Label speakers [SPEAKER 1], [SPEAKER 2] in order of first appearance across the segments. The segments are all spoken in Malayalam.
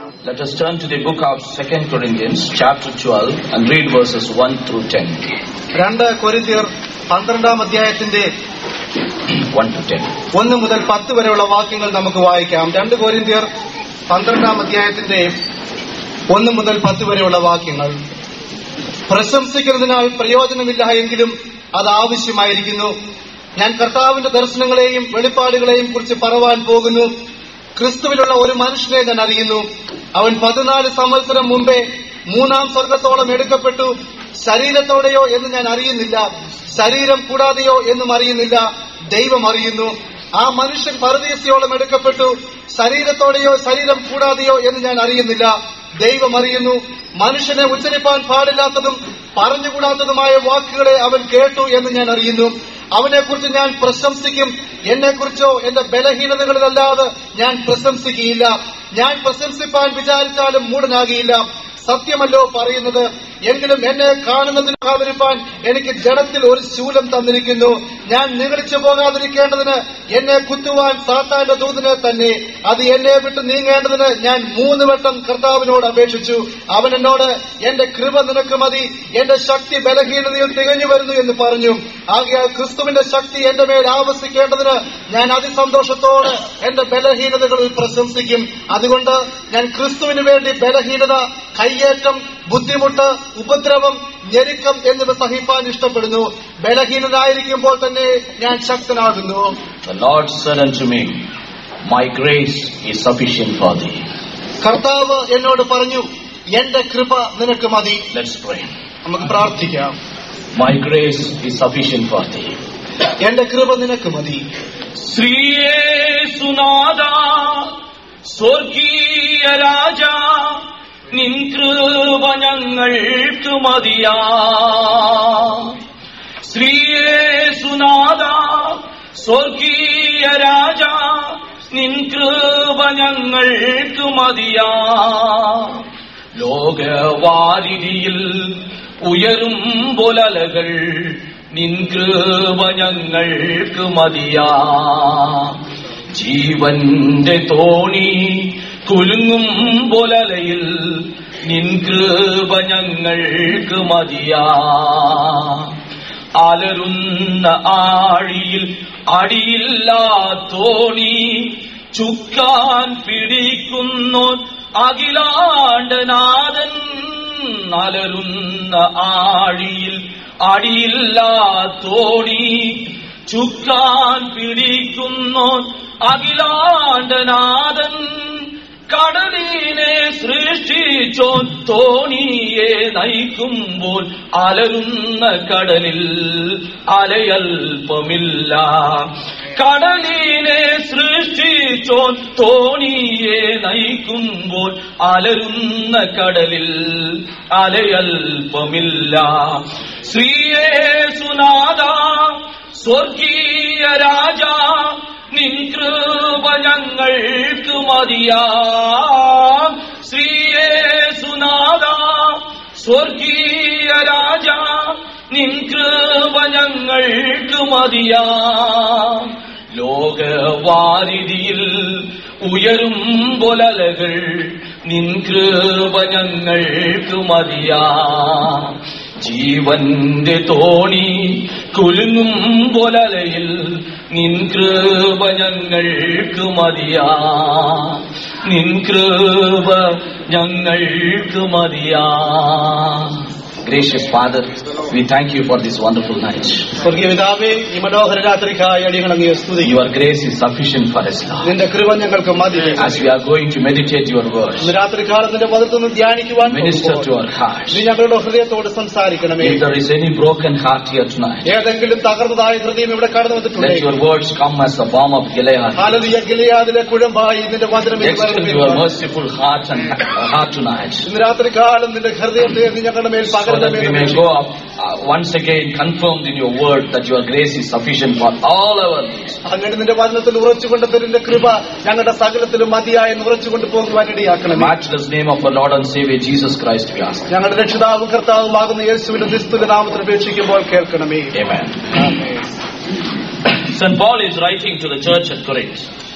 [SPEAKER 1] Let us turn to the book of 2 Corinthians, chapter 12, and read verses 1 through 10.
[SPEAKER 2] രണ്ട് കൊരിന്തിയർ പന്ത്രണ്ടാം അധ്യായത്തിന്റെ
[SPEAKER 1] 1 to 10.
[SPEAKER 2] ഒന്ന് മുതൽ പത്ത് വരെയുള്ള വാക്യങ്ങൾ നമുക്ക് വായിക്കാം രണ്ട് കൊരിന്തിയർ പന്ത്രണ്ടാം അധ്യായത്തിന്റെ ഒന്ന് മുതൽ പത്ത് വരെയുള്ള വാക്യങ്ങൾ പ്രശംസിക്കുന്നതിനാൽ പ്രയോജനമില്ല എങ്കിലും അത് ആവശ്യമായിരിക്കുന്നു ഞാൻ കർത്താവിന്റെ ദർശനങ്ങളെയും വെളിപ്പാടുകളെയും കുറിച്ച് പറവാൻ പോകുന്നു ക്രിസ്തുവിലുള്ള ഒരു മനുഷ്യനെ ഞാൻ അറിയുന്നു അവൻ പതിനാല് സംവത്സരം മുമ്പേ മൂന്നാം സ്വർഗത്തോളം എടുക്കപ്പെട്ടു ശരീരത്തോടെയോ എന്ന് ഞാൻ അറിയുന്നില്ല ശരീരം കൂടാതെയോ എന്നും അറിയുന്നില്ല ദൈവം അറിയുന്നു ആ മനുഷ്യൻ പരദേശിയോളം എടുക്കപ്പെട്ടു ശരീരത്തോടെയോ ശരീരം കൂടാതെയോ എന്ന് ഞാൻ അറിയുന്നില്ല ദൈവം അറിയുന്നു മനുഷ്യനെ ഉച്ചരിപ്പാൻ പാടില്ലാത്തതും പറഞ്ഞുകൂടാത്തതുമായ വാക്കുകളെ അവൻ കേട്ടു എന്ന് ഞാൻ അറിയുന്നു അവനെക്കുറിച്ച് ഞാൻ പ്രശംസിക്കും എന്നെക്കുറിച്ചോ എന്റെ ബലഹീനതകളിലല്ലാതെ ഞാൻ പ്രശംസിക്കുകയില്ല ഞാൻ പ്രശംസിപ്പാൻ വിചാരിച്ചാലും മൂടനാകിയില്ല സത്യമല്ലോ പറയുന്നത് എങ്കിലും എന്നെ കാണുന്നതിനാകാതിരിപ്പാൻ എനിക്ക് ജഡത്തിൽ ഒരു ശൂലം തന്നിരിക്കുന്നു ഞാൻ നിഗളിച്ചു പോകാതിരിക്കേണ്ടതിന് എന്നെ കുത്തുവാൻ സാത്താന്റെ ദൂതനെ തന്നെ അത് എന്നെ വിട്ട് നീങ്ങേണ്ടതിന് ഞാൻ മൂന്ന് വട്ടം കർത്താവിനോട് അപേക്ഷിച്ചു അവൻ എന്നോട് എന്റെ കൃപ നിനക്ക് മതി എന്റെ ശക്തി ബലഹീനതയിൽ തികഞ്ഞു വരുന്നു എന്ന് പറഞ്ഞു ആകയാൽ ക്രിസ്തുവിന്റെ ശക്തി എന്റെ മേൽ ആവസിക്കേണ്ടതിന് ഞാൻ അതിസന്തോഷത്തോടെ എന്റെ ബലഹീനതകളിൽ പ്രശംസിക്കും അതുകൊണ്ട് ഞാൻ ക്രിസ്തുവിന് വേണ്ടി ബലഹീനത കയ്യേറ്റം ബുദ്ധിമുട്ട് ഉപദ്രവം ഞെരുക്കം എന്നിവ സഹിപ്പാൻ ഇഷ്ടപ്പെടുന്നു ബലഹീനനായിരിക്കുമ്പോൾ തന്നെ ഞാൻ ശക്തനാകുന്നു
[SPEAKER 1] The Lord said unto me, My grace is sufficient for thee.
[SPEAKER 2] കർത്താവ് എന്നോട് പറഞ്ഞു എന്റെ കൃപ നിനക്ക് മതി
[SPEAKER 1] Let's pray.
[SPEAKER 2] നമുക്ക് പ്രാർത്ഥിക്കാം
[SPEAKER 1] My grace is sufficient for thee.
[SPEAKER 2] എന്റെ കൃപ നിനക്ക് മതി
[SPEAKER 1] ശ്രീയേസുനാഥ സ്വർഗീയ രാജ നിൻ കൃപ ഞങ്ങൾക്ക് മതിയാ ശ്രീയേസുനാഥ സ്വർഗീയ രാജ നിൻ കൃപ ഞങ്ങൾക്ക് മതിയാ ലോകവാരിധിയിൽ ഉയരും പൊലലകൾ നിൻ കൃപ ഞങ്ങൾക്ക് മതിയാ ജീവന്റെ തോണി കുലുങ്ങും പൊലലയിൽ നിൻ കൃപ ഞങ്ങൾക്ക് മതിയാ അലറുന്ന ആഴിയിൽ അടിയില്ലാത്തോണി ചുക്കാൻ പിടിക്കുന്നു അഖിലാണ്ടനാഥൻ അലറുന്ന ആഴിയിൽ അടിയില്ലാത്തോണി ചുക്കാൻ പിടിക്കുന്നു അഖിലാണ്ടനാഥൻ കടലിനെ സൃഷ്ടിച്ചോ തോണിയെ നയിക്കുമ്പോൾ അലരുന്ന കടലിൽ അലയൽപ്പമില്ല കടലിനെ സൃഷ്ടിച്ചോ തോണിയെ നയിക്കുമ്പോൾ അലരുന്ന കടലിൽ അലയൽപ്പമില്ല ശ്രീയേസുനാഥ സ്വർഗീയ രാജ നിൻ കൃപ ഞങ്ങൾക്ക് മതിയാ ശ്രീയേസുനാഥ സ്വർഗീയ രാജ നിൻ കൃപ ഞങ്ങൾക്ക് മതിയാ ലോകവാരിധിയിൽ ഉയരും പൊലലകൾ നിൻ കൃപ ഞങ്ങൾക്ക് മതിയാ ജീവന്റെ തോണി കുലുങ്ങും പൊലലയിൽ നിൻ കൃപ ഞങ്ങൾക്ക് മതിയാ നിൻ കൃപ ഞങ്ങൾക്ക് മതിയാ Gracious Father, we thank you for this wonderful night.
[SPEAKER 2] സ്വർഗീയ പിതാവേ ഈ മനോഹര രാത്രിക്കായി അടിയങ്ങൾ അങ്ങേ സ്തുതിക്കും
[SPEAKER 1] Your grace is sufficient for us, Lord.
[SPEAKER 2] നിന്റെ കൃപ ഞങ്ങൾക്ക് മതി
[SPEAKER 1] As we are going to meditate your words,
[SPEAKER 2] ഇന്ന് രാത്രികാലം നിന്റെ പദത്തൊന്ന് ധ്യാനിക്കുവാൻ
[SPEAKER 1] minister to
[SPEAKER 2] പോകുമ്പോൾ
[SPEAKER 1] our hearts.
[SPEAKER 2] നീ ഞങ്ങളുടെ ഹൃദയത്തോട് സംസാരിക്കണമേ
[SPEAKER 1] If there is any broken heart here tonight,
[SPEAKER 2] ഏതെങ്കിലും തകർന്നതായ ഹൃദയം ഇവിടെ കടന്നു
[SPEAKER 1] let your
[SPEAKER 2] വന്നിട്ടുണ്ടെങ്കിൽ
[SPEAKER 1] words come as a balm of Gilead.
[SPEAKER 2] ഹാലലിയ ഗിലിയാദിലെ കുഴമ്പായി നിന്റെ വചനം എനിക്ക്
[SPEAKER 1] Extend
[SPEAKER 2] പകർന്നു
[SPEAKER 1] your
[SPEAKER 2] തരുവാൻ.
[SPEAKER 1] merciful heart and heart tonight.
[SPEAKER 2] ഇന്ന് രാത്രികാലം നിന്റെ ഹൃദയത്തെ നീ ഞങ്ങളുടെ മേൽ
[SPEAKER 1] So that we
[SPEAKER 2] പകരണമേ
[SPEAKER 1] may go up uh, once again confirmed in your word that your grace is sufficient for all our needs.
[SPEAKER 2] അങ്ങനെ നിന്റെ വചനത്തിൽ ഉറച്ചുകൊണ്ട് നിന്റെ കൃപ ഞങ്ങളുടെ സകലത്തിലും മതിയായി ഉറച്ചുകൊണ്ട് പോകുവാൻ
[SPEAKER 1] In the
[SPEAKER 2] ഇടയാക്കണമേ
[SPEAKER 1] matchless name of our Lord and Savior Jesus Christ, we ask.
[SPEAKER 2] ഞങ്ങളുടെ രക്ഷിതാവും കർത്താവുമാകുന്ന യേശുവിന്റെ നിസ്തുല നാമത്തിൽ അപേക്ഷിക്കുമ്പോൾ കേൾക്കണമേ
[SPEAKER 1] Amen. St. Paul is writing to the church at Corinth.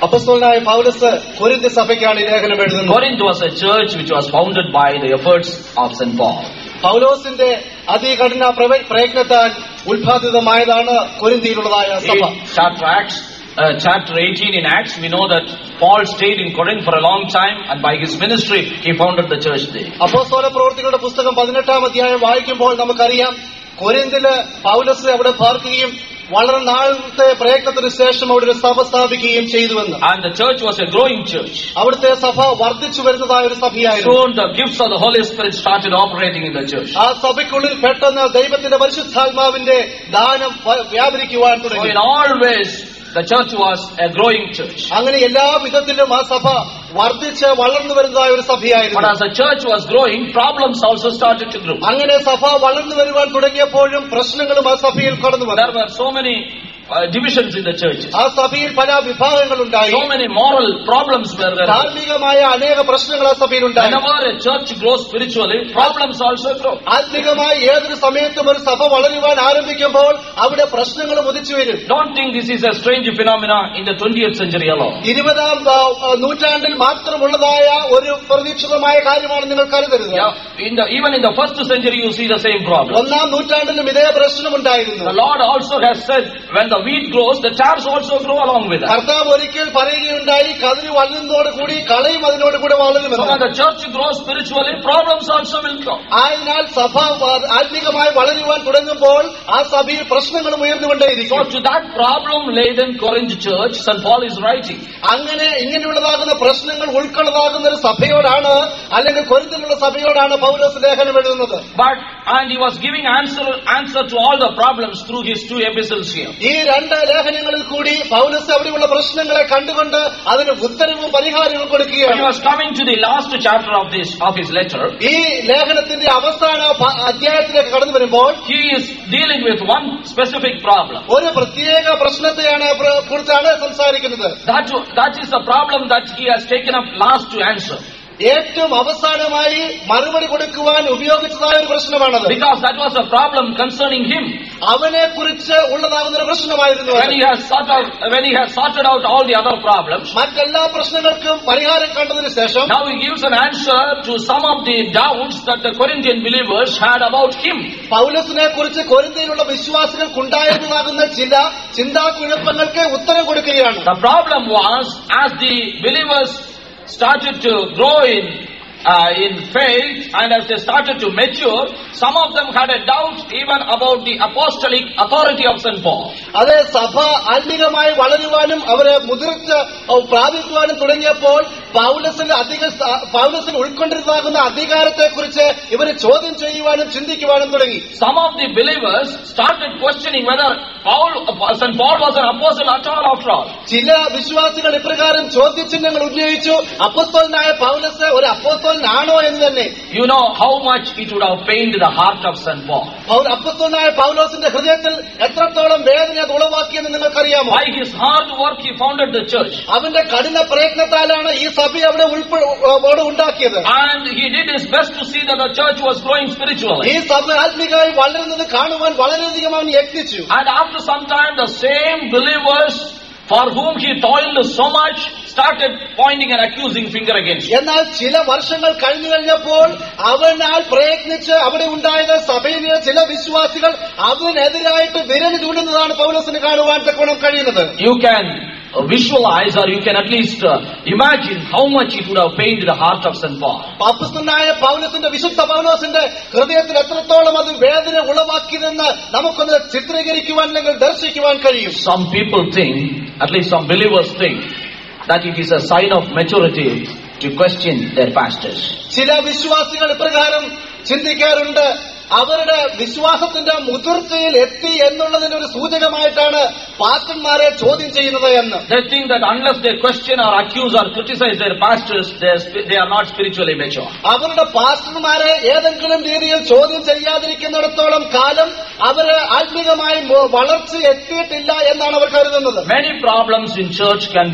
[SPEAKER 2] അപ്പസ്തോലനായ Paulose കൊരിന്ത സഭയ്ക്കാണ് ഈ ലേഖനം എഴുതുന്നത്
[SPEAKER 1] Corinth was a church which was founded by the efforts of St. Paul.
[SPEAKER 2] പൗലോസിന്റെ അതികഠിന പ്രവ- പ്രയത്നത്താൽ ഉത്പാദിതമായതാണ് കൊരിന്തിയിലുള്ളതായ സഭ
[SPEAKER 1] In chapter Acts, uh, chapter 18 in Acts, we know that Paul stayed in Corinth for a long time and by his ministry he founded the church there.
[SPEAKER 2] അപ്പോസ്തോല പ്രവൃത്തികളുടെ പുസ്തകം പതിനെട്ടാം അധ്യായം വായിക്കുമ്പോൾ നമുക്കറിയാം കൊരിന്തില് പൗലസ് അവിടെ പാർക്കുകയും വളരെ നാളത്തെ പ്രയത്നത്തിന് ശേഷം അവിടെ ഒരു സഭ സ്ഥാപിക്കുകയും ചെയ്തുവെന്ന്
[SPEAKER 1] And the church was a growing church.
[SPEAKER 2] അവിടുത്തെ സഭ വർദ്ധിച്ചു വരുന്നതായ ഒരു സഭയായിരുന്നു
[SPEAKER 1] Soon the gifts of the Holy Spirit started operating in the church.
[SPEAKER 2] ആ സഭയ്ക്കുള്ളിൽ പെട്ടെന്ന് ദൈവത്തിന്റെ പരിശുദ്ധാത്മാവിന്റെ ദാനം വ- വ്യാപരിക്കുവാൻ
[SPEAKER 1] So
[SPEAKER 2] തുടങ്ങി
[SPEAKER 1] in all ways, the church was a growing church.
[SPEAKER 2] അങ്ങനെ എല്ലാ വിധത്തിലും ആ സഭ വർദ്ധിച്ച് വളർന്നു വരുന്നതായ ഒരു
[SPEAKER 1] But
[SPEAKER 2] സഭയായിരുന്നു
[SPEAKER 1] as the church was growing, problems also started to grow.
[SPEAKER 2] അങ്ങനെ സഭ വളർന്നു വരുവാൻ തുടങ്ങിയപ്പോഴും പ്രശ്നങ്ങളും ആ സഭയിൽ കടന്നു
[SPEAKER 1] There
[SPEAKER 2] വന്നു
[SPEAKER 1] were so many uh, divisions in the churches.
[SPEAKER 2] ആ സഭയിൽ പല വിഭാഗങ്ങളുണ്ടായി
[SPEAKER 1] So many moral problems were there.
[SPEAKER 2] ധാർമ്മികമായ അനേക പ്രശ്നങ്ങൾ ആ സഭയിൽ ഉണ്ടായി
[SPEAKER 1] Whenever a church grows spiritually, problems also grow.
[SPEAKER 2] ആത്മികമായി ഏതൊരു സമയത്തും ഒരു സഭ വളരുവാൻ ആരംഭിക്കുമ്പോൾ അവിടെ പ്രശ്നങ്ങൾ ഉദിച്ചു വരും
[SPEAKER 1] Don't think this is a strange phenomena in the 20th century alone.
[SPEAKER 2] ഇരുപതാം ആ, ആ, നൂറ്റാണ്ടിൽ മാത്രമുള്ളതായ ഒരു പ്രതീക്ഷിതമായ കാര്യമാണ് നിങ്ങൾ കരുതരുത്
[SPEAKER 1] Yeah, in the, even in the first century, you see the same problem.
[SPEAKER 2] ഒന്നാം നൂറ്റാണ്ടിലും ഇതേ പ്രശ്നമുണ്ടായിരുന്നു
[SPEAKER 1] The Lord also has said, when the wheat grows, the tares also grow along with it.
[SPEAKER 2] കർത്താവ് ഒരിക്കൽ പറയുകയുണ്ടായി കതിര് വളരുന്നതോട് കൂടി കളയും അതിനോട് കൂടെ
[SPEAKER 1] So when
[SPEAKER 2] വളരുമെന്ന്
[SPEAKER 1] the church grows spiritually, problems also will come.
[SPEAKER 2] ആയതിനാൽ സഭ വ- ആത്മികമായി വളരുവാൻ തുടങ്ങുമ്പോൾ ആ സഭയിൽ പ്രശ്നങ്ങളും
[SPEAKER 1] So
[SPEAKER 2] ഉയർന്നുകൊണ്ടേയിരിക്കും
[SPEAKER 1] to that problem laden Corinth church, St. Paul is writing.
[SPEAKER 2] അങ്ങനെ ഇങ്ങനെയുള്ളതാകുന്ന പ്രശ്നങ്ങൾ ഉൾക്കൊള്ളതാകുന്ന ഒരു സഭയോടാണ് അല്ലെങ്കിൽ കൊരിന്തിലുള്ള സഭയോടാണ് പൗലോസ് ലേഖനം എഴുതുന്നത്
[SPEAKER 1] But, and he was giving answer, answer to all the problems through his two epistles here.
[SPEAKER 2] ഈ രണ്ട് ലേഖനങ്ങളിൽ കൂടി പൗലസ് അവിടെയുള്ള പ്രശ്നങ്ങളെ കണ്ടുകൊണ്ട് അതിന് ഉത്തരവും പരിഹാരവും
[SPEAKER 1] When he
[SPEAKER 2] കൊടുക്കുകയാണ്
[SPEAKER 1] was coming to the last chapter of this, of his letter,
[SPEAKER 2] ഈ ലേഖനത്തിന്റെ അവസാന ഭ- അധ്യായത്തിലേക്ക് കടന്നു വരുമ്പോൾ
[SPEAKER 1] he is dealing with one specific problem.
[SPEAKER 2] ഒരു പ്രത്യേക പ്രശ്നത്തെയാണ് പ്ര- കുറിച്ചാണ് സംസാരിക്കുന്നത്
[SPEAKER 1] That, that is the problem that he has taken up last to answer.
[SPEAKER 2] ഏറ്റവും അവസാനമായി മറുപടി കൊടുക്കുവാൻ ഉപയോഗിച്ചതായ ഒരു പ്രശ്നമാണത്
[SPEAKER 1] Because that was a problem concerning him.
[SPEAKER 2] അവനെ കുറിച്ച് ഉള്ളതാകുന്ന ഒരു പ്രശ്നമായിരുന്നു
[SPEAKER 1] When
[SPEAKER 2] അത്.
[SPEAKER 1] he has sort out, when he has sorted out all the other problems,
[SPEAKER 2] മറ്റെല്ലാ പ്രശ്നങ്ങൾക്കും പരിഹാരം കണ്ടതിന് ശേഷം
[SPEAKER 1] now he gives an answer to some of the doubts that the Corinthian believers had about him.
[SPEAKER 2] പൗലസിനെ കുറിച്ച് കൊരിന്തയിലുള്ള വിശ്വാസികൾക്കുണ്ടായിരുന്നതാകുന്ന ചില ചിന്താക്കുഴപ്പങ്ങൾക്ക് ഉത്തരം കൊടുക്കുകയാണ്
[SPEAKER 1] The problem was, as the believers started to grow in uh, in faith and as they started to mature, some of them had a doubt even about the apostolic authority of St. Paul.
[SPEAKER 2] അത് സഭ ആത്മീകമായി വളരുവാനും അവരെ മുതിർച്ച് പ്രാപിക്കുവാനും തുടങ്ങിയപ്പോൾ പൗലസിന് അധിക സ്ഥാ- പൗലസിന് ഉൾക്കൊണ്ടിരുന്നാകുന്ന അധികാരത്തെ കുറിച്ച് ഇവര് ചോദ്യം ചെയ്യുവാനും ചിന്തിക്കുവാനും തുടങ്ങി
[SPEAKER 1] Some of the believers started questioning whether Paul, St. Paul was an apostle at all after all.
[SPEAKER 2] ചില വിശ്വാസികൾ ഇപ്രകാരം ചോദ്യചിഹ്നങ്ങൾ ഉന്നയിച്ചു അപ്പോസ്തോലനായ പൗലസ് ഒരു അപ്പോസ്തോലനാണോ എന്ന് തന്നെ
[SPEAKER 1] You know how much it would have pained the heart of St. Paul.
[SPEAKER 2] പൗ- അപ്പോസ്തലനായ പൗലോസിന്റെ ഹൃദയത്തിൽ എത്രത്തോളം വേദന അത് ഉളവാക്കിയെന്ന് നിങ്ങൾക്കറിയാമോ
[SPEAKER 1] By his hard work, he founded the church.
[SPEAKER 2] അവന്റെ കഠിന പ്രയത്നത്താലാണ് ഈ സഭ അവിടെ ഉൾപ്പെ- അവിടെ ഉണ്ടാക്കിയത്
[SPEAKER 1] And he did his best to see that the church was growing
[SPEAKER 2] ഈ
[SPEAKER 1] spiritually.
[SPEAKER 2] സഭ ആത്മികമായി വളരുന്നത് കാണുവാൻ വളരെയധികം അവൻ യത്നിച്ചു
[SPEAKER 1] And after some time, the same believers for whom he toiled so much started pointing an accusing finger against him.
[SPEAKER 2] എന്നാൽ ചില വർഷങ്ങൾ കഴിഞ്ഞു കഴിഞ്ഞപ്പോൾ അവനാൽ പ്രയത്നിച്ച് അവിടെ ഉണ്ടായത് സഭയിലെ ചില വിശ്വാസികൾ അവനെതിരായിട്ട് വിരൽ ചൂണ്ടുന്നതാണ് പൗലോസിന് കാണുവാൻ തക്കോണം കഴിയുന്നത്
[SPEAKER 1] You can uh, visualize or you can at least uh, imagine how much it would have pained the heart of St. Paul.
[SPEAKER 2] അപ്പസ്തനായ പൗലസിന്റെ വിശുദ്ധ പൗലോസിന്റെ ഹൃദയത്തിൽ എത്രത്തോളം അത് വേദന ഉളവാക്കിയതെന്ന് നമുക്കൊന്ന് ചിത്രീകരിക്കുവാൻ അല്ലെങ്കിൽ ദർശിക്കുവാൻ കഴിയും
[SPEAKER 1] Some people think, at least some believers think, that it is a sign of maturity to question their pastors.
[SPEAKER 2] ചില വിശ്വാസികൾ ഇപ്രകാരം ചിന്തിക്കാറുണ്ട് അവരുടെ വിശ്വാസത്തിന്റെ മുതിർച്ചയിൽ എത്തി എന്നുള്ളതിന്റെ ഒരു സൂചകമായിട്ടാണ് പാസ്റ്റന്മാരെ ചോദ്യം ചെയ്യുന്നത് എന്ന്
[SPEAKER 1] They think that unless they question or accuse or criticize their pastors, they are, spi- they are not spiritually mature.
[SPEAKER 2] അവരുടെ പാസ്റ്റർമാരെ ഏതെങ്കിലും രീതിയിൽ ചോദ്യം ചെയ്യാതിരിക്കുന്നിടത്തോളം കാലം അവര് ആത്മീകമായി മു- വളർച്ച എത്തിയിട്ടില്ല എന്നാണ് അവർ കരുതുന്നത്
[SPEAKER 1] Many problems in church can be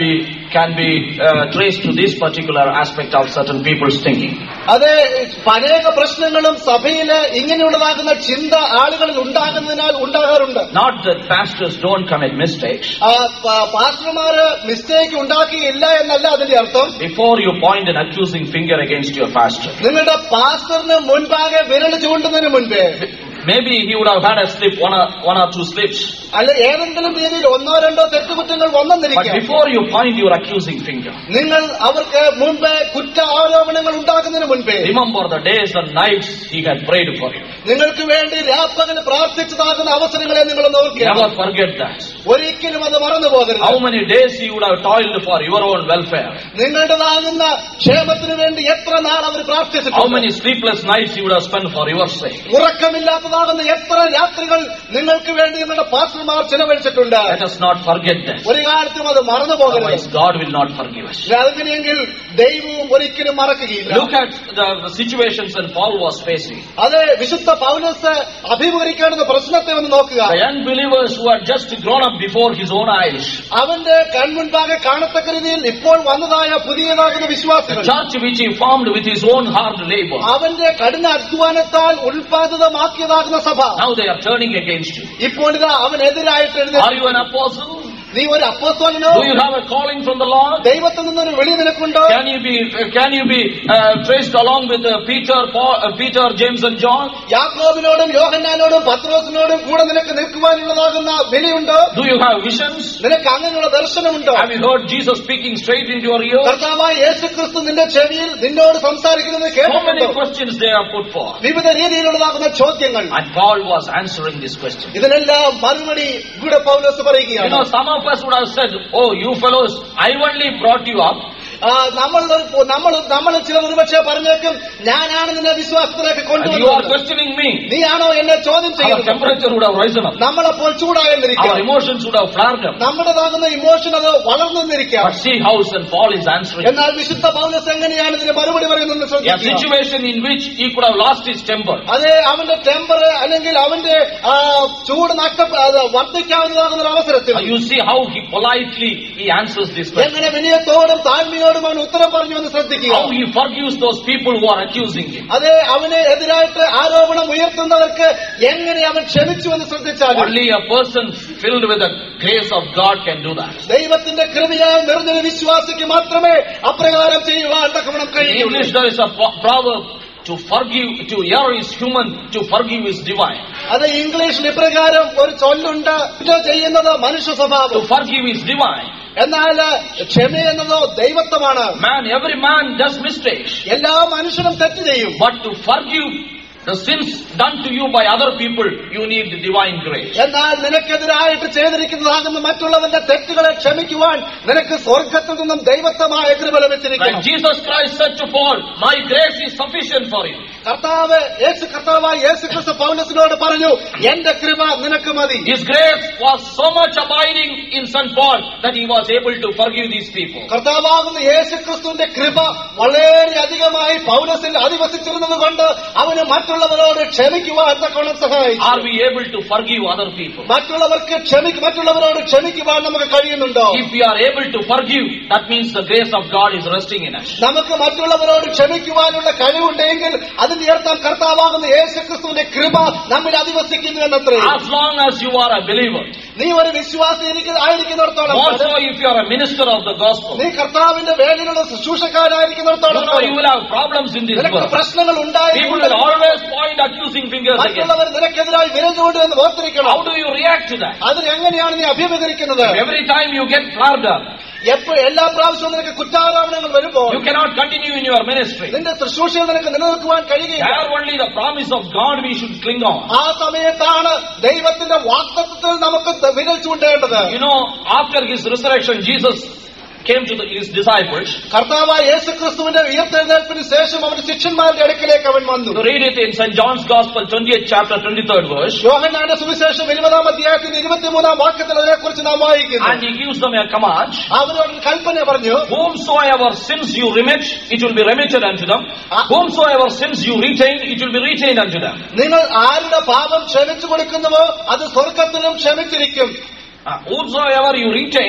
[SPEAKER 1] can be uh, traced to this particular aspect of certain people's thinking.
[SPEAKER 2] അത് അനേക പ്രശ്നങ്ങളും സഭയില് ഇങ്ങനെയുള്ളതാകുന്ന ചിന്ത ആളുകളിൽ ഉണ്ടാകുന്നതിനാൽ ഉണ്ടാകാറുണ്ട്
[SPEAKER 1] Not that pastors don't commit mistakes.
[SPEAKER 2] ആ, പ- പാസ്റ്റർമാര് മിസ്റ്റേക്ക് ഉണ്ടാക്കിയില്ല എന്നല്ല അതിന്റെ അർത്ഥം
[SPEAKER 1] Before you point an accusing finger against your pastor,
[SPEAKER 2] നിങ്ങളുടെ പാസ്റ്ററിന് മുൻപാകെ വിരൽ ചൂണ്ടുന്നതിന് മുൻപേ
[SPEAKER 1] maybe he would have had a slip, one or, one or two slips.
[SPEAKER 2] അല്ല ഏതെങ്കിലും രീതിയിൽ ഒന്നോ രണ്ടോ തെറ്റുകുറ്റങ്ങൾ
[SPEAKER 1] But
[SPEAKER 2] വന്നെന്നിരിക്കാം
[SPEAKER 1] before you point your accusing finger,
[SPEAKER 2] നിങ്ങൾ അവർക്ക് മുൻപേ കുറ്റ ആരോപണങ്ങൾ ഉണ്ടാകുന്നതിന് മുൻപേ
[SPEAKER 1] remember the days and nights he had prayed for you.
[SPEAKER 2] നിങ്ങൾക്ക് വേണ്ടി രാപ്പകൽ പ്രാർത്ഥിച്ചതാകുന്ന അവസരങ്ങളെ നിങ്ങൾ നോക്കുക
[SPEAKER 1] Never forget that.
[SPEAKER 2] ഒരിക്കലും അത് മറന്നു പോകരുത്
[SPEAKER 1] How many days he would have toiled for your own welfare.
[SPEAKER 2] നിങ്ങളുടേതാകുന്ന ക്ഷേമത്തിന് വേണ്ടി എത്ര നാൾ അവർ
[SPEAKER 1] How
[SPEAKER 2] പ്രാർത്ഥിച്ചിട്ടുണ്ട്
[SPEAKER 1] many sleepless nights he would have spent for your sake.
[SPEAKER 2] ഉറക്കമില്ലാത്തതാകുന്ന എത്ര രാത്രികൾ നിങ്ങൾക്ക് വേണ്ടി നിങ്ങളുടെ പാസ്റ്റർമാർ ചെലവഴിച്ചിട്ടുണ്ട്
[SPEAKER 1] Let us not forget that.
[SPEAKER 2] ഒരു കാലത്തും അത് മറന്നു പോകരുത്
[SPEAKER 1] Otherwise, God will not forgive us.
[SPEAKER 2] അങ്ങനെയെങ്കിൽ ദൈവവും ഒരിക്കലും മറക്കുകയില്ല
[SPEAKER 1] Look at the situations that Paul was facing.
[SPEAKER 2] അത് വിശുദ്ധ പൗലസ് അഭിമുഖീകരിക്കേണ്ടുന്ന പ്രശ്നത്തെ ഒന്ന് നോക്കുക
[SPEAKER 1] The young believers who had just grown up before his own eyes.
[SPEAKER 2] അവന്റെ കൺമുൻപാകെ കാണത്തക്ക രീതിയിൽ ഇപ്പോൾ വന്നതായ പുതിയതാകുന്ന
[SPEAKER 1] The
[SPEAKER 2] വിശ്വാസികൾ
[SPEAKER 1] church which he formed with his own hard labor.
[SPEAKER 2] അവന്റെ കഠിന അധ്വാനത്താൽ ഉൽപാദിതമാക്കിയതാകുന്ന സഭ
[SPEAKER 1] Now they are turning against you.
[SPEAKER 2] ഇപ്പോൾ ഇതാ അവനെതിരായിട്ട്
[SPEAKER 1] Are
[SPEAKER 2] എഴുന്നേറ്റ്
[SPEAKER 1] you an apostle?
[SPEAKER 2] നീ ഒരു അപ്പോസ്തലനോ
[SPEAKER 1] Do you have a calling from the Lord?
[SPEAKER 2] ദൈവത്തിൽ നിന്നൊരു വിളി നിനക്കുണ്ടോ
[SPEAKER 1] Can you be can you be uh, traced along with uh, Peter, Paul, uh, Peter, James, and John?
[SPEAKER 2] യാക്കോബിനോടും യോഹന്നാനോടും പത്രോസിനോടും കൂടെ നിനക്ക് നിൽക്കുവാനുള്ളതാകുന്ന വിളിയുണ്ടോ
[SPEAKER 1] Do you have visions?
[SPEAKER 2] നിനക്ക് അങ്ങനെയുള്ള ദർശനമുണ്ടോ
[SPEAKER 1] Have you heard Jesus speaking straight into your ear?
[SPEAKER 2] കർത്താവായ യേശു ക്രിസ്തു നിന്റെ ചെവിയിൽ നിന്നോട് സംസാരിക്കുന്നത്
[SPEAKER 1] So many
[SPEAKER 2] കേട്ടിട്ടുണ്ടോ
[SPEAKER 1] questions they are put for.
[SPEAKER 2] വിവിധ രീതിയിലുള്ളതാകുന്ന ചോദ്യങ്ങൾ
[SPEAKER 1] And Paul was answering this question.
[SPEAKER 2] ഇതിനെല്ലാം മറുപടി ഇവിടെ പൗലോസ്
[SPEAKER 1] You
[SPEAKER 2] പറയുകയാണ്
[SPEAKER 1] know, some of us would have said, Oh, you fellows, I only brought you up
[SPEAKER 2] ആ, നമ്മൾ നമ്മൾ നമ്മൾ ചിലർ ഒരുപക്ഷെ പറഞ്ഞേക്കും ഞാനാണ് നിന്നെ വിശ്വാസത്തിലേക്ക്
[SPEAKER 1] and you are
[SPEAKER 2] കൊണ്ടുവന്നത്
[SPEAKER 1] questioning me.
[SPEAKER 2] നീയാണോ എന്നെ ചോദ്യം
[SPEAKER 1] Our
[SPEAKER 2] ചെയ്യുന്നത്
[SPEAKER 1] temperature would have risen up.
[SPEAKER 2] നമ്മളപ്പോൾ
[SPEAKER 1] Our
[SPEAKER 2] ചൂടായെന്നിരിക്കാം
[SPEAKER 1] emotions would have flared up.
[SPEAKER 2] നമ്മുടേതാകുന്ന ഇമോഷൻ അത് വളർന്നെന്നിരിക്കാം
[SPEAKER 1] But see how St. Paul is answering.
[SPEAKER 2] എന്നാൽ വിശുദ്ധ പൗലസ് എങ്ങനെയാണ് ഇതിന് മറുപടി പറയുന്നത്
[SPEAKER 1] A
[SPEAKER 2] ശ്രദ്ധിക്കുക
[SPEAKER 1] situation in which he could have lost his temper.
[SPEAKER 2] അതെ അവന്റെ ടെമ്പർ അല്ലെങ്കിൽ അവന്റെ ആ, ചൂട് നഷ്ട അത് വർദ്ധിക്കാവുന്നതാകുന്ന ഒരു അവസരത്തിൽ
[SPEAKER 1] Uh, You see how he politely he answers this question.
[SPEAKER 2] എങ്ങനെ വിനയത്തോടും താഴ്മയോടും അവൻ ഉത്തരം പറഞ്ഞു എന്ന് ശ്രദ്ധിക്കുക
[SPEAKER 1] How he forgives those people who are accusing him.
[SPEAKER 2] അതെ അവന് എതിരായിട്ട് ആരോപണം ഉയർത്തുന്നവർക്ക് എങ്ങനെ അവൻ ക്ഷമിച്ചു എന്ന് ശ്രദ്ധിച്ചാൽ
[SPEAKER 1] Only a person filled with the grace of God can do that.
[SPEAKER 2] ദൈവത്തിന്റെ കൃപയാൽ നിറഞ്ഞൊരു വിശ്വാസിക്ക് മാത്രമേ അപ്രകാരം ചെയ്യുവാൻ തക്കവണ്ണം
[SPEAKER 1] In
[SPEAKER 2] കഴിയുള്ളൂ
[SPEAKER 1] English there is a pro- proverb, to forgive, to err is human, to forgive is divine.
[SPEAKER 2] അത് ഇംഗ്ലീഷിൽ ഇപ്രകാരം ഒരു ചൊല്ലുണ്ട് ഇത് ചെയ്യുന്നത് മനുഷ്യ
[SPEAKER 1] To
[SPEAKER 2] സ്വഭാവം
[SPEAKER 1] forgive is divine.
[SPEAKER 2] എന്നാൽ ക്ഷമ എന്നതോ ദൈവത്വമാണ്
[SPEAKER 1] Man, every man does mistakes.
[SPEAKER 2] എല്ലാ മനുഷ്യനും തെറ്റ് ചെയ്യും
[SPEAKER 1] But to forgive the sins done to you by other people, you need divine grace.
[SPEAKER 2] എന്നാൽ നിനക്കെതിരായിട്ട് ചെയ്തിരിക്കുന്നതാകുന്ന മറ്റുള്ളവന്റെ തെറ്റുകളെ ക്ഷമിക്കുവാൻ നിനക്ക് സ്വർഗത്തിൽ നിന്നും ദൈവത്വമായ കൃപ
[SPEAKER 1] Like
[SPEAKER 2] ലഭിച്ചിരിക്കണം
[SPEAKER 1] Jesus Christ said to Paul, My grace is sufficient for you.
[SPEAKER 2] കർത്താവ് യേശു കർത്താവായ യേശു ക്രിസ്തു പൗലസിനോട് പറഞ്ഞു എന്റെ കൃപ നിനക്ക് മതി
[SPEAKER 1] His grace was so much abiding in St. Paul that he was able to forgive these people.
[SPEAKER 2] കർത്താവാകുന്ന യേശു ക്രിസ്തുവിന്റെ കൃപ വളരെ അധികമായി പൗലസിൽ അധിവസിച്ചിരുന്നത് കൊണ്ട് അവന് മറ്റുള്ളവരോട് ക്ഷമിക്കുവാൻ തക്കോണം സഹായിച്ചു
[SPEAKER 1] Are we able to forgive other people?
[SPEAKER 2] മറ്റുള്ളവർക്ക് ക്ഷമി മറ്റുള്ളവരോട് ക്ഷമിക്കുവാൻ നമുക്ക് കഴിയുന്നുണ്ടോ
[SPEAKER 1] If we are able to forgive, that means the grace of God is resting in us.
[SPEAKER 2] നമുക്ക് മറ്റുള്ളവരോട് ക്ഷമിക്കുവാനുള്ള കഴിവുണ്ടെങ്കിൽ അതിന്റെ അർത്ഥം കർത്താവാകുന്ന യേശു ക്രിസ്തുവിന്റെ കൃപ നമ്മിൽ അധിവസിക്കുന്നു എന്നത്രേ
[SPEAKER 1] As long as you are a believer,
[SPEAKER 2] നീ ഒരു വിശ്വാസി എനിക്ക് ആയിരിക്കുന്നിടത്തോളം
[SPEAKER 1] more
[SPEAKER 2] കാലം,
[SPEAKER 1] so if you are a minister of the gospel,
[SPEAKER 2] നീ കർത്താവിന്റെ വേദിയിലുള്ള ശുശ്രൂഷക്കാരായിരിക്കുന്നിടത്തോളം
[SPEAKER 1] you know you
[SPEAKER 2] കാലം,
[SPEAKER 1] will have problems in this
[SPEAKER 2] നിനക്ക്
[SPEAKER 1] world.
[SPEAKER 2] പ്രശ്നങ്ങൾ
[SPEAKER 1] People will
[SPEAKER 2] ഉണ്ടായി
[SPEAKER 1] always point accusing fingers against.
[SPEAKER 2] മറ്റുള്ളവർ നിനക്കെതിരായി വിരഞ്ഞുകൊണ്ട് എന്ന് ഓർത്തിരിക്കണം
[SPEAKER 1] How do you react to that?
[SPEAKER 2] അതിന് എങ്ങനെയാണ് നീ അഭിമുഖീകരിക്കുന്നത്
[SPEAKER 1] Every time you get flared up,
[SPEAKER 2] എപ്പോ എല്ലാ പ്രാവശ്യവും നിനക്ക് കുറ്റാരോപണങ്ങൾ വരുമ്പോൾ
[SPEAKER 1] you cannot continue in your ministry.
[SPEAKER 2] നിന്റെ ശുശ്രൂഷയിൽ നിനക്ക് നിലനിൽക്കുവാൻ കഴിയുകയില്ല
[SPEAKER 1] There only the promise of God we should cling on.
[SPEAKER 2] ആ സമയത്താണ് ദൈവത്തിന്റെ വാക്തത്വത്തിൽ നമുക്ക് വിരൽ ചൂണ്ടേണ്ടത്
[SPEAKER 1] You know, after his resurrection, Jesus came to the, his disciples.
[SPEAKER 2] കർത്താവായ യേശു ക്രിസ്തുവിന്റെ ഉയർത്തെഴുന്നേൽപ്പിന് ശേഷം അവന്റെ ശിഷ്യന്മാരുടെ അടുക്കിലേക്ക് അവൻ വന്നു
[SPEAKER 1] You read it in St. John's Gospel, 28th chapter, 23rd verse.
[SPEAKER 2] യോഹന്നാന്റെ സുവിശേഷം ഇരുപതാം അധ്യായത്തിന്റെ ഇരുപത്തിമൂന്നാം വാക്യത്തിൽ അതിനെക്കുറിച്ച് നാം
[SPEAKER 1] And
[SPEAKER 2] വായിക്കുന്നു
[SPEAKER 1] he gives them a command.
[SPEAKER 2] അവരോട് ഒരു കൽപ്പന പറഞ്ഞു
[SPEAKER 1] Whomsoever sins you remit, it will be remitted unto them. Whomsoever sins you retain, it will be retained unto them.
[SPEAKER 2] നിങ്ങൾ ആരുടെ പാപം ക്ഷമിച്ചു കൊടുക്കുന്നുവോ അത് സ്വർഗത്തിലും ക്ഷമിച്ചിരിക്കും
[SPEAKER 1] Uh, whomsoever you retain,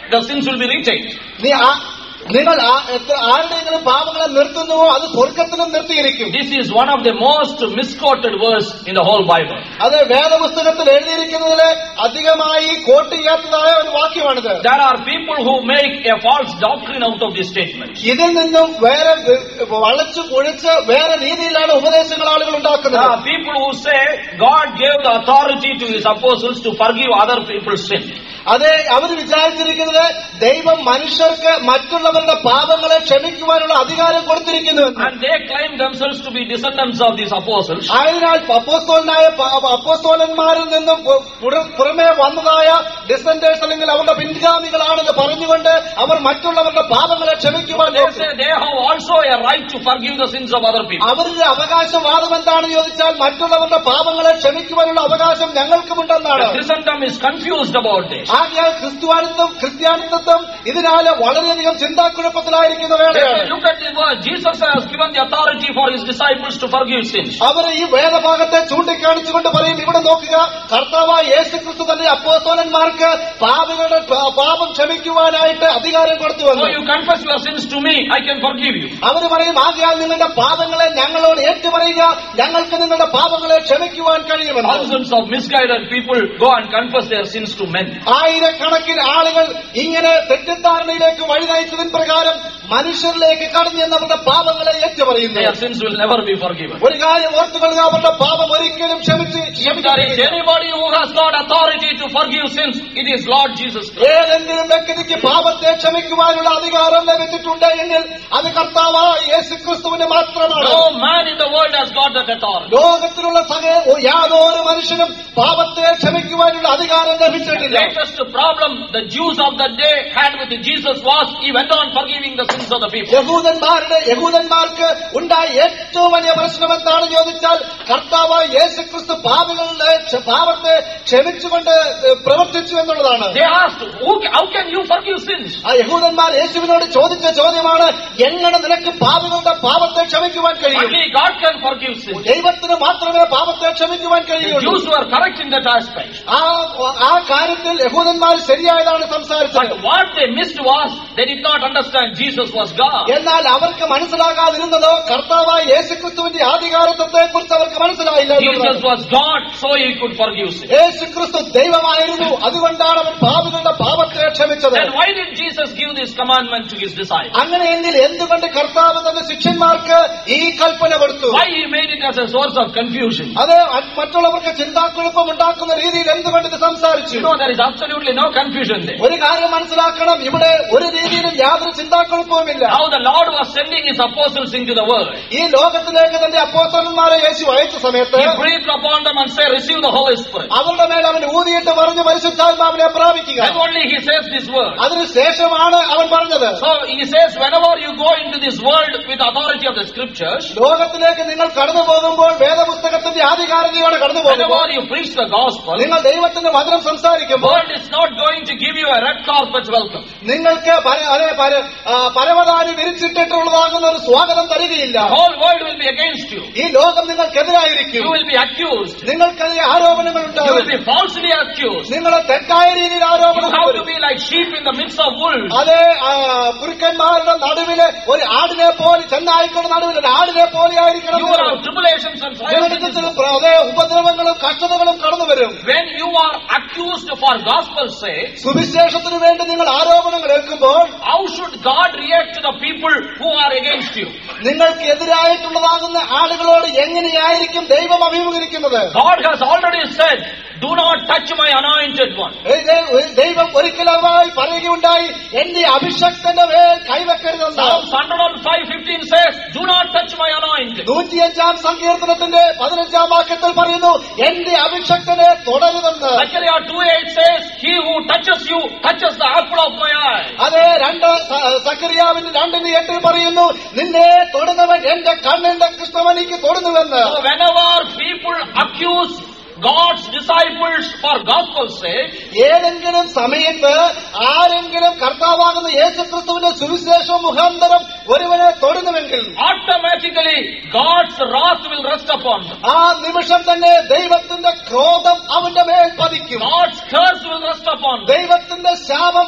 [SPEAKER 1] the sins will be retained.
[SPEAKER 2] നീ ആ- നിങ്ങൾ ആ- എത്ര ആരുടെയെങ്കിലും പാപങ്ങളെ നിർത്തുന്നുവോ അത് സ്വർഗത്തിലും നിർത്തിയിരിക്കും
[SPEAKER 1] This is one of the most misquoted verse in the whole Bible.
[SPEAKER 2] അത് വേദപുസ്തകത്തിൽ എഴുതിയിരിക്കുന്നതില് അധികമായി കോട്ട് ചെയ്യാത്തതായ ഒരു വാക്യമാണിത്
[SPEAKER 1] There are people who make a false doctrine out of this statement.
[SPEAKER 2] ഇതിൽ നിന്നും വേറെ വ- വളച്ചു കുഴിച്ച് വേറെ രീതിയിലാണ് ഉപദേശങ്ങൾ ആളുകൾ
[SPEAKER 1] There
[SPEAKER 2] ഉണ്ടാക്കുന്നത്
[SPEAKER 1] are people who say God gave the authority to his apostles to forgive other people's sin.
[SPEAKER 2] അതെ അവർ വിചാരിച്ചിരിക്കുന്നത് ദൈവം മനുഷ്യർക്ക് മറ്റുള്ളവരുടെ പാപങ്ങളെ ക്ഷമിക്കുവാനുള്ള അധികാരം കൊടുത്തിരിക്കുന്നു എന്ന്.
[SPEAKER 1] And they claim themselves to be descendants of these apostles.
[SPEAKER 2] ആയതിനാൽ അപ്പോസ്തോലനായ പ- അപ്പോസ്തോലന്മാരിൽ നിന്നും പു- പുറ- പുറമേ വന്നതായ ഡിസെൻഡേഴ്സ് അല്ലെങ്കിൽ അവരുടെ പിൻഗാമികളാണെന്ന് പറഞ്ഞുകൊണ്ട് അവർ മറ്റുള്ളവരുടെ പാപങ്ങളെ ക്ഷമിക്കുവാൻ
[SPEAKER 1] They
[SPEAKER 2] നോക്കും.
[SPEAKER 1] say they have also a right to forgive the sins of other people.
[SPEAKER 2] അവരുടെ അവകാശവാദം എന്താണെന്ന് ചോദിച്ചാൽ മറ്റുള്ളവരുടെ പാപങ്ങളെ ക്ഷമിക്കുവാനുള്ള അവകാശം ഞങ്ങൾക്കുമുണ്ടെന്നാണ്
[SPEAKER 1] The Christendom is confused about this.
[SPEAKER 2] ആകയാൽ ക്രിസ്തുവാനിത്വം ക്രിസ്ത്യാനിത്വം ഇതിനാല് വളരെയധികം ചിന്താക്കുഴപ്പത്തിലായിരിക്കുന്ന
[SPEAKER 1] They say,
[SPEAKER 2] വേളയാണ്
[SPEAKER 1] look at this verse. Jesus has given the authority for his disciples to forgive sins.
[SPEAKER 2] അവർ ഈ വേദഭാഗത്തെ ചൂണ്ടിക്കാണിച്ചുകൊണ്ട് പറയും ഇവിടെ നോക്കുക കർത്താവായ യേശു ക്രിസ്തു തന്റെ അപ്പോസ്തോലന്മാർക്ക് പാപികളുടെ പ- പാപം ക്ഷമിക്കുവാനായിട്ട് അധികാരം കൊടുത്തു
[SPEAKER 1] So
[SPEAKER 2] വന്നു
[SPEAKER 1] you confess your sins to me, I can forgive you.
[SPEAKER 2] അവർ പറയും ആകയാൽ നിങ്ങളുടെ പാപങ്ങളെ ഞങ്ങളോട് ഏറ്റുപറയുക ഞങ്ങൾക്ക് നിങ്ങളുടെ പാപങ്ങളെ ക്ഷമിക്കുവാൻ കഴിയുമെന്ന്
[SPEAKER 1] Thousands of misguided people go and confess their sins to men.
[SPEAKER 2] ആയിരക്കണക്കിന് ആളുകൾ ഇങ്ങനെ തെറ്റിദ്ധാരണയിലേക്ക് വഴി നയിച്ചതിന് പ്രകാരം മനുഷ്യരിലേക്ക് കടന്നു അവരുടെ പാപങ്ങളെ ഏറ്റുപറയുന്നു
[SPEAKER 1] Their sins will never be forgiven.
[SPEAKER 2] ഒരു കാര്യം ഓർത്തുകൊള്ളുക അവരുടെ പാപം ഒരിക്കലും ക്ഷമിച്ച്
[SPEAKER 1] If there is anybody who has got authority to forgive sins, it is Lord Jesus Christ.
[SPEAKER 2] ഏതെങ്കിലും വ്യക്തിക്ക് പാപത്തെ ക്ഷമിക്കുവാനുള്ള അധികാരം ലഭിച്ചിട്ടുണ്ട് എങ്കിൽ അത് കർത്താവായ യേശു ക്രിസ്തുവിന് മാത്രമാണ്
[SPEAKER 1] No man in the world has got that authority.
[SPEAKER 2] ലോകത്തിലുള്ള സകല യാതൊരു മനുഷ്യനും പാപത്തെ ക്ഷമിക്കുവാനുള്ള അധികാരം
[SPEAKER 1] The
[SPEAKER 2] ലഭിച്ചിട്ടില്ല
[SPEAKER 1] latest problem the Jews of that day had with Jesus was he went on forgiving the sins of the people.
[SPEAKER 2] യഹൂദന്മാരുടെ യഹൂദന്മാർക്ക് ഉണ്ടായ ഏറ്റവും വലിയ പ്രശ്നം എന്താണെന്ന് ചോദിച്ചാൽ കർത്താവായ യേശു ക്രിസ്തു പാപികളുടെ ക്ഷ- പാപത്തെ ക്ഷമിച്ചുകൊണ്ട് ഏഹ്, പ്രവർത്തിച്ചു എന്നുള്ളതാണ്
[SPEAKER 1] They asked, Who, how can you forgive sins?
[SPEAKER 2] ആ യഹൂദന്മാർ യേശുവിനോട് ചോദിച്ച ചോദ്യമാണ് എങ്ങനെ നിനക്ക് പാപികളുടെ പാപത്തെ ക്ഷമിക്കുവാൻ കഴിയും
[SPEAKER 1] Only God can forgive sins.
[SPEAKER 2] ദൈവത്തിന് മാത്രമേ പാപത്തെ ക്ഷമിക്കുവാൻ
[SPEAKER 1] The
[SPEAKER 2] കഴിയുള്ളൂ
[SPEAKER 1] Jews were correct in that aspect.
[SPEAKER 2] ആ ആ കാര്യത്തിൽ യഹൂദന്മാർ ശരിയായതാണ് സംസാരിച്ചത്
[SPEAKER 1] But what they missed was they did not understand Jesus was God.
[SPEAKER 2] എന്നാൽ അവർക്ക് മനസ്സിലാകാതിരുന്നതോ കർത്താവായ യേശുക്രിസ്തുവിന്റെ ആധികാരത്വത്തെ കുറിച്ച് അവർക്ക് മനസ്സിലായില്ല
[SPEAKER 1] Jesus
[SPEAKER 2] എന്നുള്ളതാണ്.
[SPEAKER 1] was God, so he could forgive sins.
[SPEAKER 2] യേശുക്രിസ്തു ദൈവമായിരുന്നു അതുകൊണ്ടാണ് അവൻ പാപികളുടെ പാപത്തെ ക്ഷമിച്ചത്
[SPEAKER 1] Then why did Jesus give this commandment to his disciples?
[SPEAKER 2] അങ്ങനെയെങ്കിൽ എന്തുകൊണ്ട് കർത്താവ് തന്റെ ശിഷ്യന്മാർക്ക് ഈ കൽപ്പന കൊടുത്തു
[SPEAKER 1] Why he made it as a source of confusion?
[SPEAKER 2] അത് മറ്റുള്ളവർക്ക് ചിന്താക്കുഴപ്പം ഉണ്ടാക്കുന്ന രീതിയിൽ എന്തുകൊണ്ട് ഇത് സംസാരിച്ചു
[SPEAKER 1] You know, there is absolutely no confusion there.
[SPEAKER 2] ഒരു കാര്യം മനസ്സിലാക്കണം ഇവിടെ ഒരു രീതിയിലും യാതൊരു ചിന്താക്കുഴപ്പവുമില്ല
[SPEAKER 1] Now the Lord was sending his apostles into the world.
[SPEAKER 2] ഈ ലോകത്തിലേക്ക് തന്റെ അപ്പോസ്തലന്മാരെ യേശു അയച്ച സമയത്ത്
[SPEAKER 1] He breathed upon them and said, receive the Holy Spirit.
[SPEAKER 2] അവരുടെ മേൽ അവൻ ഊതിയിട്ട് പറഞ്ഞു പരിശുദ്ധാത്മാവിനെ പ്രാപിക്കുക
[SPEAKER 1] Then only he says this word.
[SPEAKER 2] അതിനുശേഷമാണ് അവൻ പറഞ്ഞത്
[SPEAKER 1] So he says, whenever you go into this world with authority of the scriptures,
[SPEAKER 2] ലോകത്തിലേക്ക് നിങ്ങൾ കടന്നു പോകുമ്പോൾ വേദപുസ്തകത്തിന്റെ ആധികാരികതയോടെ കടന്നു പോകുമ്പോൾ
[SPEAKER 1] whenever you preach the gospel,
[SPEAKER 2] നിങ്ങൾ ദൈവത്തിന്റെ വചനം
[SPEAKER 1] the
[SPEAKER 2] സംസാരിക്കുമ്പോൾ
[SPEAKER 1] world is not going to give you a red carpet welcome.
[SPEAKER 2] നിങ്ങൾക്ക് പര- അതെ പര- ആ, പരവതാനി വിരിച്ചിട്ടിട്ടുള്ളതാകുന്ന ഒരു സ്വാഗതം തരികയില്ല
[SPEAKER 1] The whole world will be against you.
[SPEAKER 2] ഈ ലോകം നിങ്ങൾക്കെതിരായിരിക്കും
[SPEAKER 1] You will be accused.
[SPEAKER 2] നിങ്ങൾക്കെതിരെ ആരോപണങ്ങൾ
[SPEAKER 1] You
[SPEAKER 2] ഉണ്ടാകും
[SPEAKER 1] will be falsely accused.
[SPEAKER 2] നിങ്ങളെ തെറ്റായ രീതിയിൽ
[SPEAKER 1] You
[SPEAKER 2] ആരോപണം
[SPEAKER 1] have to
[SPEAKER 2] വരും.
[SPEAKER 1] be like sheep in the midst of wolves.
[SPEAKER 2] അതേ ആ, കുരുക്കന്മാരുടെ നടുവില് ഒരു ആടിനെ പോലെ ചെന്നായിക്കളുടെ നടുവിൽ ഒരു ആടിനെ പോലെ ആയിരിക്കണം
[SPEAKER 1] You will have tribulations and trials. in
[SPEAKER 2] നിങ്ങൾക്ക്
[SPEAKER 1] this
[SPEAKER 2] ചില
[SPEAKER 1] world.
[SPEAKER 2] പ്ര- അതേ ഉപദ്രവങ്ങളും കഷ്ടതകളും കടന്നു വരും
[SPEAKER 1] When you are accused for gospel's sake,
[SPEAKER 2] സുവിശേഷത്തിന് വേണ്ടി നിങ്ങൾ ആരോപണങ്ങൾ ഏൽക്കുമ്പോൾ
[SPEAKER 1] how should God react to the people who are against you?
[SPEAKER 2] നിങ്ങൾക്ക് എതിരായിട്ടുള്ളതാകുന്ന ആളുകളോട് എങ്ങനെയായിരിക്കും ദൈവം അഭിമുഖീകരിക്കുന്നത്
[SPEAKER 1] God has already said, do not touch my anointed one.
[SPEAKER 2] ഏ, ദൈ- ദൈവം ഒരിക്കലായി പറയുകയുണ്ടായി എന്റെ അഭിഷക്തന്റെ മേൽ കൈവെക്കരുതെന്ന്
[SPEAKER 1] Psalms 105:15 says, do not touch my anointed.
[SPEAKER 2] നൂറ്റിയഞ്ചാം സങ്കീർത്തനത്തിന്റെ പതിനഞ്ചാം വാക്യത്തിൽ പറയുന്നു എന്റെ അഭിഷക്തനെ തുടരുതെന്ന്
[SPEAKER 1] Zechariah 2:8 says, he who touches you touches the apple of my eye.
[SPEAKER 2] അതെ രണ്ട് സ- സക്കറിയാവിന്റെ രണ്ടിന് എട്ടിൽ പറയുന്നു നിന്നെ തൊടുന്നവൻ എന്റെ കണ്ണിന്റെ കൃഷ്ണമണിക്ക് തൊടുന്നുവെന്ന്
[SPEAKER 1] So whenever people accuse God's disciples for gospel's sake,
[SPEAKER 2] ഏതെങ്കിലും സമയത്ത് ആരെങ്കിലും കർത്താവാകുന്ന യേശുക്രിസ്തുവിന്റെ സുവിശേഷ മുഖാന്തരം ഒരുവനെ തൊടുന്നുവെങ്കിൽ
[SPEAKER 1] automatically God's wrath will rest upon them.
[SPEAKER 2] ആ നിമിഷം തന്നെ ദൈവത്തിന്റെ ക്രോധം അവന്റെ മേൽ പതിക്കും
[SPEAKER 1] God's curse will rest upon them.
[SPEAKER 2] ദൈവത്തിന്റെ ശാപം അവന്റെ മേൽ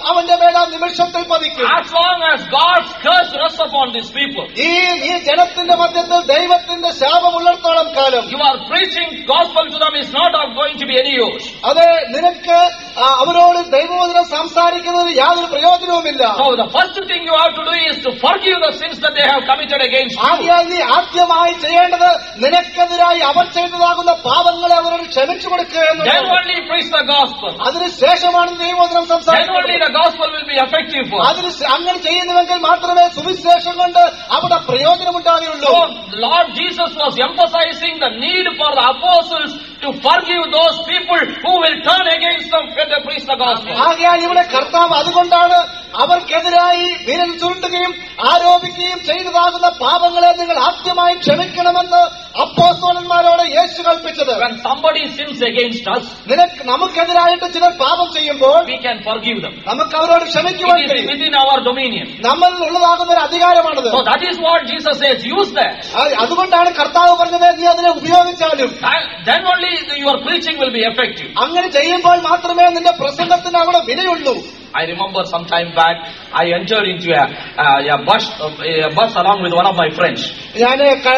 [SPEAKER 2] ഏഴാം നിമിഷത്തിൽ പതിക്കും
[SPEAKER 1] As long as God's curse rests upon these people,
[SPEAKER 2] ഈ ഈ ജനത്തിന്റെ മധ്യത്തിൽ ദൈവത്തിന്റെ ശാപമുള്ളിടത്തോളം കാലം
[SPEAKER 1] you are preaching gospel to them is not of going to be any use.
[SPEAKER 2] അത് നിനക്ക് ആ, അവരോട് ദൈവവചനം സംസാരിക്കുന്നതിന് യാതൊരു പ്രയോജനവുമില്ല
[SPEAKER 1] So the first thing you have to do is to forgive the sins that they have committed against you.
[SPEAKER 2] ആദ്യമായി നീ ആദ്യമായി ചെയ്യേണ്ടത് നിനക്കെതിരായി അവർ ചെയ്തതാകുന്ന പാപങ്ങളെ അവരോട് ക്ഷമിച്ചു കൊടുക്കുക
[SPEAKER 1] Then
[SPEAKER 2] എന്നുള്ളത്
[SPEAKER 1] only preach the gospel.
[SPEAKER 2] അതിനുശേഷമാണ് ദൈവവചനം
[SPEAKER 1] Then only
[SPEAKER 2] സംസാരിക്കുന്നത്
[SPEAKER 1] the gospel will be effective for. us.
[SPEAKER 2] അതിന് ശ- അങ്ങനെ ചെയ്യുന്നുവെങ്കിൽ മാത്രമേ സുവിശേഷം കൊണ്ട് അവിടെ പ്രയോജനമുണ്ടാകുകയുള്ളൂ
[SPEAKER 1] So Lord Jesus was emphasizing the need for the apostles to forgive those people who will turn against them when they preach the gospel.
[SPEAKER 2] ആകയാൽ ഇവിടെ കർത്താവ് അതുകൊണ്ടാണ് അവർക്കെതിരായി വിരൽ ചുരുട്ടുകയും ആരോപിക്കുകയും ചെയ്തതാകുന്ന പാപങ്ങളെ നിങ്ങൾ ആദ്യമായി ക്ഷമിക്കണമെന്ന് അപ്പോസ്തലന്മാരോട് യേശു കൽപ്പിച്ചത്
[SPEAKER 1] When somebody sins against us,
[SPEAKER 2] നിനക്ക് നമുക്കെതിരായിട്ട് ചിലർ പാപം ചെയ്യുമ്പോൾ
[SPEAKER 1] we can forgive them.
[SPEAKER 2] നമുക്ക് അവരോട് ക്ഷമിക്കുവാൻ
[SPEAKER 1] It is
[SPEAKER 2] കഴിയും
[SPEAKER 1] within our dominion.
[SPEAKER 2] നമ്മളിൽ ഉള്ളതാകുന്ന ഒരു അധികാരമാണത്
[SPEAKER 1] So that is what Jesus says. Use that.
[SPEAKER 2] ആ- അതുകൊണ്ടാണ് കർത്താവ് പറഞ്ഞത് നീ അതിനെ ഉപയോഗിച്ചാലും
[SPEAKER 1] And then only your preaching will be effective.
[SPEAKER 2] അങ്ങനെ ചെയ്യുമ്പോൾ മാത്രമേ നിന്റെ പ്രസംഗത്തിന് അവിടെ വിലയുള്ളൂ
[SPEAKER 1] I remember some time back, I entered into a, uh, a bus, uh, a bus along with one of my friends.
[SPEAKER 2] ഞാൻ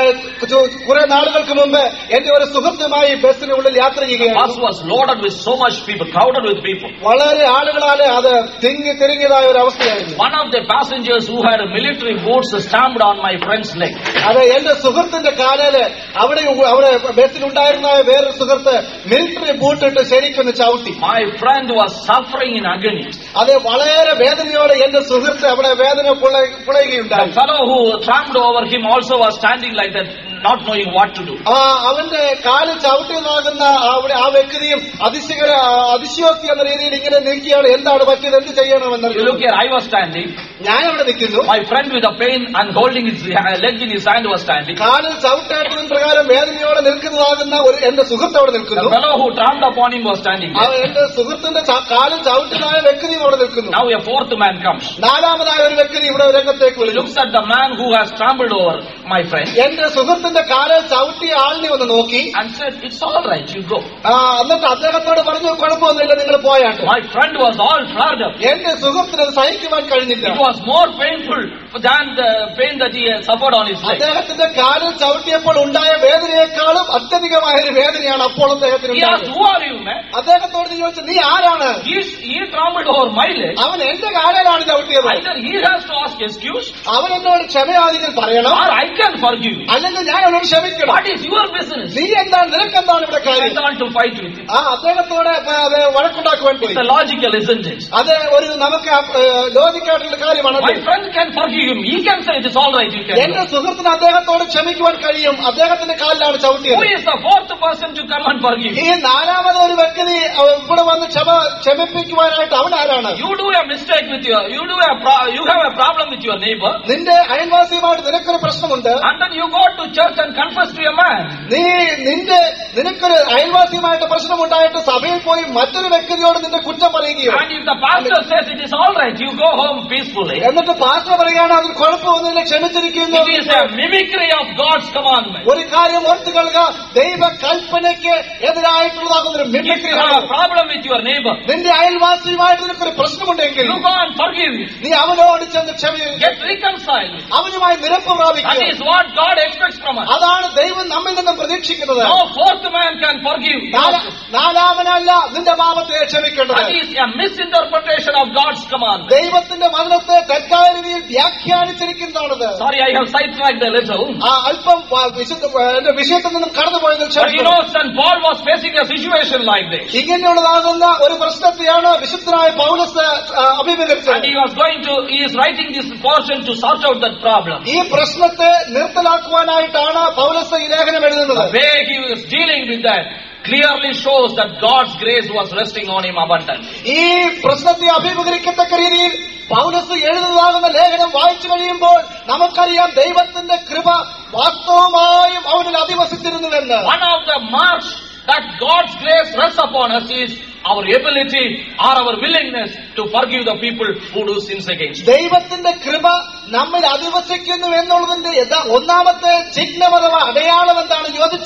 [SPEAKER 2] കുറെ നാളുകൾക്ക് മുമ്പ് എന്റെ ഒരു സുഹൃത്തുമായി ബസ്സിനുള്ളിൽ യാത്ര
[SPEAKER 1] The bus
[SPEAKER 2] ചെയ്യുകയാണ്
[SPEAKER 1] was loaded with so much people, crowded with people.
[SPEAKER 2] വളരെ ആളുകളാല് അത് തിങ്ങി തിരിങ്ങിയതായ ഒരു അവസ്ഥയായിരുന്നു
[SPEAKER 1] One of the passengers who had military boots stamped on my friend's leg.
[SPEAKER 2] അത് എന്റെ സുഹൃത്തിന്റെ കാലയില് അവിടെ ഉ- അവിടെ ബസ്സിലുണ്ടായിരുന്ന വേറൊരു സുഹൃത്ത് മിലിറ്ററി ബൂട്ടിട്ട് ശരിക്കൊന്ന് ചവിട്ടി
[SPEAKER 1] My friend was suffering in agony.
[SPEAKER 2] അത് വളരെ വേദനയോടെ എന്റെ സുഹൃത്ത് അവിടെ വേദന പുള-
[SPEAKER 1] The
[SPEAKER 2] പുളയുകയുണ്ടായി
[SPEAKER 1] fellow who trampled over him also was standing like that, not knowing what to do.
[SPEAKER 2] ആ അവന്റെ കാല് ചവിട്ടിയതാകുന്ന അവിടെ ആ വ്യക്തിയും അതിശയകര അതിശയോക്തി എന്ന രീതിയിൽ ഇങ്ങനെ നീക്കിയാണ് എന്താണ് പറ്റിയത് എന്ത്
[SPEAKER 1] You
[SPEAKER 2] ചെയ്യണമെന്ന്
[SPEAKER 1] look here, I was standing.
[SPEAKER 2] ഞാൻ അവിടെ നിൽക്കുന്നു
[SPEAKER 1] My friend with a pain and holding his uh, leg in his hand was standing.
[SPEAKER 2] കാലിൽ ചവിട്ടേറ്റതിന് പ്രകാരം വേദനയോടെ നിൽക്കുന്നതാകുന്ന ഒരു എന്റെ സുഹൃത്ത് അവിടെ
[SPEAKER 1] The
[SPEAKER 2] നിൽക്കുന്നു
[SPEAKER 1] fellow who trampled upon him was standing
[SPEAKER 2] ആ
[SPEAKER 1] there.
[SPEAKER 2] എന്റെ സുഹൃത്തിന്റെ ച- കാലിൽ ചവിട്ടിയതായ വ്യക്തിയും അവിടെ നിൽക്കുന്നു
[SPEAKER 1] Now a fourth man comes.
[SPEAKER 2] നാലാമതായ ഒരു വ്യക്തി ഇവിടെ രംഗത്തേക്ക്
[SPEAKER 1] He
[SPEAKER 2] വരുന്നു
[SPEAKER 1] looks at the man who has trampled over my friend
[SPEAKER 2] എന്റെ സുഹൃത്തിന്റെ കാലിൽ ചവിട്ടിയ ആളിനെ ഒന്ന് നോക്കി
[SPEAKER 1] and said, It's all right, you go.
[SPEAKER 2] ആ എന്നിട്ട് അദ്ദേഹത്തോട് പറഞ്ഞു കുഴപ്പമൊന്നുമില്ല നിങ്ങൾ പോയാട്ടെ
[SPEAKER 1] My friend was all flared up.
[SPEAKER 2] എന്റെ സുഹൃത്തിന് അത് സഹിക്കുവാൻ കഴിഞ്ഞില്ല
[SPEAKER 1] It was more painful than the pain that he had suffered on his leg.
[SPEAKER 2] അദ്ദേഹത്തിന്റെ കാലിൽ ചവിട്ടിയപ്പോൾ ഉണ്ടായ വേദനയെക്കാളും അത്യധികമായ ഒരു വേദനയാണ് അപ്പോൾ അദ്ദേഹത്തിന്
[SPEAKER 1] He asked,
[SPEAKER 2] ഉണ്ടായത്
[SPEAKER 1] Who are you, man?
[SPEAKER 2] അദ്ദേഹത്തോട് നീ ചോദിച്ചു നീ ആരാണ്
[SPEAKER 1] He, he trampled over my leg.
[SPEAKER 2] അവൻ എന്റെ കാലിലാണ് ചവിട്ടിയത്
[SPEAKER 1] Either he has to ask excuse
[SPEAKER 2] അവൻ എന്നോട് ക്ഷമയാദികൾ പറയണം
[SPEAKER 1] or I can forgive you.
[SPEAKER 2] അല്ലെങ്കിൽ ഞാൻ അവനോട് ക്ഷമിക്കണം
[SPEAKER 1] What is your business?
[SPEAKER 2] നീ എന്താണ് നിനക്കെന്താണ് ഇവിടെ
[SPEAKER 1] I
[SPEAKER 2] കാര്യം
[SPEAKER 1] want to fight with you.
[SPEAKER 2] ആ അദ്ദേഹത്തോട് അത് വഴക്കുണ്ടാക്കുവാൻ പോയി
[SPEAKER 1] It's logical, isn't it?
[SPEAKER 2] അത് ഒരു നമുക്ക് ലോജിക്കായിട്ടുള്ള കാര്യമാണ്
[SPEAKER 1] My friend can forgive him. He can say it is all right, you can
[SPEAKER 2] എന്റെ
[SPEAKER 1] go.
[SPEAKER 2] സുഹൃത്തിന് അദ്ദേഹത്തോട് ക്ഷമിക്കുവാൻ കഴിയും അദ്ദേഹത്തിന്റെ കാലിലാണ്
[SPEAKER 1] Who
[SPEAKER 2] ചവിട്ടിയത്
[SPEAKER 1] is the fourth person to come and forgive?
[SPEAKER 2] ഈ നാലാമത് ഒരു വ്യക്തി അവ- ഇവിടെ വന്ന് ക്ഷമ ക്ഷമിപ്പിക്കുവാനായിട്ട് അവൻ ആരാണ്
[SPEAKER 1] You do a mistake with your, you do a, pro, you have a problem with your neighbor,
[SPEAKER 2] നിന്റെ അയൽവാസിയുമായിട്ട് നിനക്കൊരു പ്രശ്നമുണ്ട്
[SPEAKER 1] and then you go to church and confess to a man.
[SPEAKER 2] നീ നിന്റെ നിനക്കൊരു അയൽവാസിയുമായിട്ട് പ്രശ്നമുണ്ടായിട്ട് സഭയിൽ പോയി മറ്റൊരു വ്യക്തിയോട് നിന്റെ കുറ്റം പറയുകയോ
[SPEAKER 1] And if the pastor says it is all right, you go home peacefully.
[SPEAKER 2] എന്നിട്ട് പാസ്റ്റർ പറയുകയാണ് അതിൽ കുഴപ്പമൊന്നുമില്ല ക്ഷമിച്ചിരിക്കുന്നു
[SPEAKER 1] It is a mimicry of God's commandment.
[SPEAKER 2] ഒരു കാര്യം ഓർത്തു കൊള്ളുക ദൈവ കൽപ്പനയ്ക്ക് എതിരായിട്ടുള്ളതാകുന്ന ഒരു
[SPEAKER 1] If you have a
[SPEAKER 2] മിമിക്രിയാണ്
[SPEAKER 1] problem with your neighbor,
[SPEAKER 2] നിന്റെ അയൽവാസിയുമായിട്ട് നിനക്കൊരു പ്രശ്നമുണ്ടെങ്കിൽ
[SPEAKER 1] you go and forgive him.
[SPEAKER 2] നീ അവനോട് ചെന്ന് ക്ഷമ
[SPEAKER 1] Get reconciled.
[SPEAKER 2] അവനുമായി നിരപ്പ്
[SPEAKER 1] That
[SPEAKER 2] പ്രാപിക്കുക
[SPEAKER 1] is what God expects from us.
[SPEAKER 2] അതാണ് ദൈവം നമ്മിൽ നിന്നും പ്രതീക്ഷിക്കുന്നത്
[SPEAKER 1] No fourth man can forgive.
[SPEAKER 2] നാല- നാലാമനല്ല നിന്റെ പാപത്തെ ക്ഷമിക്കേണ്ടത്
[SPEAKER 1] That is a misinterpretation of God's command.
[SPEAKER 2] ദൈവത്തിന്റെ വചനത്തെ തെറ്റായ രീതിയിൽ വ്യാഖ്യാനിച്ചിരിക്കുന്നതാണത്
[SPEAKER 1] Sorry, I have sidetracked a little.
[SPEAKER 2] ആ അല്പം വ- വിശുദ്ധ എന്റെ വിഷയത്തിൽ നിന്നും കടന്നുപോയതിൽ
[SPEAKER 1] But you
[SPEAKER 2] ക്ഷമിക്കണം
[SPEAKER 1] know, St. Paul was facing a situation like this.
[SPEAKER 2] ഇങ്ങനെയുള്ളതാകുന്ന ഒരു പ്രശ്നത്തെയാണ് വിശുദ്ധനായ പൗലസ് ആ,
[SPEAKER 1] And
[SPEAKER 2] അഭിമുഖിച്ചത്
[SPEAKER 1] he was going to, he is writing this portion to sort out that problem.
[SPEAKER 2] ഈ പ്രശ്നത്തെ നിർത്തലാക്കുവാനായിട്ടാണ് പൗലസ് ഈ ലേഖനം എഴുതുന്നത്
[SPEAKER 1] The way he was dealing with that clearly shows that God's grace was resting on him abundantly.
[SPEAKER 2] ഈ പ്രശ്നത്തെ അഭിമുഖീകരിക്കത്തക്ക രീതിയിൽ പൗലസ് എഴുതുന്നതാകുന്ന ലേഖനം വായിച്ചു കഴിയുമ്പോൾ നമുക്കറിയാം ദൈവത്തിന്റെ കൃപ വാസ്തവമായും അവനിൽ അധിവസിച്ചിരുന്നുവെന്ന്
[SPEAKER 1] One of the marks that God's grace rests upon us is our ability or our willingness to forgive the people who do sins against us.
[SPEAKER 2] ദൈവത്തിന്റെ കൃപ നമ്മിൽ അധിവസിക്കുന്നു എന്നുള്ളതിന്റെ യഥാ- ഒന്നാമത്തെ ചിഹ്നം അഥവാ അടയാളം എന്താണ് ചോദിച്ചാൽ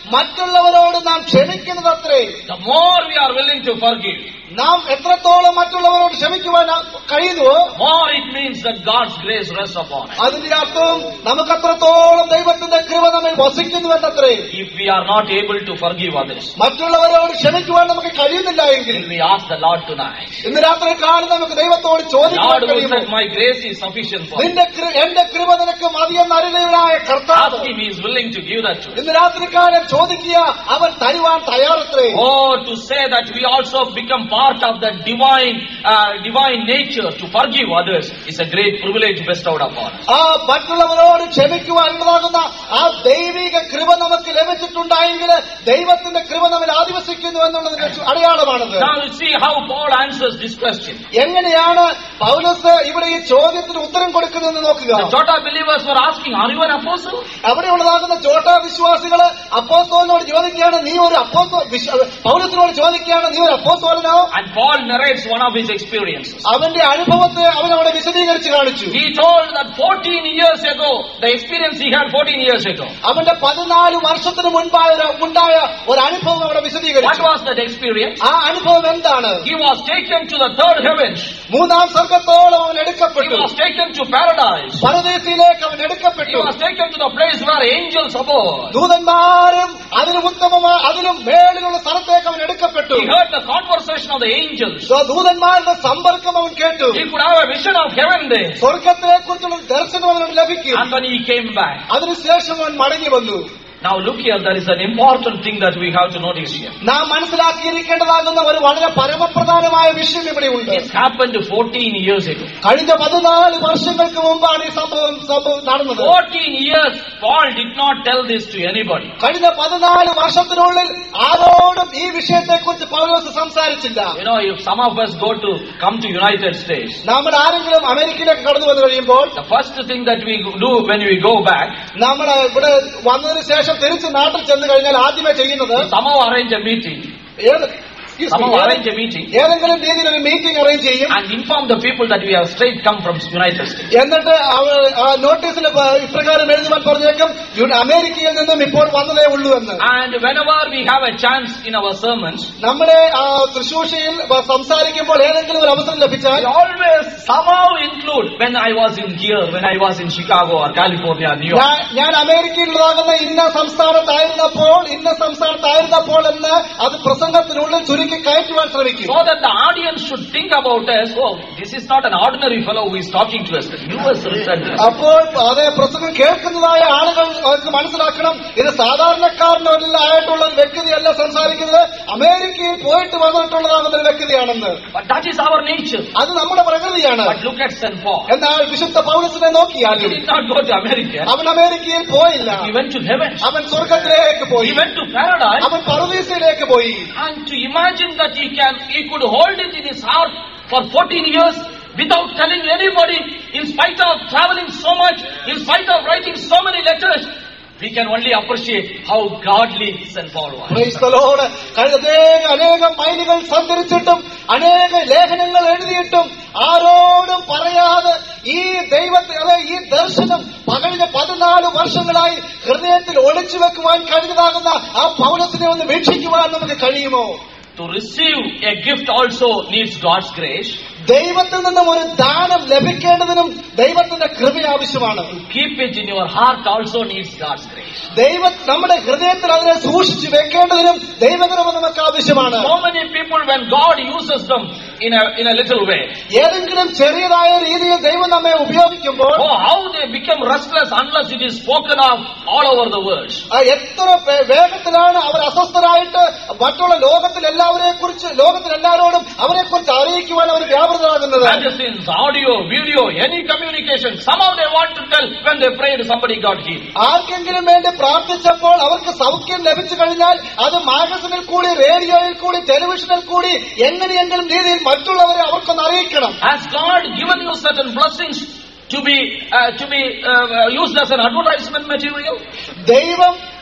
[SPEAKER 2] മറ്റുള്ളവരോട് നാം ക്ഷമിക്കുന്നത് അത്രേ
[SPEAKER 1] the more we are willing to forgive,
[SPEAKER 2] നാം എത്രത്തോളം മറ്റുള്ളവരോട് ക്ഷമിക്കുവാൻ കഴിയുന്നുവോ
[SPEAKER 1] more it means that God's grace rests upon us.
[SPEAKER 2] അതിന്റെ അർത്ഥം നമുക്ക് അത്രത്തോളം ദൈവത്തിന്റെ കൃപ നമ്മിൽ വസിക്കുന്നുവെന്നത്രേ
[SPEAKER 1] If we are not able to forgive others,
[SPEAKER 2] മറ്റുള്ളവരോട് ക്ഷമിക്കുവാൻ നമുക്ക് കഴിയുന്നില്ല എങ്കിൽ
[SPEAKER 1] will we ask the Lord tonight?
[SPEAKER 2] ഇന്ന് രാത്രി കാലം നമുക്ക് ദൈവത്തോട് ചോദിക്കാൻ
[SPEAKER 1] Lord who
[SPEAKER 2] കഴിയുമോ
[SPEAKER 1] said, My grace is sufficient for you.
[SPEAKER 2] നിന്റെ കൃ- എന്റെ കൃപ നിനക്ക് മതിയെന്ന് അറിയുന്നവനായ കർത്താവ്
[SPEAKER 1] Ask him, he is willing to give that to you.
[SPEAKER 2] ഇന്ന് രാത്രിക്കാലം ചോദിക്കുക അവൻ തരുവാൻ തയ്യാറത്രേ
[SPEAKER 1] Oh, to say that we also become part of the divine, uh, divine nature to forgive others is a great privilege bestowed upon us.
[SPEAKER 2] ആ മറ്റുള്ളവരോട് ക്ഷമിക്കുവാൻ ഉള്ളതാകുന്ന ആ ദൈവിക കൃപ നമുക്ക് ലഭിച്ചിട്ടുണ്ടായെങ്കിൽ ദൈവത്തിന്റെ കൃപ നമ്മിൽ ആദിവസിക്കുന്നു എന്നുള്ളതിന്റെ ചു- അടയാളമാണത്
[SPEAKER 1] Now you see how Paul answers this question.
[SPEAKER 2] എങ്ങനെയാണ് പൗലസ് ഇവിടെ ഈ ചോദ്യത്തിന് ഉത്തരം കൊടുക്കുന്നതെന്ന് നോക്കുക
[SPEAKER 1] The Jota believers were asking, Are you an apostle?
[SPEAKER 2] അവിടെയുള്ളതാകുന്ന ചോട്ട വിശ്വാസികള് അപ്പോസ്തോലിനോട് ചോദിക്കുകയാണ് നീ ഒരു അപ്പോസ്തോ വിശ്വ- പൗലസിനോട് ചോദിക്കുകയാണ് നീ ഒരു അപ്പോസ്തോലനോ
[SPEAKER 1] And Paul narrates one of his experiences.
[SPEAKER 2] അവന്റെ അനുഭവത്തെ അവൻ അവിടെ വിശദീകരിച്ച് കാണിച്ചു
[SPEAKER 1] He told that 14 years ago, the experience he had 14 years ago.
[SPEAKER 2] അവന്റെ പതിനാല് വർഷത്തിന് മുൻപായ ഒരു- ഉണ്ടായ ഒരു അനുഭവം അവിടെ
[SPEAKER 1] What
[SPEAKER 2] വിശദീകരിച്ചു
[SPEAKER 1] was that experience?
[SPEAKER 2] ആ അനുഭവം എന്താണ്
[SPEAKER 1] He was taken to the third heavens.
[SPEAKER 2] മൂന്നാം സ്വർഗത്തോളം അവൻ
[SPEAKER 1] He
[SPEAKER 2] എടുക്കപ്പെട്ടു
[SPEAKER 1] was taken to paradise.
[SPEAKER 2] പരദേശിയിലേക്ക് അവൻ
[SPEAKER 1] He
[SPEAKER 2] എടുക്കപ്പെട്ടു
[SPEAKER 1] was taken to the place where angels abode.
[SPEAKER 2] ദൂതന്മാരും അതിലും ഉത്തമമായ അതിലും മേളിലുള്ള സ്ഥലത്തേക്ക് അവൻ എടുക്കപ്പെട്ടു
[SPEAKER 1] He heard the conversation of the angels.
[SPEAKER 2] So, ദൂതന്മാരുടെ സമ്പർക്കം അവൻ കേട്ടു
[SPEAKER 1] He could have a vision of heaven there.
[SPEAKER 2] സ്വർഗത്തിനെ കുറിച്ചുള്ള ദർശനം അവനോട് ലഭിക്കും
[SPEAKER 1] And when he came back.
[SPEAKER 2] അതിനുശേഷം അവൻ മടങ്ങി വന്നു
[SPEAKER 1] Now look here, there is an important thing that we have to notice here.
[SPEAKER 2] നാം മനസ്സിലാക്കിയിരിക്കേണ്ടതാകുന്ന ഒരു വളരെ പരമപ്രധാനമായ വിഷയം ഇവിടെ ഉണ്ട്
[SPEAKER 1] This happened 14 years ago.
[SPEAKER 2] കഴിഞ്ഞ പതിനാല് വർഷങ്ങൾക്ക് മുമ്പാണ് ഈ സംഭവം സംഭവം നടന്നത്
[SPEAKER 1] 14 years, Paul did not tell this to anybody.
[SPEAKER 2] കഴിഞ്ഞ പതിനാല് വർഷത്തിനുള്ളിൽ ആരോടും ഈ വിഷയത്തെക്കുറിച്ച് പൗലോസ് സംസാരിച്ചില്ല
[SPEAKER 1] You know, if some of us go to come to United States,
[SPEAKER 2] നമ്മൾ ആരെങ്കിലും അമേരിക്കയിലേക്ക് കടന്നു വന്നു കഴിയുമ്പോൾ
[SPEAKER 1] the first thing that we do when we go back,
[SPEAKER 2] നമ്മൾ ഇവിടെ വന്നതിന് ശേഷം തിരിച്ച് നാട്ടിൽ ചെന്ന് കഴിഞ്ഞാൽ ആദ്യമേ ചെയ്യുന്നത്
[SPEAKER 1] we somehow arrange a meeting.
[SPEAKER 2] ഏത് excuse me,
[SPEAKER 1] Somehow
[SPEAKER 2] ഏത്-
[SPEAKER 1] arrange a meeting
[SPEAKER 2] ഏതെങ്കിലും രീതിയിൽ ഒരു മീറ്റിംഗ് അറേഞ്ച് ചെയ്യും
[SPEAKER 1] and inform the people that we have straight come from United States.
[SPEAKER 2] എന്നിട്ട് അവർ ആ നോട്ടീസിൽ ഇപ്രകാരം എഴുതുവാൻ പറഞ്ഞേക്കും യു- അമേരിക്കയിൽ നിന്നും ഇപ്പോൾ വന്നതേ ഉള്ളൂ എന്ന്
[SPEAKER 1] And whenever we have a chance in our sermons,
[SPEAKER 2] നമ്മുടെ ആ ശുശ്രൂഷയിൽ സംസാരിക്കുമ്പോൾ ഏതെങ്കിലും ഒരു അവസരം ലഭിച്ചാൽ
[SPEAKER 1] we always somehow include when I was in here, when I was in Chicago or California, New York.
[SPEAKER 2] ഞാൻ- ഞാൻ അമേരിക്കയിലുള്ളതാകുന്ന ഇന്ന സംസ്ഥാനത്തായിരുന്നപ്പോൾ ഇന്ന സംസ്ഥാനത്തായിരുന്നപ്പോൾ എന്ന് അത് പ്രസംഗത്തിനുള്ളിൽ ചുരുക്കി കയറ്റുവാൻ ശ്രമിക്കും
[SPEAKER 1] So that the audience should think about us, oh, this is not an ordinary fellow who is talking to us. The US representative.
[SPEAKER 2] അപ്പോൾ അതേ പ്രസംഗം കേൾക്കുന്നതായ ആളുകൾ അവർക്ക് മനസ്സിലാക്കണം ഇത് സാധാരണക്കാരനായിട്ടുള്ള ഒരു വ്യക്തിയല്ല സംസാരിക്കുന്നത് അമേരിക്കയിൽ പോയിട്ട് വന്നിട്ടുള്ളതാകുന്ന ഒരു വ്യക്തിയാണെന്ന്
[SPEAKER 1] But that is our nature.
[SPEAKER 2] അത് നമ്മുടെ പ്രകൃതിയാണ്
[SPEAKER 1] But look at St. Paul.
[SPEAKER 2] എന്നാൽ വിശുദ്ധ പൗരസിനെ
[SPEAKER 1] He
[SPEAKER 2] നോക്കിയാലും
[SPEAKER 1] did not go to America.
[SPEAKER 2] അവൻ അമേരിക്കയിൽ പോയില്ല
[SPEAKER 1] He went to heaven.
[SPEAKER 2] അവൻ സ്വർഗത്തിലേക്ക് പോയി
[SPEAKER 1] He went to paradise.
[SPEAKER 2] അവൻ പറുദീസയിലേക്ക് പോയി
[SPEAKER 1] And to imagine that he can, he could hold it in his heart for 14 years without telling anybody, in spite of traveling so much, in spite of writing so many letters, we can only appreciate how godly St. Paul was.
[SPEAKER 2] Praise the Lord. കഴിഞ്ഞ അനേക അനേകം മൈലുകൾ സഞ്ചരിച്ചിട്ടും അനേക ലേഖനങ്ങൾ എഴുതിയിട്ടും ആരോടും പറയാതെ ഈ ദൈവത്തെ അല്ലെ ഈ ദർശനം കഴിഞ്ഞ പതിനാല് വർഷങ്ങളായി ഹൃദയത്തിൽ ഒളിച്ചു വെക്കുവാൻ കഴിഞ്ഞതാകുന്ന ആ പൗരത്തിനെ ഒന്ന് വീക്ഷിക്കുവാൻ നമുക്ക് കഴിയുമോ
[SPEAKER 1] To receive a gift also needs God's grace.
[SPEAKER 2] ദൈവത്തിൽ നിന്നും ഒരു ദാനം ലഭിക്കേണ്ടതിനും ദൈവത്തിന്റെ കൃപ ആവശ്യമാണ്
[SPEAKER 1] Keep it in your heart also needs God's grace.
[SPEAKER 2] ദൈവ നമ്മുടെ ഹൃദയത്തിൽ അതിനെ സൂക്ഷിച്ചു വെക്കേണ്ടതിനും ദൈവകൃപ നമുക്ക് ആവശ്യമാണ്
[SPEAKER 1] So many people, when God uses them in a, in a little way,
[SPEAKER 2] ഏതെങ്കിലും ചെറിയതായ രീതിയിൽ ദൈവം നമ്മെ ഉപയോഗിക്കുമ്പോൾ
[SPEAKER 1] oh, how they become restless unless it is spoken of all over the world.
[SPEAKER 2] ആ എത്ര വേ- വേഗത്തിലാണ് അവർ അസ്വസ്ഥരായിട്ട് മറ്റുള്ള ലോകത്തിൽ എല്ലാവരെ കുറിച്ച് ലോകത്തിൽ എല്ലാവരോടും അവരെ കുറിച്ച് അറിയിക്കുവാൻ അവർ വ്യാപൃതരാകുന്നത്
[SPEAKER 1] Magazines, audio, video, any communication, somehow they want to tell when they prayed somebody got healed.
[SPEAKER 2] ആർക്കെങ്കിലും വേണ്ടി പ്രാർത്ഥിച്ചപ്പോൾ അവർക്ക് സൗഖ്യം ലഭിച്ചു കഴിഞ്ഞാൽ അത് മാഗസിനിൽ കൂടി റേഡിയോയിൽ കൂടി ടെലിവിഷനിൽ കൂടി എങ്ങനെയെങ്കിലും രീതിയിൽ മറ്റുള്ളവരെ അവർക്കൊന്ന് അറിയിക്കണം
[SPEAKER 1] Has God given you certain blessings to be uh, to be uh, uh, used as an advertisement material?
[SPEAKER 2] ദൈവം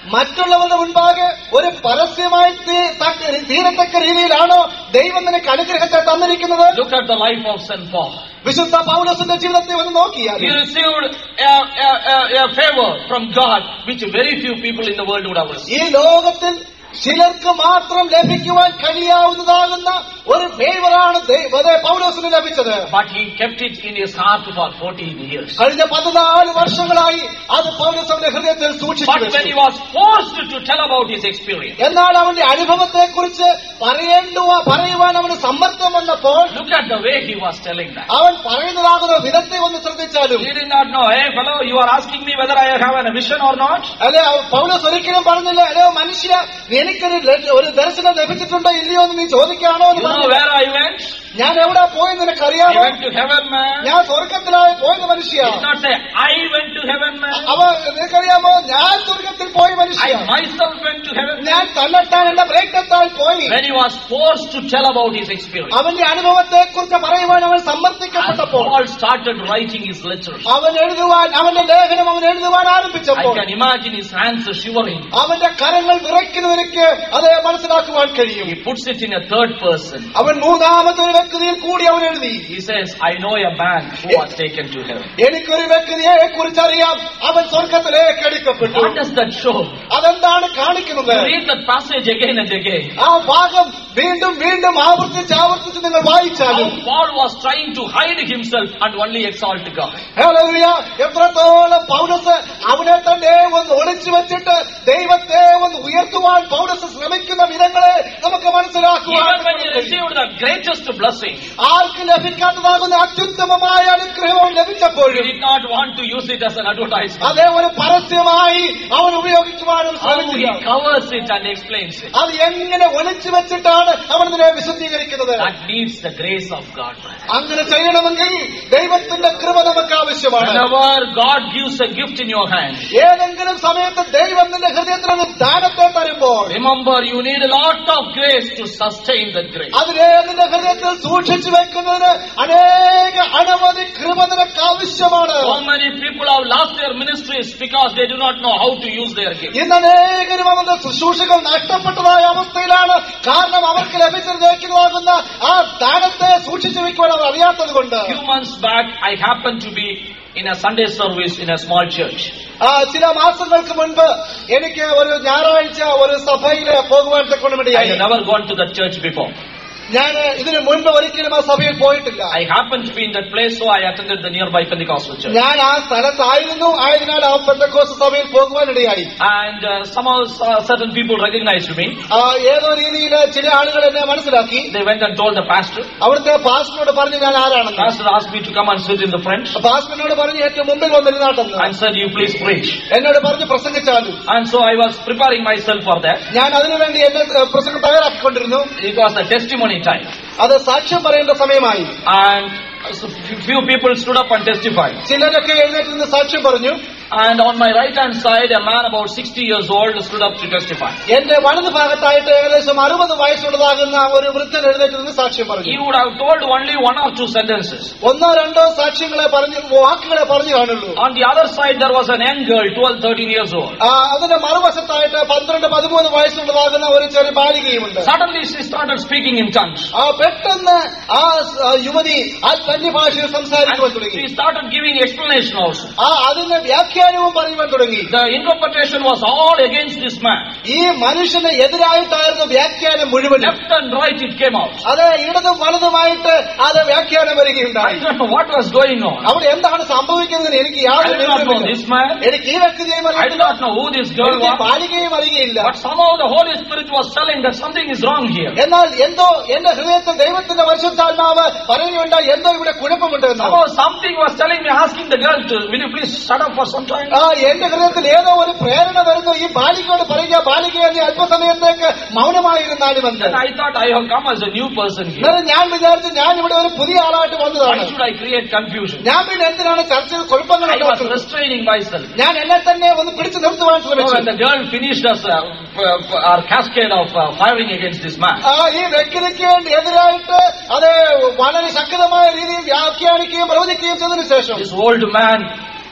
[SPEAKER 2] മറ്റുള്ളവരുടെ മുൻപാകെ ഒരു പരസ്യമായി തീ- തക്ക- തീരത്തക്ക രീതിയിലാണോ ദൈവം നിനക്ക് അനുഗ്രഹത്തെ തന്നിരിക്കുന്നത്
[SPEAKER 1] Look at the life of St. Paul.
[SPEAKER 2] വിശുദ്ധ പൗലോസിന്റെ ജീവിതത്തെ ഒന്ന് നോക്കിയാൽ
[SPEAKER 1] He received a, a, a, a favor from God which very few people in the world would have received.
[SPEAKER 2] ഈ ലോകത്തിൽ ചിലർക്ക് മാത്രം ലഭിക്കുവാൻ കഴിയാവുന്നതാകുന്ന ഒരു ഫേവറാണ് പൗലോസിന് ലഭിച്ചത്
[SPEAKER 1] But he kept it in his heart for 14 years.
[SPEAKER 2] കഴിഞ്ഞ പതിനാല് വർഷങ്ങളായി അത് പൗലോസിന്റെ ഹൃദയത്തിൽ സൂക്ഷിച്ചു
[SPEAKER 1] But when he
[SPEAKER 2] വെച്ചു.
[SPEAKER 1] was forced to tell about his experience,
[SPEAKER 2] എന്നാൽ അവന്റെ അനുഭവത്തെ കുറിച്ച് പറയേണ്ടുവ പറയുവാൻ അവന് സമ്മർദ്ദം വന്നപ്പോൾ
[SPEAKER 1] look at the way he was telling that.
[SPEAKER 2] അവൻ പറയുന്നതാകുന്ന വിധത്തെ ഒന്ന് ശ്രദ്ധിച്ചാലും
[SPEAKER 1] He did not know, hey fellow, you are asking me whether I have a vision or not?
[SPEAKER 2] അല്ലെ പൗലോസ് ഒരിക്കലും പറഞ്ഞില്ല അല്ലയോ മനുഷ്യ എനിക്കൊരു ല- ഒരു ദർശനം ലഭിച്ചിട്ടുണ്ടോ ഇല്ലയോ എന്ന് നീ ചോദിക്കാണോ എന്ന്
[SPEAKER 1] You know
[SPEAKER 2] പറഞ്ഞില്ല.
[SPEAKER 1] where I went?
[SPEAKER 2] ഞാൻ എവിടെ പോയി
[SPEAKER 1] I
[SPEAKER 2] നിനക്കറിയാമോ
[SPEAKER 1] went to heaven, man.
[SPEAKER 2] ഞാൻ സ്വർഗത്തിലായി പോയത് മനുഷ്യ
[SPEAKER 1] He did not say, I went to heaven, man.
[SPEAKER 2] അവ നിനക്കറിയാമോ ഞാൻ സ്വർഗത്തിൽ പോയി മനുഷ്യ
[SPEAKER 1] I myself went to heaven.
[SPEAKER 2] ഞാൻ തന്നെത്താൻ എന്റെ ബ്രേക്കത്താൽ പോയി
[SPEAKER 1] When he was forced to tell about his experience,
[SPEAKER 2] അവന്റെ അനുഭവത്തെ കുറിച്ച് പറയുവാൻ അവൻ
[SPEAKER 1] and
[SPEAKER 2] സമ്മർദ്ദിക്കപ്പെട്ടപ്പോൾ
[SPEAKER 1] Paul started writing his letters.
[SPEAKER 2] അവൻ എഴുതുവാൻ അവന്റെ ലേഖനം അവൻ എഴുതുവാൻ
[SPEAKER 1] I
[SPEAKER 2] ആരംഭിച്ചപ്പോൾ
[SPEAKER 1] can imagine his hands shivering.
[SPEAKER 2] അവന്റെ കരങ്ങൾ വിറയ്ക്കുന്നതിലേക്ക് അത് മനസ്സിലാക്കുവാൻ കഴിയും
[SPEAKER 1] He puts it in a third person.
[SPEAKER 2] അവൻ മൂന്നാമത്തെ ഒരു വ്യക്തിയിൽ കൂടി അവൻ എഴുതി
[SPEAKER 1] He says, I know a man who was taken to heaven.
[SPEAKER 2] എനിക്കൊരു വ്യക്തിയെ കുറിച്ചറിയാം അവൻ സ്വർഗത്തിലേക്ക് എടുക്കപ്പെട്ടു
[SPEAKER 1] What does that show?
[SPEAKER 2] അതെന്താണ് കാണിക്കുന്നത്
[SPEAKER 1] You read that passage again and again.
[SPEAKER 2] ആ ഭാഗം വീണ്ടും വീണ്ടും ആവർത്തിച്ച് ആവർത്തിച്ച് നിങ്ങൾ വായിച്ചാലും
[SPEAKER 1] How Paul was trying to hide himself and only exalt God.
[SPEAKER 2] Hallelujah. എത്രത്തോളം പൗലസ് അവനെ തന്നെ ഒന്ന് ഒളിച്ചു വെച്ചിട്ട് ദൈവത്തെ ഒന്ന് ഉയർത്തുവാൻ പൗലസ് ശ്രമിക്കുന്ന വിധങ്ങളെ നമുക്ക് മനസ്സിലാക്കുവാൻ
[SPEAKER 1] Even when he
[SPEAKER 2] കഴിയും.
[SPEAKER 1] received the greatest blessing,
[SPEAKER 2] ആർക്ക് ലഭിക്കാത്തതാകുന്ന അത്യുത്തമമായ അനുഗ്രഹം
[SPEAKER 1] he
[SPEAKER 2] ലഭിച്ചപ്പോഴും
[SPEAKER 1] did not want to use it as an advertisement.
[SPEAKER 2] അതേ ഒരു പരസ്യമായി അവൻ ഉപയോഗിക്കുവാനും
[SPEAKER 1] How he
[SPEAKER 2] ശ്രമിക്കുക
[SPEAKER 1] covers it and explains it.
[SPEAKER 2] അത് എങ്ങനെ ഒളിച്ചു വെച്ചിട്ടാണ് അവൻ ഇതിനെ വിശദീകരിക്കുന്നത്
[SPEAKER 1] That needs the grace of God.
[SPEAKER 2] അങ്ങനെ ചെയ്യണമെങ്കിൽ ദൈവത്തിന്റെ കൃപ നമുക്ക് ആവശ്യമാണ്
[SPEAKER 1] Whenever God gives a gift in your hand,
[SPEAKER 2] ഏതെങ്കിലും സമയത്ത് ദൈവം നിന്റെ ഹൃദയത്തിൽ ഒരു ദാനത്തെ തരുമ്പോൾ
[SPEAKER 1] remember you need a lot of grace to sustain that grace.
[SPEAKER 2] അതിനെ നിന്റെ ഹൃദയത്തിൽ സൂക്ഷിച്ചു വെക്കുന്നതിന് അനേക അനവധി കൃപ നിനക്ക് ആവശ്യമാണ്
[SPEAKER 1] So many people have lost their ministries because they do not know how to use their gift.
[SPEAKER 2] ഇന്ന് അനേകരും അവന്റെ ശുശ്രൂഷകൾ നഷ്ടപ്പെട്ടതായ അവസ്ഥയിലാണ് കാരണം അവർക്ക് ലഭിച്ചിരിക്കുന്നതാകുന്ന ആ ദാനത്തെ സൂക്ഷിച്ചു വെക്കുവാൻ അവർ അറിയാത്തത് കൊണ്ട്
[SPEAKER 1] Few months back, I happened to be in a Sunday service in a small church.
[SPEAKER 2] ആ ചില മാസങ്ങൾക്ക് മുൻപ് എനിക്ക് ഒരു ഞായറാഴ്ച ഒരു സഭയിൽ പോകുവാൻ
[SPEAKER 1] I
[SPEAKER 2] തക്കൊണ്ടുമിടയായി
[SPEAKER 1] had never gone to that church before.
[SPEAKER 2] ഞാൻ ഇതിനു മുൻപ് ഒരിക്കലും ആ സഭയിൽ പോയിട്ടില്ല
[SPEAKER 1] I happened to be in that place, so I attended the nearby Pentecostal church.
[SPEAKER 2] ഞാൻ ആ സ്ഥലത്തായിരുന്നു ആയതിനാൽ ആ പെന്തക്കോസ് സഭയിൽ പോകുവാനിടയായി
[SPEAKER 1] And uh, somehow uh, certain people recognized me.
[SPEAKER 2] ആ ഏതോ രീതിയിൽ ചില ആളുകൾ എന്നെ മനസ്സിലാക്കി
[SPEAKER 1] They went and told the pastor.
[SPEAKER 2] അവിടുത്തെ പാസ്റ്ററിനോട് പറഞ്ഞു ഞാൻ ആരാണെന്ന്
[SPEAKER 1] Pastor asked me to come and sit in the front
[SPEAKER 2] പാസ്റ്ററിനോട് പറഞ്ഞു ഏറ്റവും മുമ്പിൽ വന്നിരുന്നാട്ടെന്ന്
[SPEAKER 1] and said, you please preach.
[SPEAKER 2] എന്നോട് പറഞ്ഞ് പ്രസംഗിച്ചാലും
[SPEAKER 1] And so I was preparing myself for that.
[SPEAKER 2] ഞാൻ അതിനുവേണ്ടി എന്നെ ഏഹ്, പ്രസംഗം തയ്യാറാക്കിക്കൊണ്ടിരുന്നു
[SPEAKER 1] It was a testimony time.
[SPEAKER 2] അത് സാക്ഷ്യം പറയേണ്ട സമയമായി
[SPEAKER 1] And so few people stood up and testified.
[SPEAKER 2] ചിലരൊക്കെ എഴുന്നേറ്റ് നിന്ന് സാക്ഷ്യം പറഞ്ഞു
[SPEAKER 1] And on my right hand side, a man about 60 years old stood up to testify.
[SPEAKER 2] എന്റെ വലത് ഭാഗത്തായിട്ട് ഏകദേശം അറുപത് വയസ്സുള്ളതാകുന്ന ഒരു വൃദ്ധൻ എഴുന്നേറ്റ് നിന്ന് സാക്ഷ്യം
[SPEAKER 1] He
[SPEAKER 2] പറഞ്ഞു
[SPEAKER 1] would have told only one or two sentences.
[SPEAKER 2] ഒന്നോ രണ്ടോ സാക്ഷ്യങ്ങളെ പറഞ്ഞു വാക്കുകളെ പറഞ്ഞു കാണുള്ളൂ
[SPEAKER 1] On the other side, there was an young girl, 12, 13 years old.
[SPEAKER 2] ആ, അതിന്റെ മറുവശത്തായിട്ട് പന്ത്രണ്ട് പതിമൂന്ന് വയസ്സുള്ളതാകുന്ന ഒരു ചെറിയ ബാലികയുമുണ്ട്
[SPEAKER 1] Suddenly, she started speaking in tongues.
[SPEAKER 2] ആ പെട്ടെന്ന് ആ സ്- ആ യുവതി ആ അന്യഭാഷയിൽ സംസാരിക്കുവാൻ
[SPEAKER 1] And
[SPEAKER 2] തുടങ്ങി
[SPEAKER 1] she started giving explanation also.
[SPEAKER 2] ആ അതിന്റെ വ്യാഖ്യാനവും പറയുവാൻ തുടങ്ങി
[SPEAKER 1] The interpretation was all against this man.
[SPEAKER 2] ഈ മനുഷ്യന് എതിരായിട്ടായിരുന്നു വ്യാഖ്യാനം മുഴുവനും
[SPEAKER 1] Left and right, it came out.
[SPEAKER 2] അത് ഇടതും വലതുമായിട്ട് അത് വ്യാഖ്യാനം
[SPEAKER 1] I
[SPEAKER 2] വരികയുണ്ടായി
[SPEAKER 1] don't know what was going on.
[SPEAKER 2] അവിടെ എന്താണ് സംഭവിക്കുന്നതെന്ന് എനിക്ക്
[SPEAKER 1] I
[SPEAKER 2] യാതൊരു
[SPEAKER 1] did not know
[SPEAKER 2] വിവരവുമില്ല.
[SPEAKER 1] this man.
[SPEAKER 2] എനിക്ക് ഈ വ്യക്തിയെയും
[SPEAKER 1] I did
[SPEAKER 2] അറിയത്തില്ല
[SPEAKER 1] not know who this girl
[SPEAKER 2] എനിക്ക് ഈ
[SPEAKER 1] was.
[SPEAKER 2] ബാലികയും അറിയുകയില്ല
[SPEAKER 1] But somehow the Holy Spirit was telling that something is wrong here.
[SPEAKER 2] എന്നാൽ എന്തോ എന്റെ ഹൃദയത്തിൽ ദൈവത്തിന്റെ പരിശുദ്ധാത്മാവ് പറയുകയുണ്ടായി എന്തോ ഇവിടെ കുഴപ്പമുണ്ട് എന്നാണ്
[SPEAKER 1] Somehow something was telling me, asking the girl to, will you please shut up for some time?
[SPEAKER 2] ആ എന്റെ ഹൃദയത്തിൽ ഏതോ ഒരു പ്രേരണ വരുന്നു ഈ ബാലികയോട് പറയുക ബാലിക നീ അല്പസമയത്തേക്ക് മൗനമായിരുന്നാലും എന്ന്
[SPEAKER 1] Then I thought I have come as a new person here.
[SPEAKER 2] എന്നാലും ഞാൻ വിചാരിച്ചു ഞാൻ ഇവിടെ ഒരു പുതിയ ആളായിട്ട്
[SPEAKER 1] Why
[SPEAKER 2] വന്നതാണ്
[SPEAKER 1] should I create confusion?
[SPEAKER 2] ഞാൻ പിന്നെ എന്തിനാണ് ചർച്ചയിൽ കുഴപ്പങ്ങൾ
[SPEAKER 1] I was
[SPEAKER 2] ഉണ്ടാക്കുന്നത്?
[SPEAKER 1] restraining myself.
[SPEAKER 2] ഞാൻ എന്നെ തന്നെ ഒന്ന് പിടിച്ചു നിർത്തുവാൻ
[SPEAKER 1] So when
[SPEAKER 2] ശ്രമിച്ചു
[SPEAKER 1] the girl finished us, uh, f- f- our cascade of uh, firing against this man,
[SPEAKER 2] ആ ഈ വ്യക്തിക്ക് എതിരായിട്ട് അത് വളരെ ശക്തമായ രീതിയിൽ വ്യാഖ്യാനിക്കുകയും പ്രവചിക്കുകയും ചെയ്തതിനു ശേഷം
[SPEAKER 1] this old man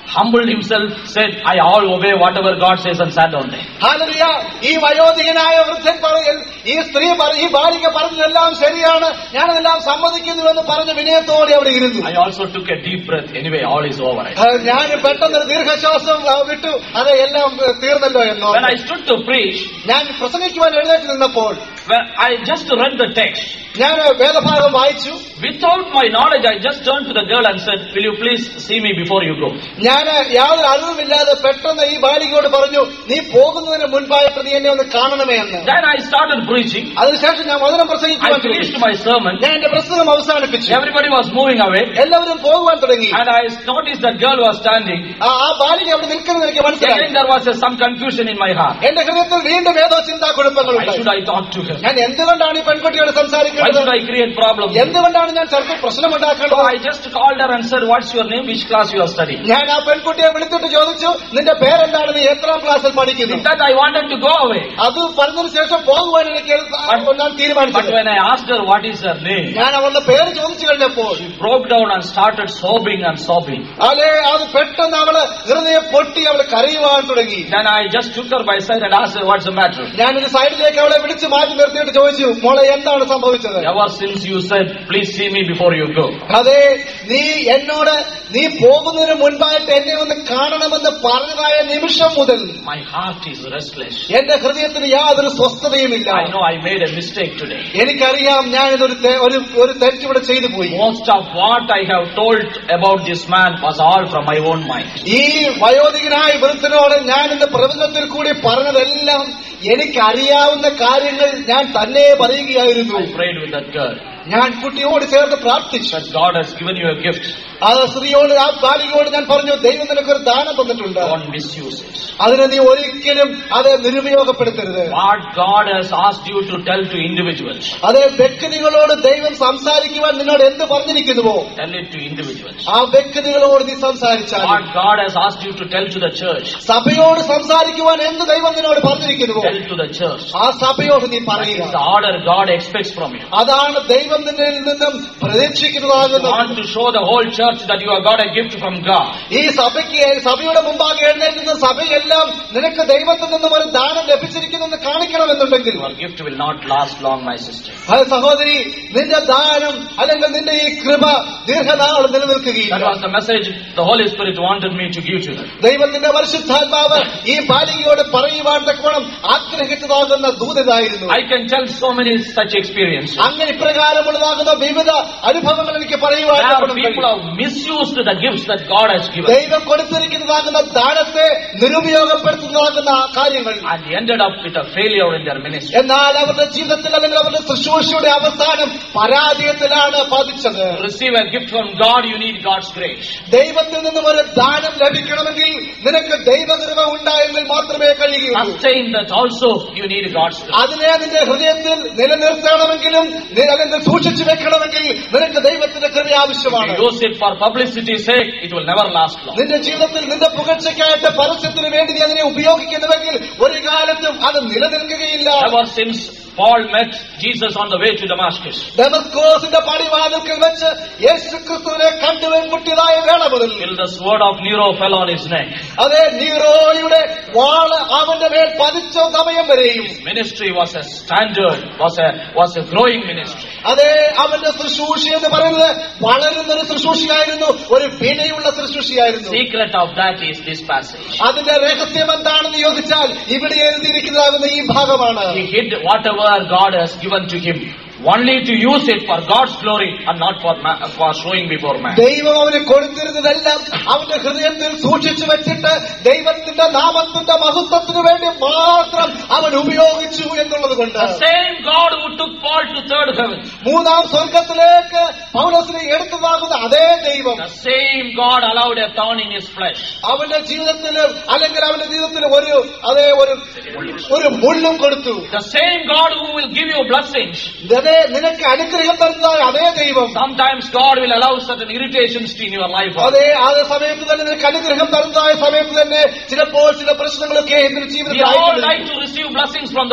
[SPEAKER 1] humbled himself, said, I all obey whatever God says and sat down there.
[SPEAKER 2] ഹാലറിയ ഈ വയോധികനായ വൃദ്ധൻ പറയൽ ഈ സ്ത്രീ പറ- ഈ ബാലിക പറഞ്ഞതെല്ലാം ശരിയാണ് ഞാനതെല്ലാം സമ്മതിക്കുന്നു എന്ന് പറഞ്ഞ വിനയത്തോടെ അവിടെ ഇരുന്നു
[SPEAKER 1] I also took a deep breath. Anyway, all is over.
[SPEAKER 2] ആ, ഞാൻ പെട്ടെന്ന് ഒരു ദീർഘശ്വാസം ആ, വിട്ടു അത് എല്ലാം ഏ, തീർന്നല്ലോ എന്നോ
[SPEAKER 1] When I stood to preach,
[SPEAKER 2] ഞാൻ പ്രസംഗിക്കുവാൻ എഴുന്നേറ്റ് നിന്നപ്പോൾ
[SPEAKER 1] when I just read the text.
[SPEAKER 2] ഞാൻ വേദഭാഗം വായിച്ചു
[SPEAKER 1] Without my knowledge, I just turned to the girl and said, Will you please see me before you go?
[SPEAKER 2] ഞാൻ യാതൊരു അറിവുമില്ലാതെ പെട്ടെന്ന് ഈ ബാലികയോട് പറഞ്ഞു നീ പോകുന്നതിന് മുൻപായിട്ട് നീ എന്നെ ഒന്ന് കാണണമേ എന്ന്
[SPEAKER 1] Then I started preaching.
[SPEAKER 2] അതിനുശേഷം ഞാൻ വചനം
[SPEAKER 1] I
[SPEAKER 2] പ്രസംഗിക്കുവാൻ തുടങ്ങി.
[SPEAKER 1] finished my sermon.
[SPEAKER 2] ഞാൻ എന്റെ പ്രസംഗം അവസാനിപ്പിച്ചു
[SPEAKER 1] Everybody was moving away.
[SPEAKER 2] എല്ലാവരും പോകുവാൻ തുടങ്ങി
[SPEAKER 1] And I noticed that girl was standing.
[SPEAKER 2] ആ ആ ബാലിക അവിടെ നിൽക്കുന്നത് എനിക്ക് മനസ്സിലായി
[SPEAKER 1] Again, there was a, some confusion in my heart.
[SPEAKER 2] എന്റെ ഹൃദയത്തിൽ വീണ്ടും ഏതോ ചിന്താ
[SPEAKER 1] Why
[SPEAKER 2] കുഴപ്പങ്ങളുണ്ടായി
[SPEAKER 1] should I talk to her?
[SPEAKER 2] ഞാൻ എന്തുകൊണ്ടാണ് ഈ പെൺകുട്ടിയോട്
[SPEAKER 1] Why
[SPEAKER 2] സംസാരിക്കുന്നത്
[SPEAKER 1] should I create problems?
[SPEAKER 2] എന്തുകൊണ്ടാണ് ഞാൻ ചെറുപ്പം
[SPEAKER 1] So
[SPEAKER 2] പ്രശ്നമുണ്ടാക്കേണ്ടത്
[SPEAKER 1] I just called her and said, What's your name? Which class you are studying?
[SPEAKER 2] ഞാൻ ആ പെൺകുട്ടിയെ വിളിച്ചിട്ട് ചോദിച്ചു നിന്റെ പേരെന്താണ് നീ എത്രാം ക്ലാസ്സിൽ പഠിക്കുന്നു
[SPEAKER 1] With that, I wanted to go away.
[SPEAKER 2] അത് പറഞ്ഞതിന് ശേഷം പോകുവാൻ എനിക്ക് ഞാൻ
[SPEAKER 1] But
[SPEAKER 2] തീരുമാനിച്ചത്
[SPEAKER 1] when I asked her what is her name,
[SPEAKER 2] ഞാൻ അവളുടെ പേര് ചോദിച്ചു കഴിഞ്ഞപ്പോൾ
[SPEAKER 1] she broke down and started sobbing and sobbing.
[SPEAKER 2] അതെ അത് പെട്ടെന്ന് അവള് ഹൃദയം പൊട്ടി അവള് കരയുവാൻ തുടങ്ങി
[SPEAKER 1] Then I just took her by side and asked her, What's the matter?
[SPEAKER 2] ഞാനൊരു സൈഡിലേക്ക് അവളെ വിളിച്ച് മാറ്റി നിർത്തിയിട്ട് ചോദിച്ചു മോളെ എന്താണ് സംഭവിച്ചത്
[SPEAKER 1] Ever since you said, Please see me before you go.
[SPEAKER 2] അതെ നീ എന്നോട് നീ പോകുന്നതിന് മുൻപായിട്ട് എന്നെ ഒന്ന് കാണണമെന്ന് പറഞ്ഞതായ നിമിഷം മുതൽ
[SPEAKER 1] My heart is restless.
[SPEAKER 2] എന്റെ ഹൃദയത്തിന് യാതൊരു സ്വസ്ഥതയുമില്ല
[SPEAKER 1] I know I made a mistake today.
[SPEAKER 2] എനിക്കറിയാം ഞാൻ ഇതൊരു തെ- ഒരു ഒരു തെറ്റിവിടെ ചെയ്തു പോയി
[SPEAKER 1] Most of what I have told about this man was all from my own mind.
[SPEAKER 2] ഈ വയോധികനായ വൃദ്ധനോട് ഞാൻ ഇന്ന് പ്രവചനത്തിൽ കൂടി പറഞ്ഞതെല്ലാം എനിക്കറിയാവുന്ന കാര്യങ്ങൾ ഞാൻ തന്നെ പറയുകയായിരുന്നു
[SPEAKER 1] I prayed with that girl
[SPEAKER 2] ഞാൻ കുട്ടിയോട് ചേർന്ന് പ്രാർത്ഥിച്ചു
[SPEAKER 1] that God has given you a gift.
[SPEAKER 2] ആ സ്ത്രീയോട് ആ ബാലികയോട് ഞാൻ പറഞ്ഞു ദൈവം നിനക്കൊരു ദാനം തന്നിട്ടുണ്ട്
[SPEAKER 1] Don't misuse it.
[SPEAKER 2] അതിനെ നീ ഒരിക്കലും അത് നിരുപയോഗപ്പെടുത്തരുത്
[SPEAKER 1] What God has asked you to tell to individuals,
[SPEAKER 2] അത് വ്യക്തികളോട് ദൈവം സംസാരിക്കുവാൻ നിന്നോട് എന്ത് പറഞ്ഞിരിക്കുന്നുവോ
[SPEAKER 1] tell it to individuals.
[SPEAKER 2] ആ വ്യക്തികളോട് നീ സംസാരിച്ചാൽ
[SPEAKER 1] What God has asked you to tell to the church,
[SPEAKER 2] സഭയോട് സംസാരിക്കുവാൻ എന്ത് ദൈവം നിന്നോട് പറഞ്ഞിരിക്കുന്നുവോ
[SPEAKER 1] tell to the church.
[SPEAKER 2] ആ സഭയോട് നീ
[SPEAKER 1] That is
[SPEAKER 2] പറയുക
[SPEAKER 1] the order God expects from you.
[SPEAKER 2] അതാണ് ദൈവം നിന്നിൽ നിന്നും
[SPEAKER 1] You
[SPEAKER 2] പ്രതീക്ഷിക്കുന്നതാകുന്നത്
[SPEAKER 1] want to show the whole church that you have got a gift from God.
[SPEAKER 2] ഈ സഭയ്ക്ക് സഭയുടെ മുമ്പാകെ എഴുന്നേറ്റുന്ന സഭയെല്ലാം നിനക്ക് ദൈവത്തിൽ നിന്നും ഒരു ദാനം ലഭിച്ചിരിക്കുന്നെന്ന് കാണിക്കണമെന്നുണ്ടെങ്കിൽ
[SPEAKER 1] Your gift will not last long, my sister.
[SPEAKER 2] അത് സഹോദരി നിന്റെ ദാനം അല്ലെങ്കിൽ നിന്റെ ഈ കൃപ ദീർഘനാൾ
[SPEAKER 1] That
[SPEAKER 2] നിലനിൽക്കുകയില്ല
[SPEAKER 1] was the message the Holy Spirit wanted me to give to them.
[SPEAKER 2] ദൈവത്തിന്റെ പരിശുദ്ധാത്മാവ് ഈ ബാലികയോട് പറയുവാൻ തക്കവണ്ണം ആഗ്രഹിച്ചതാകുന്ന ദൂതതായിരുന്നു
[SPEAKER 1] I can tell so many such experiences.
[SPEAKER 2] അങ്ങനെ ഇപ്രകാരമുള്ളതാകുന്ന വിവിധ അനുഭവങ്ങൾ എനിക്ക് പറയുവാൻ
[SPEAKER 1] Where
[SPEAKER 2] തക്കവണ്ണം
[SPEAKER 1] people
[SPEAKER 2] കഴിയും.
[SPEAKER 1] have misused the gifts that God has given
[SPEAKER 2] ദൈവം കൊടുത്തിരിക്കുന്നതാകുന്ന ദാനത്തെ നിരുപയോഗപ്പെടുത്തുന്നതാകുന്ന കാര്യങ്ങൾ
[SPEAKER 1] and ended up with a failure in their ministry.
[SPEAKER 2] എന്നാൽ അവരുടെ ജീവിതത്തിൽ അല്ലെങ്കിൽ അവരുടെ ശുശ്രൂഷയുടെ അവസാനം പരാജയത്തിലാണ് പതിച്ചത്
[SPEAKER 1] To receive a gift from God, you need God's grace.
[SPEAKER 2] ദൈവത്തിൽ നിന്നും ഒരു ദാനം ലഭിക്കണമെങ്കിൽ നിനക്ക് ദൈവകൃപ ഉണ്ടായെങ്കിൽ മാത്രമേ കഴിയുകയുള്ളൂ
[SPEAKER 1] Sustain that also, you need God's grace.
[SPEAKER 2] അതിനെ നിന്റെ ഹൃദയത്തിൽ നിലനിർത്തണമെങ്കിലും നി- അല്ലെങ്കിൽ സൂക്ഷിച്ചു വെക്കണമെങ്കിൽ നിനക്ക് ദൈവത്തിന്റെ കൃപ ആവശ്യമാണ്
[SPEAKER 1] If you use it for publicity's sake, it will never last long.
[SPEAKER 2] നിന്റെ ജീവിതത്തിൽ നിന്റെ പുകഴ്ചയ്ക്കായിട്ട് പരസ്യത്തിന് വേണ്ടി നീ അതിനെ ഉപയോഗിക്കുന്നുവെങ്കിൽ ഒരു കാലത്തും അത് നിലനിൽക്കുകയില്ല
[SPEAKER 1] Ever since Paul met Jesus on the way to Damascus,
[SPEAKER 2] ഡെമസ്കോസിന്റെ പടിവാതിൽക്കൽ വെച്ച് യേശു ക്രിസ്തുവിനെ കണ്ടുവെൺമുട്ടിയതായ വേള മുതൽ
[SPEAKER 1] till the sword of Nero fell on his neck,
[SPEAKER 2] അതെ നീറോയുടെ വാള് അവന്റെ മേൽ പതിച്ച സമയം വരെയും
[SPEAKER 1] ministry was a standard, was a was a growing ministry.
[SPEAKER 2] അതെ അവന്റെ ശുശ്രൂഷ എന്ന് പറയുന്നത് വളരുന്ന ഒരു ശുശ്രൂഷയായിരുന്നു ഒരു വിലയുള്ള ശുശ്രൂഷയായിരുന്നു
[SPEAKER 1] Secret of that is this passage.
[SPEAKER 2] അതിന്റെ രഹസ്യം എന്താണെന്ന് ചോദിച്ചാൽ ഇവിടെ എഴുതിയിരിക്കുന്നതാകുന്ന ഈ ഭാഗമാണ്
[SPEAKER 1] He hid whatever God has given to him, only to use it for God's glory and not for ma- for showing before man.
[SPEAKER 2] ദൈവം അവന് കൊടുത്തിരുന്നതെല്ലാം അവന്റെ ഹൃദയത്തിൽ സൂക്ഷിച്ചു വെച്ചിട്ട് ദൈവത്തിന്റെ നാമത്തിന്റെ മഹത്വത്തിന് വേണ്ടി മാത്രം അവൻ ഉപയോഗിച്ചു എന്നുള്ളത് കൊണ്ട്
[SPEAKER 1] The same God who took Paul to third heaven,
[SPEAKER 2] മൂന്നാം സ്വർഗത്തിലേക്ക് പൗലസിനെ എടുത്തതാകുന്ന അതേ ദൈവം
[SPEAKER 1] the same God allowed a thorn in his flesh.
[SPEAKER 2] അവന്റെ ജീവിതത്തിൽ അല്ലെങ്കിൽ അവന്റെ ജീവിതത്തിൽ ഒരു അതേ ഒരു ഒരു മുള്ളും കൊടുത്തു
[SPEAKER 1] The same God who will give you blessings.
[SPEAKER 2] അതേ നിനക്ക് അനുഗ്രഹം തരുന്നതായ അതേ ദൈവം
[SPEAKER 1] Sometimes God will allow certain irritations in your life.
[SPEAKER 2] അതേ ആ സമയത്ത് തന്നെ നിനക്ക് അനുഗ്രഹം തരുന്നതായ സമയത്ത് തന്നെ ചിലപ്പോൾ ചില പ്രശ്നങ്ങളൊക്കെ എന്റെ
[SPEAKER 1] We
[SPEAKER 2] ജീവിതത്തിൽ
[SPEAKER 1] all
[SPEAKER 2] ആയിക്കൊണ്ടിരിക്കും.
[SPEAKER 1] like to receive blessings from the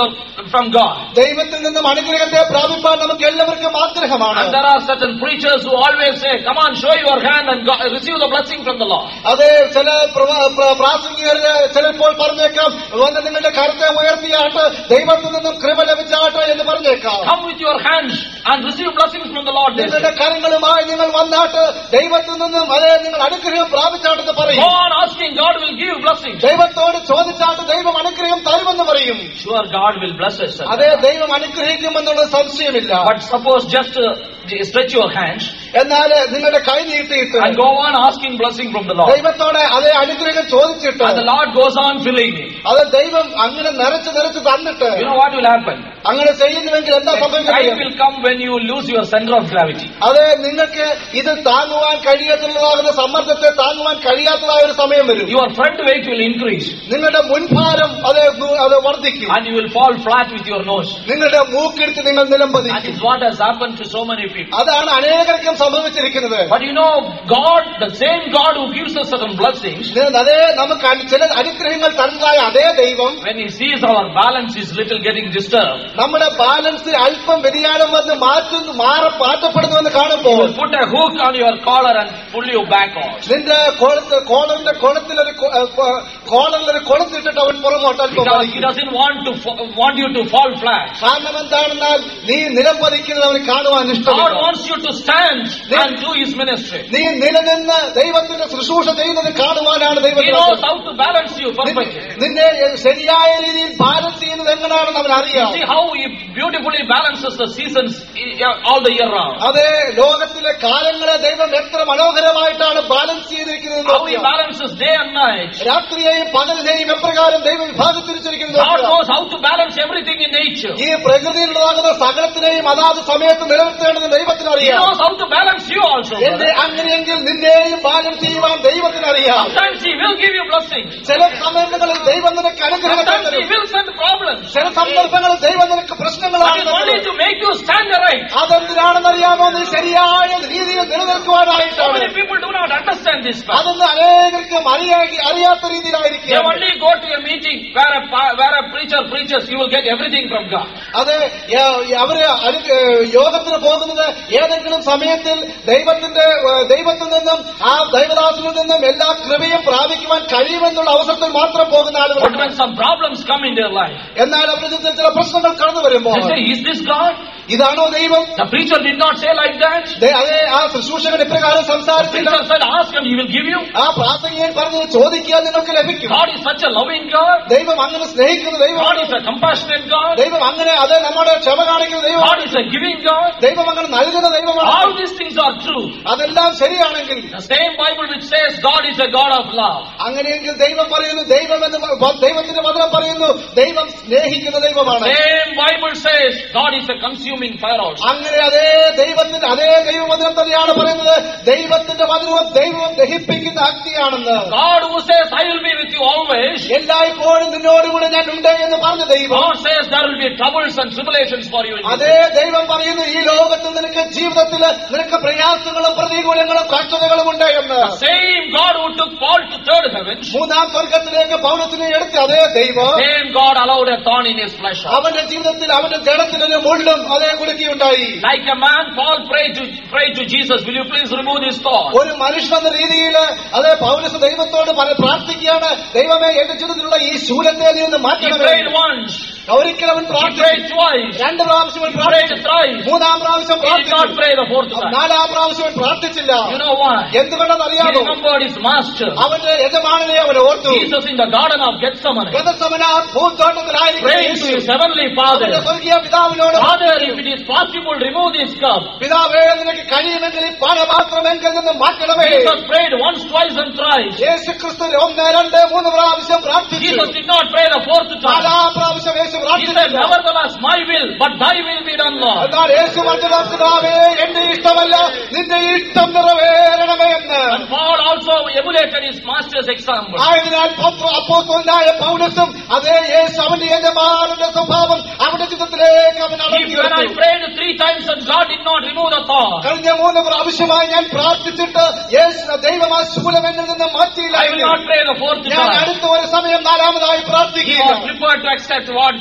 [SPEAKER 1] from God.
[SPEAKER 2] ദൈവത്തിൽ നിന്നും അനുഗ്രഹത്തെ പ്രാപിപ്പാൻ നമുക്ക് എല്ലാവർക്കും ആഗ്രഹമാണ്
[SPEAKER 1] And there are certain preachers who always say, come on, show your hand and God, receive the blessing from the Lord.
[SPEAKER 2] അത് ചില പ്രവ- പ്ര- പ്രാസംഗികര് ചിലപ്പോൾ പറഞ്ഞേക്കാം വന്ന് നിങ്ങളുടെ കരുത്തെ ഉയർത്തിയാട്ട് ദൈവത്തിൽ നിന്നും കൃപ ലഭിച്ചാട്ട് എന്ന് പറഞ്ഞേക്കാം
[SPEAKER 1] Come with your hands and receive blessings from the Lord. they say.
[SPEAKER 2] നിങ്ങളുടെ കരങ്ങളുമായി നിങ്ങൾ വന്നാട്ട് ദൈവത്തിൽ നിന്നും അതേ നിങ്ങൾ അനുഗ്രഹം പ്രാപിച്ചാട്ടെന്ന്
[SPEAKER 1] Go
[SPEAKER 2] പറയും
[SPEAKER 1] on asking, God will give blessings.
[SPEAKER 2] ദൈവത്തോട് ചോദിച്ചാട്ട് ദൈവം അനുഗ്രഹം തരുമെന്ന് പറയും
[SPEAKER 1] Sure, God will bless us. sir.
[SPEAKER 2] അതേ ദൈവം അനുഗ്രഹിക്കുമെന്നുള്ള സംശയമില്ല
[SPEAKER 1] But suppose just uh, stretch your hands
[SPEAKER 2] എന്നാൽ നിങ്ങളുടെ കൈ നീട്ടിയിട്ട്
[SPEAKER 1] and go on asking blessing from the Lord.
[SPEAKER 2] ദൈവത്തോടെ അതേ അനുഗ്രഹം ചോദിച്ചിട്ട്
[SPEAKER 1] And the Lord goes on filling it.
[SPEAKER 2] അത് ദൈവം അങ്ങനെ നിറച്ച് നിറച്ച് തന്നിട്ട്
[SPEAKER 1] You know what will happen?
[SPEAKER 2] അങ്ങനെ ചെയ്യുന്നുവെങ്കിൽ എന്താ
[SPEAKER 1] Time
[SPEAKER 2] സംഭവിക്കുന്നത്
[SPEAKER 1] will come when you lose your center of gravity.
[SPEAKER 2] അത് നിങ്ങൾക്ക് ഇത് താങ്ങുവാൻ കഴിയാത്തുള്ളതാകുന്ന സമ്മർദ്ദത്തെ താങ്ങുവാൻ കഴിയാത്തതായ ഒരു സമയം വരും
[SPEAKER 1] Your front weight will increase
[SPEAKER 2] നിങ്ങളുടെ മുൻഭാരം അത് തു- അത് വർദ്ധിക്കും
[SPEAKER 1] and you will fall flat with your nose.
[SPEAKER 2] നിങ്ങളുടെ മൂക്കെടുത്ത് നിങ്ങൾ
[SPEAKER 1] That
[SPEAKER 2] നിലംപതിക്കും
[SPEAKER 1] is what has happened to so many people.
[SPEAKER 2] അതാണ് അനേകർക്കും സംഭവിച്ചിരിക്കുന്നത്
[SPEAKER 1] But you know, God, the same God who gives us certain blessings,
[SPEAKER 2] ഇത് അതേ നമുക്ക് അന- ചില അനുഗ്രഹങ്ങൾ തന്നതായ അതേ ദൈവം
[SPEAKER 1] when He sees our balance is little getting disturbed,
[SPEAKER 2] നമ്മുടെ ബാലൻസ് അല്പം വ്യതിയാനം വന്ന് മാറ്റുന്നു മാറ മാറ്റപ്പെടുന്നുവെന്ന്
[SPEAKER 1] He
[SPEAKER 2] കാണുമ്പോൾ
[SPEAKER 1] will put a hook on your collar and pull you back on.
[SPEAKER 2] നിന്റെ കോളത്ത് കോളറിന്റെ കുളത്തിലൊരു കൊ- ഏ, കൊ- കോളറിലൊരു കുളത്തിട്ടിട്ട് അവൻ പുറമോട്ട് അല്പം
[SPEAKER 1] Because He
[SPEAKER 2] വലിക്കും.
[SPEAKER 1] doesn't want to fa- want you to fall flat.
[SPEAKER 2] കാരണം എന്താണെന്നാൽ നീ നിലം പതിക്കുന്നത് അവന് കാണുവാൻ
[SPEAKER 1] God
[SPEAKER 2] ഇഷ്ടമില്ല
[SPEAKER 1] wants you to stand and do His ministry.
[SPEAKER 2] നീ നിലനിന്ന് ദൈവത്തിന്റെ ശുശ്രൂഷ ചെയ്യുന്നത് കാണുവാനാണ്
[SPEAKER 1] He
[SPEAKER 2] ദൈവത്തിന്
[SPEAKER 1] knows how to balance you perfectly.
[SPEAKER 2] നിന്നെ ശരിയായ രീതിയിൽ ബാലൻസ് ചെയ്യുന്നത് എങ്ങനെയാണെന്ന് അവൻ അറിയാം
[SPEAKER 1] See how He beautifully balances the seasons i- all the year round.
[SPEAKER 2] അതെ ലോകത്തിലെ കാലങ്ങളെ ദൈവം എത്ര മനോഹരമായിട്ടാണ് ബാലൻസ് ചെയ്തിരിക്കുന്നത് എന്ന്
[SPEAKER 1] How He
[SPEAKER 2] നോക്കുക.
[SPEAKER 1] balances day and night.
[SPEAKER 2] രാത്രിയെയും പകലിനെയും എപ്രകാരം ദൈവം വിഭാഗത്തിരിച്ചിരിക്കുന്നത്
[SPEAKER 1] God
[SPEAKER 2] നോക്കുക.
[SPEAKER 1] knows how to balance everything in nature.
[SPEAKER 2] ഈ പ്രകൃതിയിലുള്ളതാകുന്ന സകലത്തിനെയും അതാത് സമയത്ത് നിലനിർത്തേണ്ടത് ദൈവത്തിന്
[SPEAKER 1] He
[SPEAKER 2] അറിയാം
[SPEAKER 1] knows how to balance you also.
[SPEAKER 2] എന്റെ
[SPEAKER 1] brother.
[SPEAKER 2] അങ്ങനെയെങ്കിൽ നിന്നെയും ബാലൻസ് ചെയ്യുവാൻ ദൈവത്തിന് അറിയാം
[SPEAKER 1] Sometimes He will give you blessings.
[SPEAKER 2] ചില സമയങ്ങളിൽ ദൈവം നിനക്ക് അനുഗ്രഹം
[SPEAKER 1] Sometimes He
[SPEAKER 2] തരും
[SPEAKER 1] will send problems.
[SPEAKER 2] ചില സന്ദർഭങ്ങളിൽ ദൈവം നിനക്ക്
[SPEAKER 1] But
[SPEAKER 2] പ്രശ്നങ്ങളാണ്
[SPEAKER 1] it's only
[SPEAKER 2] തരുന്നത്.
[SPEAKER 1] to make you stand right.
[SPEAKER 2] അതെന്തിനാണെന്നറിയാമോ നീ ശരിയായ രീതിയിൽ
[SPEAKER 1] So
[SPEAKER 2] നിലനിൽക്കുവാനായിട്ടാണ്
[SPEAKER 1] many people do not understand this fact.
[SPEAKER 2] അതൊന്നും അനേകർക്കും അറിയാ അറിയാത്ത
[SPEAKER 1] They
[SPEAKER 2] രീതിയിലായിരിക്കും
[SPEAKER 1] only go to a meeting where a, pa- where a preacher preaches, you will get everything from God.
[SPEAKER 2] അത് യ- അവര് അനു- ഏഹ് യോഗത്തിന് പോകുന്നത് ഏതെങ്കിലും സമയത്തിൽ ദൈവത്തിന്റെ ഏഹ് ദൈവത്തിൽ നിന്നും ആ ദൈവദാസനിൽ നിന്നും എല്ലാ കൃപയും പ്രാപിക്കുവാൻ കഴിയുമെന്നുള്ള അവസരത്തിൽ മാത്രം പോകുന്ന
[SPEAKER 1] But
[SPEAKER 2] ആളുകളുണ്ട്
[SPEAKER 1] when some problems come in their life,
[SPEAKER 2] എന്നാൽ അവരുടെ ജീവിതത്തിൽ ചില പ്രശ്നങ്ങൾ കടന്നു വരുമ്പോൾ
[SPEAKER 1] they say, Is this God?
[SPEAKER 2] ഇതാണോ ദൈവം
[SPEAKER 1] The preacher did not say like that.
[SPEAKER 2] ദേ- അതേ ആ ശുശ്രൂഷകൻ ഇപ്രകാരം
[SPEAKER 1] The
[SPEAKER 2] സംസാരിച്ചില്ല
[SPEAKER 1] preacher said, Ask and He will give you.
[SPEAKER 2] ആ പ്രാസംഗികൻ പറഞ്ഞത് ചോദിക്കാൻ നിങ്ങൾക്ക് ലഭിക്കും
[SPEAKER 1] God is such a loving God.
[SPEAKER 2] ദൈവം അങ്ങനെ സ്നേഹിക്കുന്ന
[SPEAKER 1] God
[SPEAKER 2] ദൈവമാണ്
[SPEAKER 1] is a compassionate God.
[SPEAKER 2] ദൈവം അങ്ങനെ അത് നമ്മുടെ ക്ഷമ കാണിക്കുന്ന
[SPEAKER 1] God
[SPEAKER 2] ദൈവമാണ്
[SPEAKER 1] is a giving God.
[SPEAKER 2] ദൈവം അങ്ങനെ നൽകുന്ന ദൈവമാണ്
[SPEAKER 1] All these things are true.
[SPEAKER 2] അതെല്ലാം ശരിയാണെങ്കിൽ
[SPEAKER 1] The same Bible which says God is a God of love.
[SPEAKER 2] അങ്ങനെയെങ്കിൽ ദൈവം പറയുന്നു ദൈവം എന്ന് പ- ദൈവത്തിന്റെ വചനം പറയുന്നു ദൈവം സ്നേഹിക്കുന്ന ദൈവമാണ്
[SPEAKER 1] Same Bible says God is a consuming fire also.
[SPEAKER 2] അങ്ങനെ അതേ ദൈവത്തിന്റെ അതേ ദൈവവചനം തന്നെയാണ് പറയുന്നത് ദൈവത്തിന്റെ വചനവും ദൈവവും ദഹിപ്പിക്കുന്ന അഗ്നിയാണെന്ന്
[SPEAKER 1] God who says, I will be with you always.
[SPEAKER 2] എല്ലായ്പ്പോഴും നിന്നോടുകൂടെ ഞാൻ ഉണ്ട് എന്ന് പറഞ്ഞ ദൈവം
[SPEAKER 1] God says there will be troubles and tribulations for you in this
[SPEAKER 2] അതേ ദൈവം പറയുന്നു ഈ ലോകത്തിൽ നിനക്ക് ജീവിതത്തിൽ നിനക്ക് പ്രയാസങ്ങളും പ്രതികൂലങ്ങളും കഷ്ടതകളും ഉണ്ട് എന്ന്
[SPEAKER 1] The same God who took Paul to third heaven,
[SPEAKER 2] മൂന്നാം സ്വർഗത്തിലേക്ക് പൗരത്തിനെ എടുത്ത അതേ ദൈവം
[SPEAKER 1] same God allowed a thorn in his flesh.
[SPEAKER 2] അവന്റെ ജീവിതത്തിൽ അവന്റെ ജഡത്തിനൊരു മുള്ളും അതേ കുടുക്കിയുണ്ടായി
[SPEAKER 1] Like a man, Paul prayed to, prayed to Jesus, will you please remove this thorn?
[SPEAKER 2] ഒരു മനുഷ്യൻ എന്ന രീതിയിൽ അതേ പൗരസ് ദൈവത്തോട് പറ- പ്രാർത്ഥിക്കുകയാണ് ദൈവമേ എന്റെ ജീവിതത്തിലുള്ള ഈ ശൂലത്തെ നീ ഒന്ന്
[SPEAKER 1] He
[SPEAKER 2] മാറ്റണമേ
[SPEAKER 1] prayed once,
[SPEAKER 2] ഒരിക്കൽ അവൻ
[SPEAKER 1] he
[SPEAKER 2] പ്രാർത്ഥിച്ചു
[SPEAKER 1] prayed twice,
[SPEAKER 2] രണ്ട് പ്രാവശ്യം അവൻ
[SPEAKER 1] he prayed
[SPEAKER 2] പ്രാർത്ഥിച്ചു
[SPEAKER 1] thrice.
[SPEAKER 2] മൂന്നാം പ്രാവശ്യം
[SPEAKER 1] He did not
[SPEAKER 2] പ്രാർത്ഥിച്ചു
[SPEAKER 1] pray the fourth time.
[SPEAKER 2] നാലാം പ്രാവശ്യം അവൻ പ്രാർത്ഥിച്ചില്ല
[SPEAKER 1] You know why? He
[SPEAKER 2] എന്തുകൊണ്ടെന്നറിയാമോ
[SPEAKER 1] remembered his master,
[SPEAKER 2] അവന്റെ യജമാനനെ അവൻ ഓർത്തു
[SPEAKER 1] Jesus in the garden of Gethsemane,
[SPEAKER 2] ഗതസമന പൂന്തോട്ടത്തിലായിരിക്കും
[SPEAKER 1] praying to his heavenly
[SPEAKER 2] അവന്റെ
[SPEAKER 1] Father,
[SPEAKER 2] സ്വർഗീയ പിതാവിനോട്
[SPEAKER 1] Father, if it is possible, remove this cup.
[SPEAKER 2] പിതാവേ നിനക്ക് കഴിയുമെങ്കിൽ ഈ പാനപാത്രം എങ്കിൽ നിന്ന് മാറ്റണമേ
[SPEAKER 1] Jesus prayed once, twice, and thrice.
[SPEAKER 2] യേശു ക്രിസ്തു ഒന്ന് രണ്ട് മൂന്ന് പ്രാവശ്യം പ്രാർത്ഥിച്ചു
[SPEAKER 1] Jesus did not pray the fourth time.
[SPEAKER 2] നാലാം പ്രാവശ്യം യേശു
[SPEAKER 1] He said,
[SPEAKER 2] പ്രാർത്ഥിച്ചില്ല
[SPEAKER 1] Nevertheless, my will, but thy will be done, Lord.
[SPEAKER 2] എന്നാൽ യേശു പറഞ്ഞത് പിതാവേ എന്റെ ഇഷ്ടമല്ല നിന്റെ ഇഷ്ടം നിറവേറണമേ എന്ന്
[SPEAKER 1] And Paul also emulated his master's example.
[SPEAKER 2] ആയതിനാൽ പൗത്ര- അപ്പോസ്തലനായ പൗലസും അതേ യേശു അവന്റെ യജമാനന്റെ സ്വഭാവം അവന്റെ ചിത്രത്തിലേക്ക് അവൻ
[SPEAKER 1] If when I
[SPEAKER 2] അടങ്ങിയെടുത്തു.
[SPEAKER 1] prayed three times and God did not remove the thorn,
[SPEAKER 2] കഴിഞ്ഞ മൂന്ന് പ്രാവശ്യമായി ഞാൻ പ്രാർത്ഥിച്ചിട്ട് യേശു ദൈവം ആ ശൂലം എന്നിൽ നിന്ന്
[SPEAKER 1] I will
[SPEAKER 2] മാറ്റിയില്ല
[SPEAKER 1] not pray the fourth
[SPEAKER 2] ഞാൻ
[SPEAKER 1] time.
[SPEAKER 2] അടുത്ത ഒരു സമയം നാലാമതായി
[SPEAKER 1] He
[SPEAKER 2] പ്രാർത്ഥിക്കുക
[SPEAKER 1] was prepared to accept what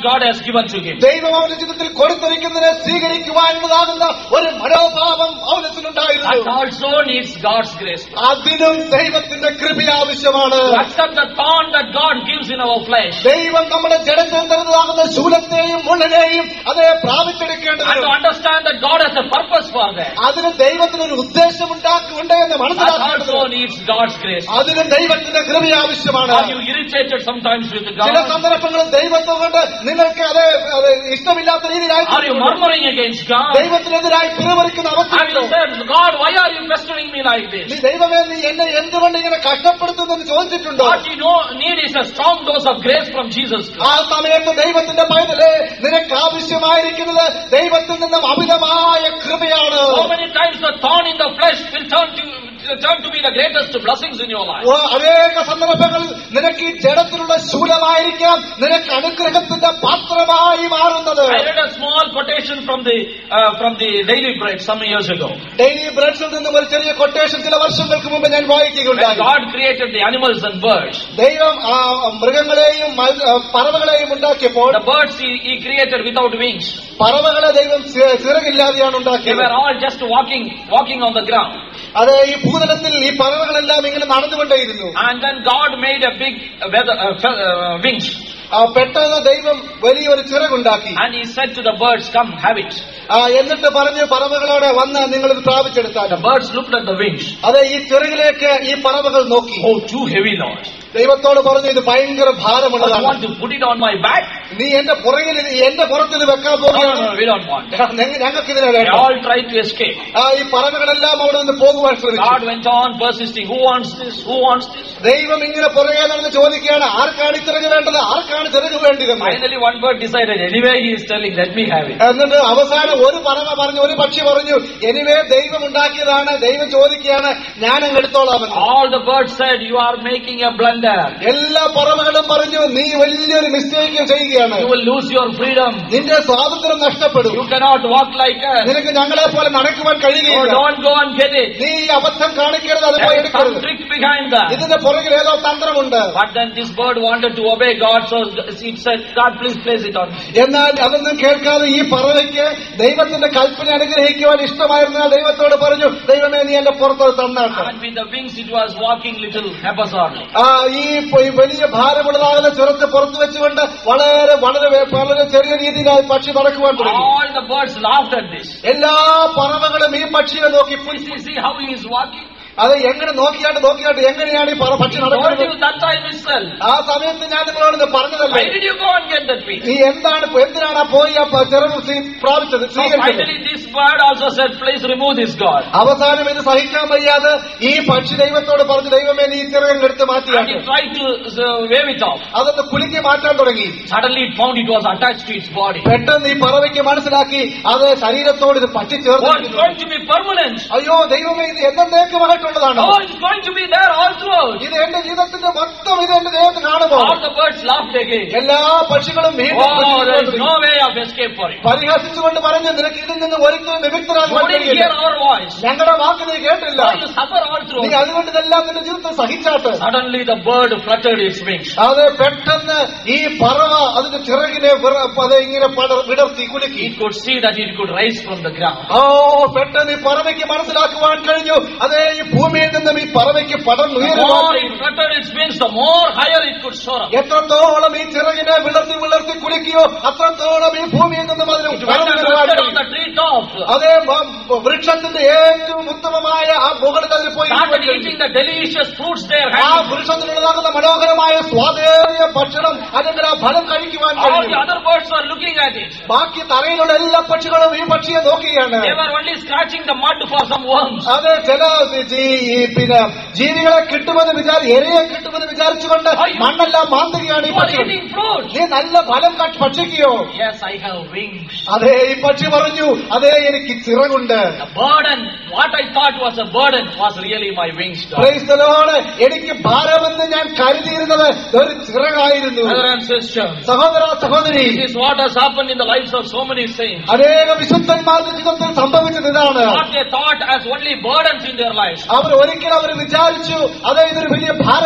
[SPEAKER 1] God has given to him.
[SPEAKER 2] ദൈവം അവന്റെ ജീവിതത്തിൽ കൊടുത്തിരിക്കുന്നതിനെ സ്വീകരിക്കുവാനുള്ളതാകുന്ന ഒരു മനോഭാവം അവനത്തിലുണ്ടായിരുന്നു
[SPEAKER 1] That also needs God's grace.
[SPEAKER 2] അതിനും ദൈവത്തിന്റെ കൃപ ആവശ്യമാണ്
[SPEAKER 1] To accept the thorn that God gives in our flesh.
[SPEAKER 2] ദൈവം നമ്മുടെ ജഡത്തിൽ തരുന്നതാകുന്ന ശൂലത്തെയും മുള്ളിനെയും അതേ
[SPEAKER 1] And to
[SPEAKER 2] പ്രാപിച്ചെടുക്കേണ്ടത്
[SPEAKER 1] understand that God has a purpose for that.
[SPEAKER 2] അതിന് ദൈവത്തിന് ഒരു ഉദ്ദേശം ഉണ്ടാക്കുന്നുണ്ട് എന്ന്
[SPEAKER 1] That
[SPEAKER 2] മനസ്സിലാക്കേണ്ടത്
[SPEAKER 1] also needs God's grace.
[SPEAKER 2] അതിനും ദൈവത്തിന്റെ കൃപ ആവശ്യമാണ്
[SPEAKER 1] Are you irritated sometimes with
[SPEAKER 2] ചില
[SPEAKER 1] God?
[SPEAKER 2] സന്ദർഭങ്ങളിൽ ദൈവത്തെ കൊണ്ട് നിങ്ങൾക്ക് അത് അത് ഇഷ്ടമില്ലാത്ത രീതിയിലായി
[SPEAKER 1] Are you murmuring against God?
[SPEAKER 2] ദൈവത്തിനെതിരായി പിറുവറിക്കുന്ന
[SPEAKER 1] Have you
[SPEAKER 2] അവസ്ഥയുണ്ടോ
[SPEAKER 1] said, God, why are you pestering me like
[SPEAKER 2] നീ
[SPEAKER 1] this?
[SPEAKER 2] ദൈവമേ നീ എന്നെ എന്തുകൊണ്ട് ഇങ്ങനെ കഷ്ടപ്പെടുത്തുന്നു എന്ന് ചോദിച്ചിട്ടുണ്ടോ
[SPEAKER 1] What you know, need is a strong dose of grace from Jesus.
[SPEAKER 2] ആ സമയത്ത് ദൈവത്തിന്റെ പൈതലേ നിനക്ക് ആവശ്യമായിരിക്കുന്നത് ദൈവത്തിൽ നിന്നും അമിതമായ കൃപയാണ്
[SPEAKER 1] So many times the thorn in the flesh will turn to turn to be the greatest blessings in your life.
[SPEAKER 2] ഓ, അനേക സന്ദർഭങ്ങളിൽ നിനക്ക് ഈ ജഡത്തിലുള്ള ശൂലമായിരിക്കാം നിനക്ക് അനുഗ്രഹത്തിന്റെ പാത്രമായി മാറുന്നത്
[SPEAKER 1] I read a small quotation from the uh, from the Daily Bread some years ago.
[SPEAKER 2] Daily ബ്രെഡ്സിൽ നിന്നും ഒരു ചെറിയ കൊട്ടേഷൻ ചില വർഷങ്ങൾക്ക് മുമ്പ് ഞാൻ
[SPEAKER 1] When
[SPEAKER 2] വായിക്കുകയുണ്ടായി
[SPEAKER 1] God created the animals and birds,
[SPEAKER 2] ദൈവം ആ മൃഗങ്ങളെയും മൽ- ആ, പറവകളെയും ഉണ്ടാക്കിയപ്പോൾ
[SPEAKER 1] the birds he, he created without wings.
[SPEAKER 2] പറവകളെ ദൈവം ചി- ചിറകില്ലാതെയാണ്
[SPEAKER 1] They
[SPEAKER 2] ഉണ്ടാക്കിയത്
[SPEAKER 1] were all just walking walking on the ground.
[SPEAKER 2] അത് ഈ ഭൂതലത്തിൽ ഈ പറവകളെല്ലാം ഇങ്ങനെ നടന്നുകൊണ്ടേയിരുന്നു
[SPEAKER 1] And then God made a big uh, weather, uh, fe- uh, wings.
[SPEAKER 2] ആ പെട്ടെന്ന് ദൈവം വലിയൊരു ചിറകുണ്ടാക്കി
[SPEAKER 1] And he said to the birds, Come, have it.
[SPEAKER 2] ആ എന്നിട്ട് പറഞ്ഞു പറവകളോടെ വന്ന് നിങ്ങൾ ഇത് പ്രാപിച്ചെടുത്താൽ
[SPEAKER 1] The birds looked at the wings.
[SPEAKER 2] അത് ഈ ചിറകിലേക്ക് ഈ പറവകൾ നോക്കി
[SPEAKER 1] Oh, too heavy, Lord.
[SPEAKER 2] ദൈവത്തോട് പറഞ്ഞു ഇത് ഭയങ്കര
[SPEAKER 1] I
[SPEAKER 2] ഭാരമുള്ളതാണ്
[SPEAKER 1] want to put it on my back.
[SPEAKER 2] നീ എന്റെ പുറകിൽ ഇത് എന്റെ പുറത്ത് ഇത് വെക്കാൻ
[SPEAKER 1] No, no,
[SPEAKER 2] പോകുകയാണ്
[SPEAKER 1] no, we don't want.
[SPEAKER 2] ഞങ്ങൾക്ക് ഇതിനെ
[SPEAKER 1] They
[SPEAKER 2] വേണ്ട
[SPEAKER 1] all tried to escape.
[SPEAKER 2] ആ ഈ പറവകളെല്ലാം അവിടെ നിന്ന് പോകുവാൻ ശ്രമിച്ചു
[SPEAKER 1] God went on persisting. Who wants this? Who wants this?
[SPEAKER 2] ദൈവം ഇങ്ങനെ പുറകെ നടന്ന് ചോദിക്കുകയാണ് ആർക്കാണ് ഈ ചിറക് വേണ്ടത് ആർക്കാണ് ചിറക് വേണ്ടതെന്ന്
[SPEAKER 1] Finally, one bird decided, anyway, he is telling, let me have it.
[SPEAKER 2] എന്നിട്ട് അവസാനം ഒരു പറവ പറഞ്ഞു ഒരു പക്ഷി പറഞ്ഞു എനിവേ ദൈവം ഉണ്ടാക്കിയതാണ് ദൈവം ചോദിക്കുകയാണ് ഞാൻ അങ്ങ് എടുത്തോളാമെന്ന്
[SPEAKER 1] All the birds said, you are making a blunder.
[SPEAKER 2] എല്ലാ പറവകളും പറഞ്ഞു നീ വലിയൊരു മിസ്റ്റേക്ക് ചെയ്യുകയാണ്
[SPEAKER 1] You will lose your freedom.
[SPEAKER 2] നിന്റെ സ്വാതന്ത്ര്യം നഷ്ടപ്പെടും
[SPEAKER 1] You cannot walk like us.
[SPEAKER 2] നിനക്ക് ഞങ്ങളെ പോലെ നടക്കുവാൻ
[SPEAKER 1] Oh,
[SPEAKER 2] കഴിയുകയില്ല
[SPEAKER 1] don't go and get it.
[SPEAKER 2] നീ ഈ അബദ്ധം കാണിക്കരുത് അത് പോയി
[SPEAKER 1] There is some
[SPEAKER 2] എടുക്കരുത്
[SPEAKER 1] trick behind that.
[SPEAKER 2] ഇതിന്റെ പുറകിൽ ഏതോ തന്ത്രമുണ്ട്
[SPEAKER 1] But then this bird wanted to obey God, so it said, God, please place it on me.
[SPEAKER 2] എന്നാൽ അതൊന്നും കേൾക്കാതെ ഈ പറവയ്ക്ക് ദൈവത്തിന്റെ കൽപ്പന അനുഗ്രഹിക്കുവാൻ ഇഷ്ടമായിരുന്ന ദൈവത്തോട് പറഞ്ഞു ദൈവമേ നീ എന്റെ പുറത്ത് തന്നാട്ടെ
[SPEAKER 1] And with the wings, it was walking little haphazardly.
[SPEAKER 2] ആ ഈ പ- ഈ വലിയ ഭാരമുള്ളതാകുന്ന ചെറുത്ത് പുറത്തു വെച്ചുകൊണ്ട് വളരെ വളരെ വേ- വളരെ ചെറിയ രീതിയിലായി പക്ഷി നടക്കുവാൻ തുടങ്ങി
[SPEAKER 1] All the birds laughed at this.
[SPEAKER 2] എല്ലാ പറവകളും ഈ പക്ഷിയെ നോക്കി പുൽ-
[SPEAKER 1] See, see how he is walking?
[SPEAKER 2] അത് എങ്ങനെ നോക്കിയാട്ട് നോക്കിയാട്ട് എങ്ങനെയാണ് ഈ പറ- പക്ഷി
[SPEAKER 1] Told
[SPEAKER 2] നടക്കുന്നത്
[SPEAKER 1] you that time itself.
[SPEAKER 2] ആ സമയത്ത് ഞാൻ നിങ്ങളോട് ഇത് പറഞ്ഞതല്ലേ
[SPEAKER 1] Why did you go and get that wing?
[SPEAKER 2] നീ എന്താണ് ഇപ്പൊ- എന്തിനാണ് ആ പോയി ആ പ- ചെറുത് സ്വീ- പ്രാപിച്ചത്
[SPEAKER 1] So
[SPEAKER 2] സ്വീകരിച്ചത്
[SPEAKER 1] finally, this bird also said, please remove this God.
[SPEAKER 2] അവസാനം ഇത് സഹിക്കാൻ വയ്യാതെ ഈ പക്ഷി ദൈവത്തോട് പറഞ്ഞു ദൈവമേ നീ ചിറകം എടുത്ത്
[SPEAKER 1] And
[SPEAKER 2] മാറ്റിയാണ്
[SPEAKER 1] he tried to uh, wave it off.
[SPEAKER 2] അതൊന്ന് കുലുക്കി മാറ്റാൻ തുടങ്ങി
[SPEAKER 1] Suddenly, it found it was attached to its body.
[SPEAKER 2] പെട്ടെന്ന് ഈ പറവയ്ക്ക് മനസ്സിലാക്കി അത് ശരീരത്തോട് ഇത് പറ്റി
[SPEAKER 1] Oh, it's
[SPEAKER 2] ചേർന്ന്
[SPEAKER 1] going to be permanent.
[SPEAKER 2] അയ്യോ ദൈവമേ ഇത് എന്നേക്കുമായിട്ടുള്ളതാണ്
[SPEAKER 1] Oh, it's going to be there all throughout.
[SPEAKER 2] ഇത് എന്റെ ജീവിതത്തിന്റെ മൊത്തം ഇത് എന്റെ ദേഹത്ത് കാണുമോ
[SPEAKER 1] All the birds laughed again.
[SPEAKER 2] എല്ലാ പക്ഷികളും വീണ്ടും
[SPEAKER 1] Oh, there is
[SPEAKER 2] പുച്ഛിച്ചുകൊണ്ട്
[SPEAKER 1] no way of escape for it.
[SPEAKER 2] പരിഹസിച്ചുകൊണ്ട് പറഞ്ഞു നിനക്ക് ഇതിൽ നിന്ന് ഒരിക്കലും
[SPEAKER 1] You
[SPEAKER 2] നിമിത്തരാകുവാൻ
[SPEAKER 1] didn't
[SPEAKER 2] കഴിയില്ല
[SPEAKER 1] hear our voice.
[SPEAKER 2] ഞങ്ങളുടെ വാക്ക് നീ കേട്ടില്ല
[SPEAKER 1] So you suffer all
[SPEAKER 2] നീ
[SPEAKER 1] through.
[SPEAKER 2] അതുകൊണ്ട് ഇതെല്ലാം നിന്റെ ജീവിതത്തിൽ സഹിച്ചാട്ട്
[SPEAKER 1] Suddenly the bird fluttered its wings.
[SPEAKER 2] അത് പെട്ടെന്ന് ഈ പറവ അതിന്റെ ചിറകിനെ വിറ- അത് ഇങ്ങനെ പട- വിടർത്തി കുലുക്കി
[SPEAKER 1] It could see that it could rise from the ground.
[SPEAKER 2] ഓ പെട്ടെന്ന് ഈ പറവയ്ക്ക് മനസ്സിലാക്കുവാൻ കഴിഞ്ഞു അതേ ഈ ഭൂമിയിൽ നിന്നും ഈ പറവയ്ക്ക്
[SPEAKER 1] The
[SPEAKER 2] പടർന്നുയരുവാൻ
[SPEAKER 1] more
[SPEAKER 2] കഴിഞ്ഞു.
[SPEAKER 1] it fluttered its wings, the more higher it could soar up.
[SPEAKER 2] എത്രത്തോളം ഈ ചിറകിനെ വിളർത്തി വിളർത്തി കുലുക്കിയോ അത്രത്തോളം ഈ ഭൂമിയിൽ നിന്നും അതിന്
[SPEAKER 1] It went and
[SPEAKER 2] പടർന്നുയരുവാൻ
[SPEAKER 1] rested on
[SPEAKER 2] കഴിഞ്ഞു.
[SPEAKER 1] the treetop.
[SPEAKER 2] അതേ വ- വൃക്ഷത്തിന്റെ ഏറ്റവും ഉത്തമമായ ആ മുകളിൽ അതിൽ പോയി
[SPEAKER 1] Started
[SPEAKER 2] ഇരിക്കുവാൻ കഴിഞ്ഞു.
[SPEAKER 1] eating the delicious fruits there.
[SPEAKER 2] ആ വൃക്ഷത്തിലുള്ളതാകുന്ന മനോഹരമായ സ്വാദേറിയ ഭക്ഷണം അല്ലെങ്കിൽ ആ ഫലം കഴിക്കുവാൻ
[SPEAKER 1] All the
[SPEAKER 2] കഴിഞ്ഞു
[SPEAKER 1] other birds were looking at it.
[SPEAKER 2] ബാക്കി തറയിലുള്ള എല്ലാ പക്ഷികളും ഈ പക്ഷിയെ നോക്കുകയാണ്
[SPEAKER 1] They were only scratching the mud for some worms.
[SPEAKER 2] അത് ചില ജീ- ഈ പിന്നെ ജീവികളെ കിട്ടുമെന്ന് വിചാരി ഇരയെ കിട്ടുമെന്ന് വിചാരിച്ചുകൊണ്ട്
[SPEAKER 1] അയ്യോ.
[SPEAKER 2] മണ്ണെല്ലാം മാന്തുകയാണ് ഈ
[SPEAKER 1] You are
[SPEAKER 2] പക്ഷി
[SPEAKER 1] eating fruits.
[SPEAKER 2] നീ നല്ല ഫലം കട്ട് ഭക്ഷിക്കുകയോ
[SPEAKER 1] Yes, I have wings.
[SPEAKER 2] അതേ ഈ പക്ഷി പറഞ്ഞു അതേ എനിക്ക് ചിറകുണ്ട്
[SPEAKER 1] The burden, what I thought was a burden, was really my wings. God.
[SPEAKER 2] Praise the Lord. എനിക്ക് ഭാരമെന്ന് ഞാൻ കരുതിയിരുന്നത് ഒരു ചിറകായിരുന്നു
[SPEAKER 1] Brother and sister,
[SPEAKER 2] സഹോദര സഹോദരി
[SPEAKER 1] this is what has happened in the lives of so many saints.
[SPEAKER 2] അനേക വിശുദ്ധന്മാരുടെ ജീവിതത്തിൽ സംഭവിച്ചത് ഇതാണ്
[SPEAKER 1] What they thought as only burdens in their lives.
[SPEAKER 2] അവർ ഒരിക്കൽ അവർ വിചാരിച്ചു അതേ ഇതൊരു വലിയ ഭാരമായിരുന്നു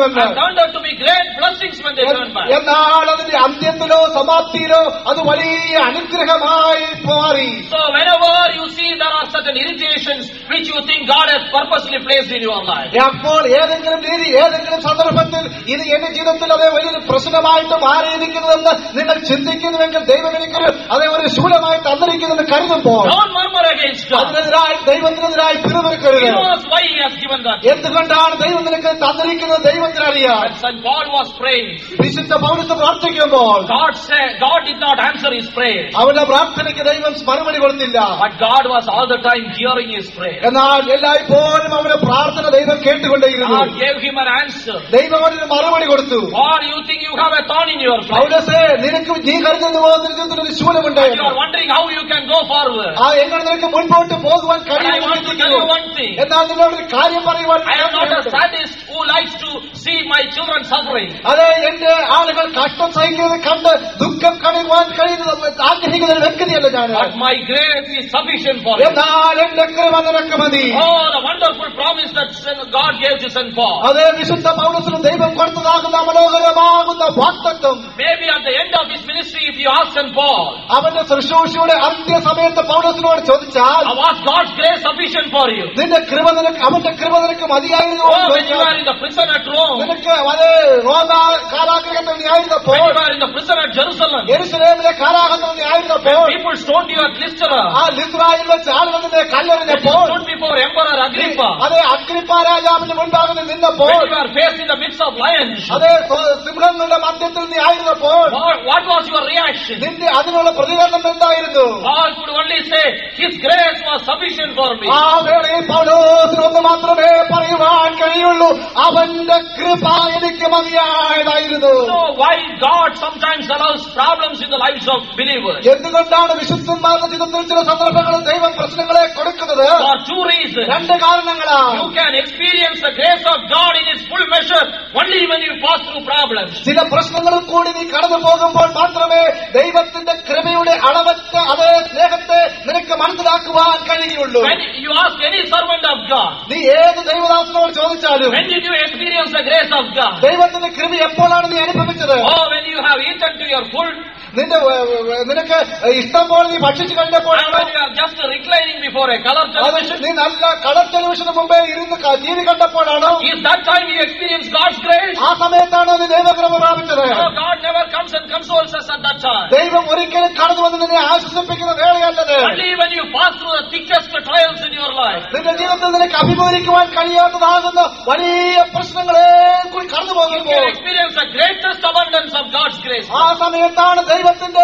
[SPEAKER 2] മടങ്ങിപ്പോകുമെന്ന്
[SPEAKER 1] And turned out to be great blessings when they turned back.
[SPEAKER 2] എന്നാൽ അതിന്റെ അന്ത്യത്തിലോ സമാപ്തിയിലോ അത് വലിയ അനുഗ്രഹമായി മാറി
[SPEAKER 1] So whenever you see there are certain irritations which you think God has purposely placed in your life,
[SPEAKER 2] അപ്പോൾ ഏതെങ്കിലും രീതി ഏതെങ്കിലും സന്ദർഭത്തിൽ ഇത് എന്റെ ജീവിതത്തിൽ അതേ വലിയൊരു പ്രശ്നമായിട്ട് മാറിയിരിക്കുന്നതെന്ന് നിങ്ങൾ ചിന്തിക്കുന്നുവെങ്കിൽ ദൈവം എനിക്കൊരു അതേ ഒരു ശൂലമായി തന്നിരിക്കുന്നെന്ന് കരുതുമ്പോൾ
[SPEAKER 1] don't murmur against God.
[SPEAKER 2] അതിനെതിരായി ദൈവത്തിനെതിരായി പിറുപിറുക്കരുത്
[SPEAKER 1] He knows why He has given that.
[SPEAKER 2] എന്തുകൊണ്ടാണ് ദൈവം നിനക്ക് തന്നിരിക്കുന്നത് ദൈവത്തിനറിയാം
[SPEAKER 1] When St. Paul was praying,
[SPEAKER 2] വിശുദ്ധ പൗരത്ത് പ്രാർത്ഥിക്കുമ്പോൾ
[SPEAKER 1] God said, God did not answer his prayer.
[SPEAKER 2] അവന്റെ പ്രാർത്ഥനയ്ക്ക് ദൈവം മറുപടി കൊടുത്തില്ല
[SPEAKER 1] But God was all the time hearing his prayer.
[SPEAKER 2] എന്നാൽ എല്ലായ്പ്പോഴും അവന്റെ പ്രാർത്ഥന ദൈവം കേട്ടുകൊണ്ടേയിരുന്നു
[SPEAKER 1] God gave him an answer.
[SPEAKER 2] ദൈവം അവനൊരു മറുപടി കൊടുത്തു
[SPEAKER 1] Or you think you have a thorn in your flesh.
[SPEAKER 2] പൗലസേ നിനക്ക് നീ കരുതുന്ന പോലെ നിന്റെ ജീവിതത്തിൽ ഒരു
[SPEAKER 1] You
[SPEAKER 2] ശൂലമുണ്ടായിരുന്നു
[SPEAKER 1] are wondering how you can go forward.
[SPEAKER 2] ആ എങ്ങനെ നിനക്ക് മുൻപോട്ട് പോകുവാൻ
[SPEAKER 1] But I want to tell you
[SPEAKER 2] കഴിയുമെന്ന്
[SPEAKER 1] one thing.
[SPEAKER 2] എന്നാൽ നിന്നോട് ഒരു കാര്യം പറയുവാൻ
[SPEAKER 1] I am not a sadist who likes to see my children suffering.
[SPEAKER 2] അതെ എന്റെ ആളുകൾ കഷ്ടം സഹിക്കുന്നത് കണ്ട് ദുഃഖം കഴിയുവാൻ കഴിയുന്നത് ആഗ്രഹിക്കുന്ന ഒരു വ്യക്തിയല്ല ഞാൻ
[SPEAKER 1] But my grace is sufficient for you.
[SPEAKER 2] എന്നാൽ എന്റെ കൃപ നിനക്ക് മതി
[SPEAKER 1] Oh, the wonderful promise that Saint- God gave to St. Paul.
[SPEAKER 2] അതേ വിശുദ്ധ പൗരസിന് ദൈവം കൊടുത്തതാകുന്ന മനോഹരമാകുന്ന വാക്തത്വം
[SPEAKER 1] Maybe at the end of his ministry, if you ask St. Paul,
[SPEAKER 2] അവന്റെ ശുശ്രൂഷയുടെ അന്ത്യസമയത്ത് പൗരസിനോട് ചോദിച്ചാൽ
[SPEAKER 1] was God's grace sufficient for you?
[SPEAKER 2] നിന്റെ കൃപ നിനക്ക് അവന്റെ കൃപ നിനക്ക് മതിയായിരുന്നു
[SPEAKER 1] Oh, when you are in the prison at Rome,
[SPEAKER 2] നിനക്ക് അതേ റോമ കാരാഗ്രഹത്തിൽ നീ
[SPEAKER 1] when
[SPEAKER 2] ആയിരുന്നപ്പോൾ
[SPEAKER 1] you are in the prison at Jerusalem,
[SPEAKER 2] യെരുസലേമിലെ കാരാഗ്രഹത്തിൽ നീ ആയിരുന്നപ്പോൾ
[SPEAKER 1] people stoned you at Lystra,
[SPEAKER 2] ആ ലിസ്രായിൽ വെച്ച് ആളുകൾ നിന്നെ
[SPEAKER 1] when you
[SPEAKER 2] കല്ലെറിഞ്ഞപ്പോൾ
[SPEAKER 1] stood before Emperor Agrippa,
[SPEAKER 2] അതേ അഗ്രിപ്പ രാജാവിന്റെ മുൻപാകെ നീ നിന്നപ്പോൾ
[SPEAKER 1] when you are faced in the midst of lions,
[SPEAKER 2] അതേ സ്വ- സിംഹങ്ങളുടെ മധ്യത്തിൽ നീ ആയിരുന്നപ്പോൾ
[SPEAKER 1] what, what was your reaction?
[SPEAKER 2] നിന്റെ അതിനുള്ള പ്രതികരണം എന്തായിരുന്നു
[SPEAKER 1] Paul could only say, His grace was sufficient for me.
[SPEAKER 2] ആ വേളയിൽ പൗലോസിന് ഒന്ന് മാത്രമേ പറയുവാൻ കഴിയുള്ളൂ അവന്റെ കൃപ എനിക്ക് മതിയായതായിരുന്നു
[SPEAKER 1] So why God sometimes allows problems in the lives of believers?
[SPEAKER 2] എന്തുകൊണ്ടാണ് വിശുദ്ധന്മാരുടെ ജീവിതത്തിൽ ചില സന്ദർഭങ്ങളിൽ ദൈവം പ്രശ്നങ്ങളെ കൊടുക്കുന്നത്
[SPEAKER 1] For two reasons.
[SPEAKER 2] രണ്ട് കാരണങ്ങളാണ്
[SPEAKER 1] You can experience the grace of God in its full measure only when you pass through problems.
[SPEAKER 2] ചില പ്രശ്നങ്ങളിൽ കൂടി നീ കടന്നു പോകുമ്പോൾ മാത്രമേ ദൈവത്തിന്റെ കൃപയുടെ അളവറ്റ അതേ സ്നേഹത്തെ നിനക്ക് മനസ്സിലാക്കുവാൻ കഴിയുള്ളൂ
[SPEAKER 1] When you ask any servant of God,
[SPEAKER 2] നീ ഏത് ദൈവദാസനോട് ചോദിച്ചാലും
[SPEAKER 1] when did you experience the grace of God?
[SPEAKER 2] ദൈവത്തിന്റെ കൃപ എപ്പോഴാണ് നീ അനുഭവിച്ചത്
[SPEAKER 1] Oh, when you have eaten to your full
[SPEAKER 2] നിന്റെ ഏ, ഏ, നിനക്ക് ഇഷ്ടം പോലെ നീ ഭക്ഷിച്ചു
[SPEAKER 1] and
[SPEAKER 2] കഴിഞ്ഞപ്പോഴാണോ
[SPEAKER 1] when you are just reclining before a color
[SPEAKER 2] അത്
[SPEAKER 1] television.
[SPEAKER 2] നീ നല്ല കളർ ടെലിവിഷന് മുമ്പേ ഇരുന്ന് ക- ടി വി കണ്ടപ്പോഴാണോ
[SPEAKER 1] Is that time you experience God's grace?
[SPEAKER 2] ആ സമയത്താണോ നീ ദൈവകൃപ പ്രാപിച്ചത്
[SPEAKER 1] No, God never comes and consoles us at that time.
[SPEAKER 2] ദൈവം ഒരിക്കലും കടന്നു വന്ന് നിന്നെ ആശ്വസിപ്പിക്കുന്ന വേളയല്ലത്
[SPEAKER 1] Only when you pass through the thickest trials in your life.
[SPEAKER 2] നിന്റെ ജീവിതത്തിൽ നിനക്ക് അഭിമുഖീകരിക്കുവാൻ കഴിയാത്തതാകുന്ന വലിയ പ്രശ്നങ്ങളെ കൂടി കടന്നു
[SPEAKER 1] You
[SPEAKER 2] പോകുമ്പോൾ
[SPEAKER 1] can experience the greatest abundance of God's grace.
[SPEAKER 2] ആ സമയത്താണ് ദൈവത്തിന്റെ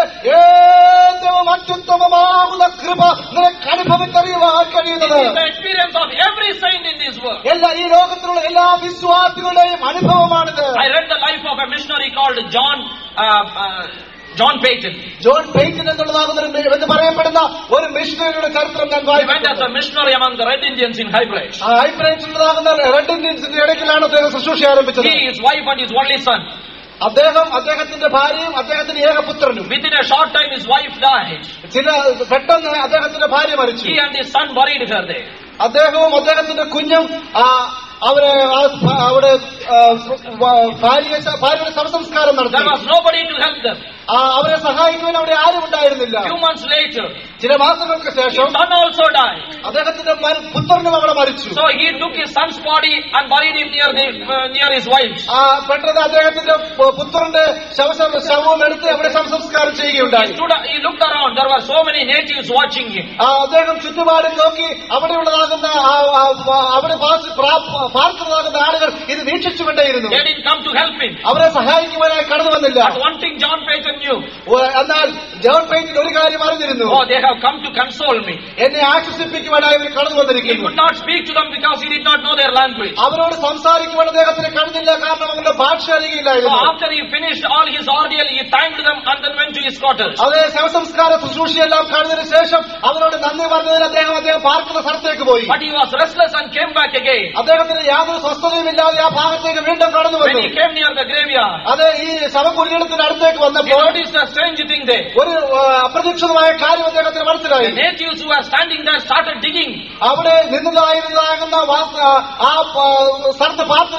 [SPEAKER 2] ഏറ്റവും അത്യുത്തമമാകുന്ന കൃപ നിനക്ക് അനുഭവിച്ചറിയുവാൻ
[SPEAKER 1] This
[SPEAKER 2] കഴിയുന്നത്
[SPEAKER 1] is the experience of every saint in this world.
[SPEAKER 2] എല്ലാ ഈ ലോകത്തിലുള്ള എല്ലാ വിശ്വാസികളുടെയും അനുഭവമാണിത്
[SPEAKER 1] I read the life of a missionary called John uh, uh, John Payton.
[SPEAKER 2] John Payton എന്നുള്ളതാകുന്ന ഒരു മി- എന്ന് പറയപ്പെടുന്ന ഒരു മിഷണറിയുടെ ചരിത്രം ഞാൻ
[SPEAKER 1] He went as
[SPEAKER 2] വായിച്ചു
[SPEAKER 1] a missionary among the Red Indians in High Place.
[SPEAKER 2] ഉള്ളതാകുന്ന റെഡ് ഇന്ത്യൻസിന്റെ ഇടയ്ക്കിലാണ് അദ്ദേഹം ശുശ്രൂഷ ആരംഭിച്ചത്
[SPEAKER 1] He, his wife, and his only son.
[SPEAKER 2] അദ്ദേഹം അദ്ദേഹത്തിന്റെ ഭാര്യയും അദ്ദേഹത്തിന്റെ ഏകപുത്രനും
[SPEAKER 1] Within a short time, his wife died.
[SPEAKER 2] ചില പെട്ടെന്ന് അദ്ദേഹത്തിന്റെ ഭാര്യ മരിച്ചു
[SPEAKER 1] He and his son buried her there.
[SPEAKER 2] അദ്ദേഹവും അദ്ദേഹത്തിന്റെ കുഞ്ഞും ആ, അവരെ ആ, അവിടെ ആ, വ- ഭാര്യ ഭാര്യയുടെ ശവസംസ്കാരം
[SPEAKER 1] There
[SPEAKER 2] നടത്തി
[SPEAKER 1] was nobody to help them.
[SPEAKER 2] ആ, അവരെ സഹായിക്കുവാൻ അവിടെ ആരും ഉണ്ടായിരുന്നില്ല
[SPEAKER 1] Few months later,
[SPEAKER 2] ചില മാസങ്ങൾക്ക്
[SPEAKER 1] his
[SPEAKER 2] ശേഷം
[SPEAKER 1] son also died.
[SPEAKER 2] അദ്ദേഹത്തിന്റെ മ- പുത്രനും അവിടെ മരിച്ചു
[SPEAKER 1] So he took his son's body and buried him near the uh, near his wife's.
[SPEAKER 2] ആ പെട്ടെന്ന് അദ്ദേഹത്തിന്റെ പു- പുത്രന്റെ ശവ ശവവും എടുത്ത് അവിടെ ശവസംസ്കാരം
[SPEAKER 1] He
[SPEAKER 2] ചെയ്യുകയുണ്ടായി
[SPEAKER 1] stood, he looked around. There were so many natives watching him.
[SPEAKER 2] ആ, അദ്ദേഹം ചുറ്റുപാടും നോക്കി അവിടെയുള്ളതാകുന്ന ആ, ആ, ആ, അവിടെ പാർത്ത് പ്രാ- പാർക്കുന്നതാകുന്ന ആളുകൾ ഇത് വീക്ഷിച്ചുകൊണ്ടേയിരുന്നു
[SPEAKER 1] They didn't come to help him.
[SPEAKER 2] അവരെ സഹായിക്കുവാനായി കടന്നു വന്നില്ല
[SPEAKER 1] But one thing John Payton knew.
[SPEAKER 2] ഓ, എന്നാൽ ജോൺ പെയിന്റിൽ ഒരു കാര്യം അറിഞ്ഞിരുന്നു
[SPEAKER 1] Oh, they have come to console me.
[SPEAKER 2] എന്നെ ആശ്വസിപ്പിക്കുവാനായി ഇവർ കടന്നു
[SPEAKER 1] He
[SPEAKER 2] വന്നിരിക്കുന്നു
[SPEAKER 1] could not speak to them because he did not know their language.
[SPEAKER 2] അവരോട് സംസാരിക്കുവാൻ അദ്ദേഹത്തിന് കഴിഞ്ഞില്ല കാരണം അവരുടെ ഭാഷ
[SPEAKER 1] So
[SPEAKER 2] അറിയില്ലായിരുന്നു
[SPEAKER 1] after he finished all his ordeal, he thanked them and then went to his quarters.
[SPEAKER 2] അത് ശവസംസ്കാര ശുശ്രൂഷയെല്ലാം കഴിഞ്ഞതിന് ശേഷം അവരോട് നന്ദി പറഞ്ഞതിന് അദ്ദേഹം അദ്ദേഹം പാർക്കുന്ന സ്ഥലത്തേക്ക് പോയി
[SPEAKER 1] But he was restless and came back again.
[SPEAKER 2] അദ്ദേഹത്തിന് യാതൊരു സ്വസ്ഥതയുമില്ലാതെ ആ ഭാഗത്തേക്ക് വീണ്ടും കടന്നു
[SPEAKER 1] When
[SPEAKER 2] വന്നു
[SPEAKER 1] he came near the graveyard,
[SPEAKER 2] അത് ഈ ശവകുലീനത്തിന്റെ അടുത്തേക്ക്
[SPEAKER 1] he
[SPEAKER 2] വന്നപ്പോൾ
[SPEAKER 1] noticed a strange thing there.
[SPEAKER 2] ഒരു ആ, അപ്രതീക്ഷിതമായ കാര്യം അദ്ദേഹത്തിന് മനസ്സിലായി
[SPEAKER 1] The natives who were standing there started digging.
[SPEAKER 2] അവിടെ നിന്നതായിരുന്നാകുന്ന വാ- ആ ആ, സ്ഥലത്ത് പാർത്തിരുന്ന ആളുകൾ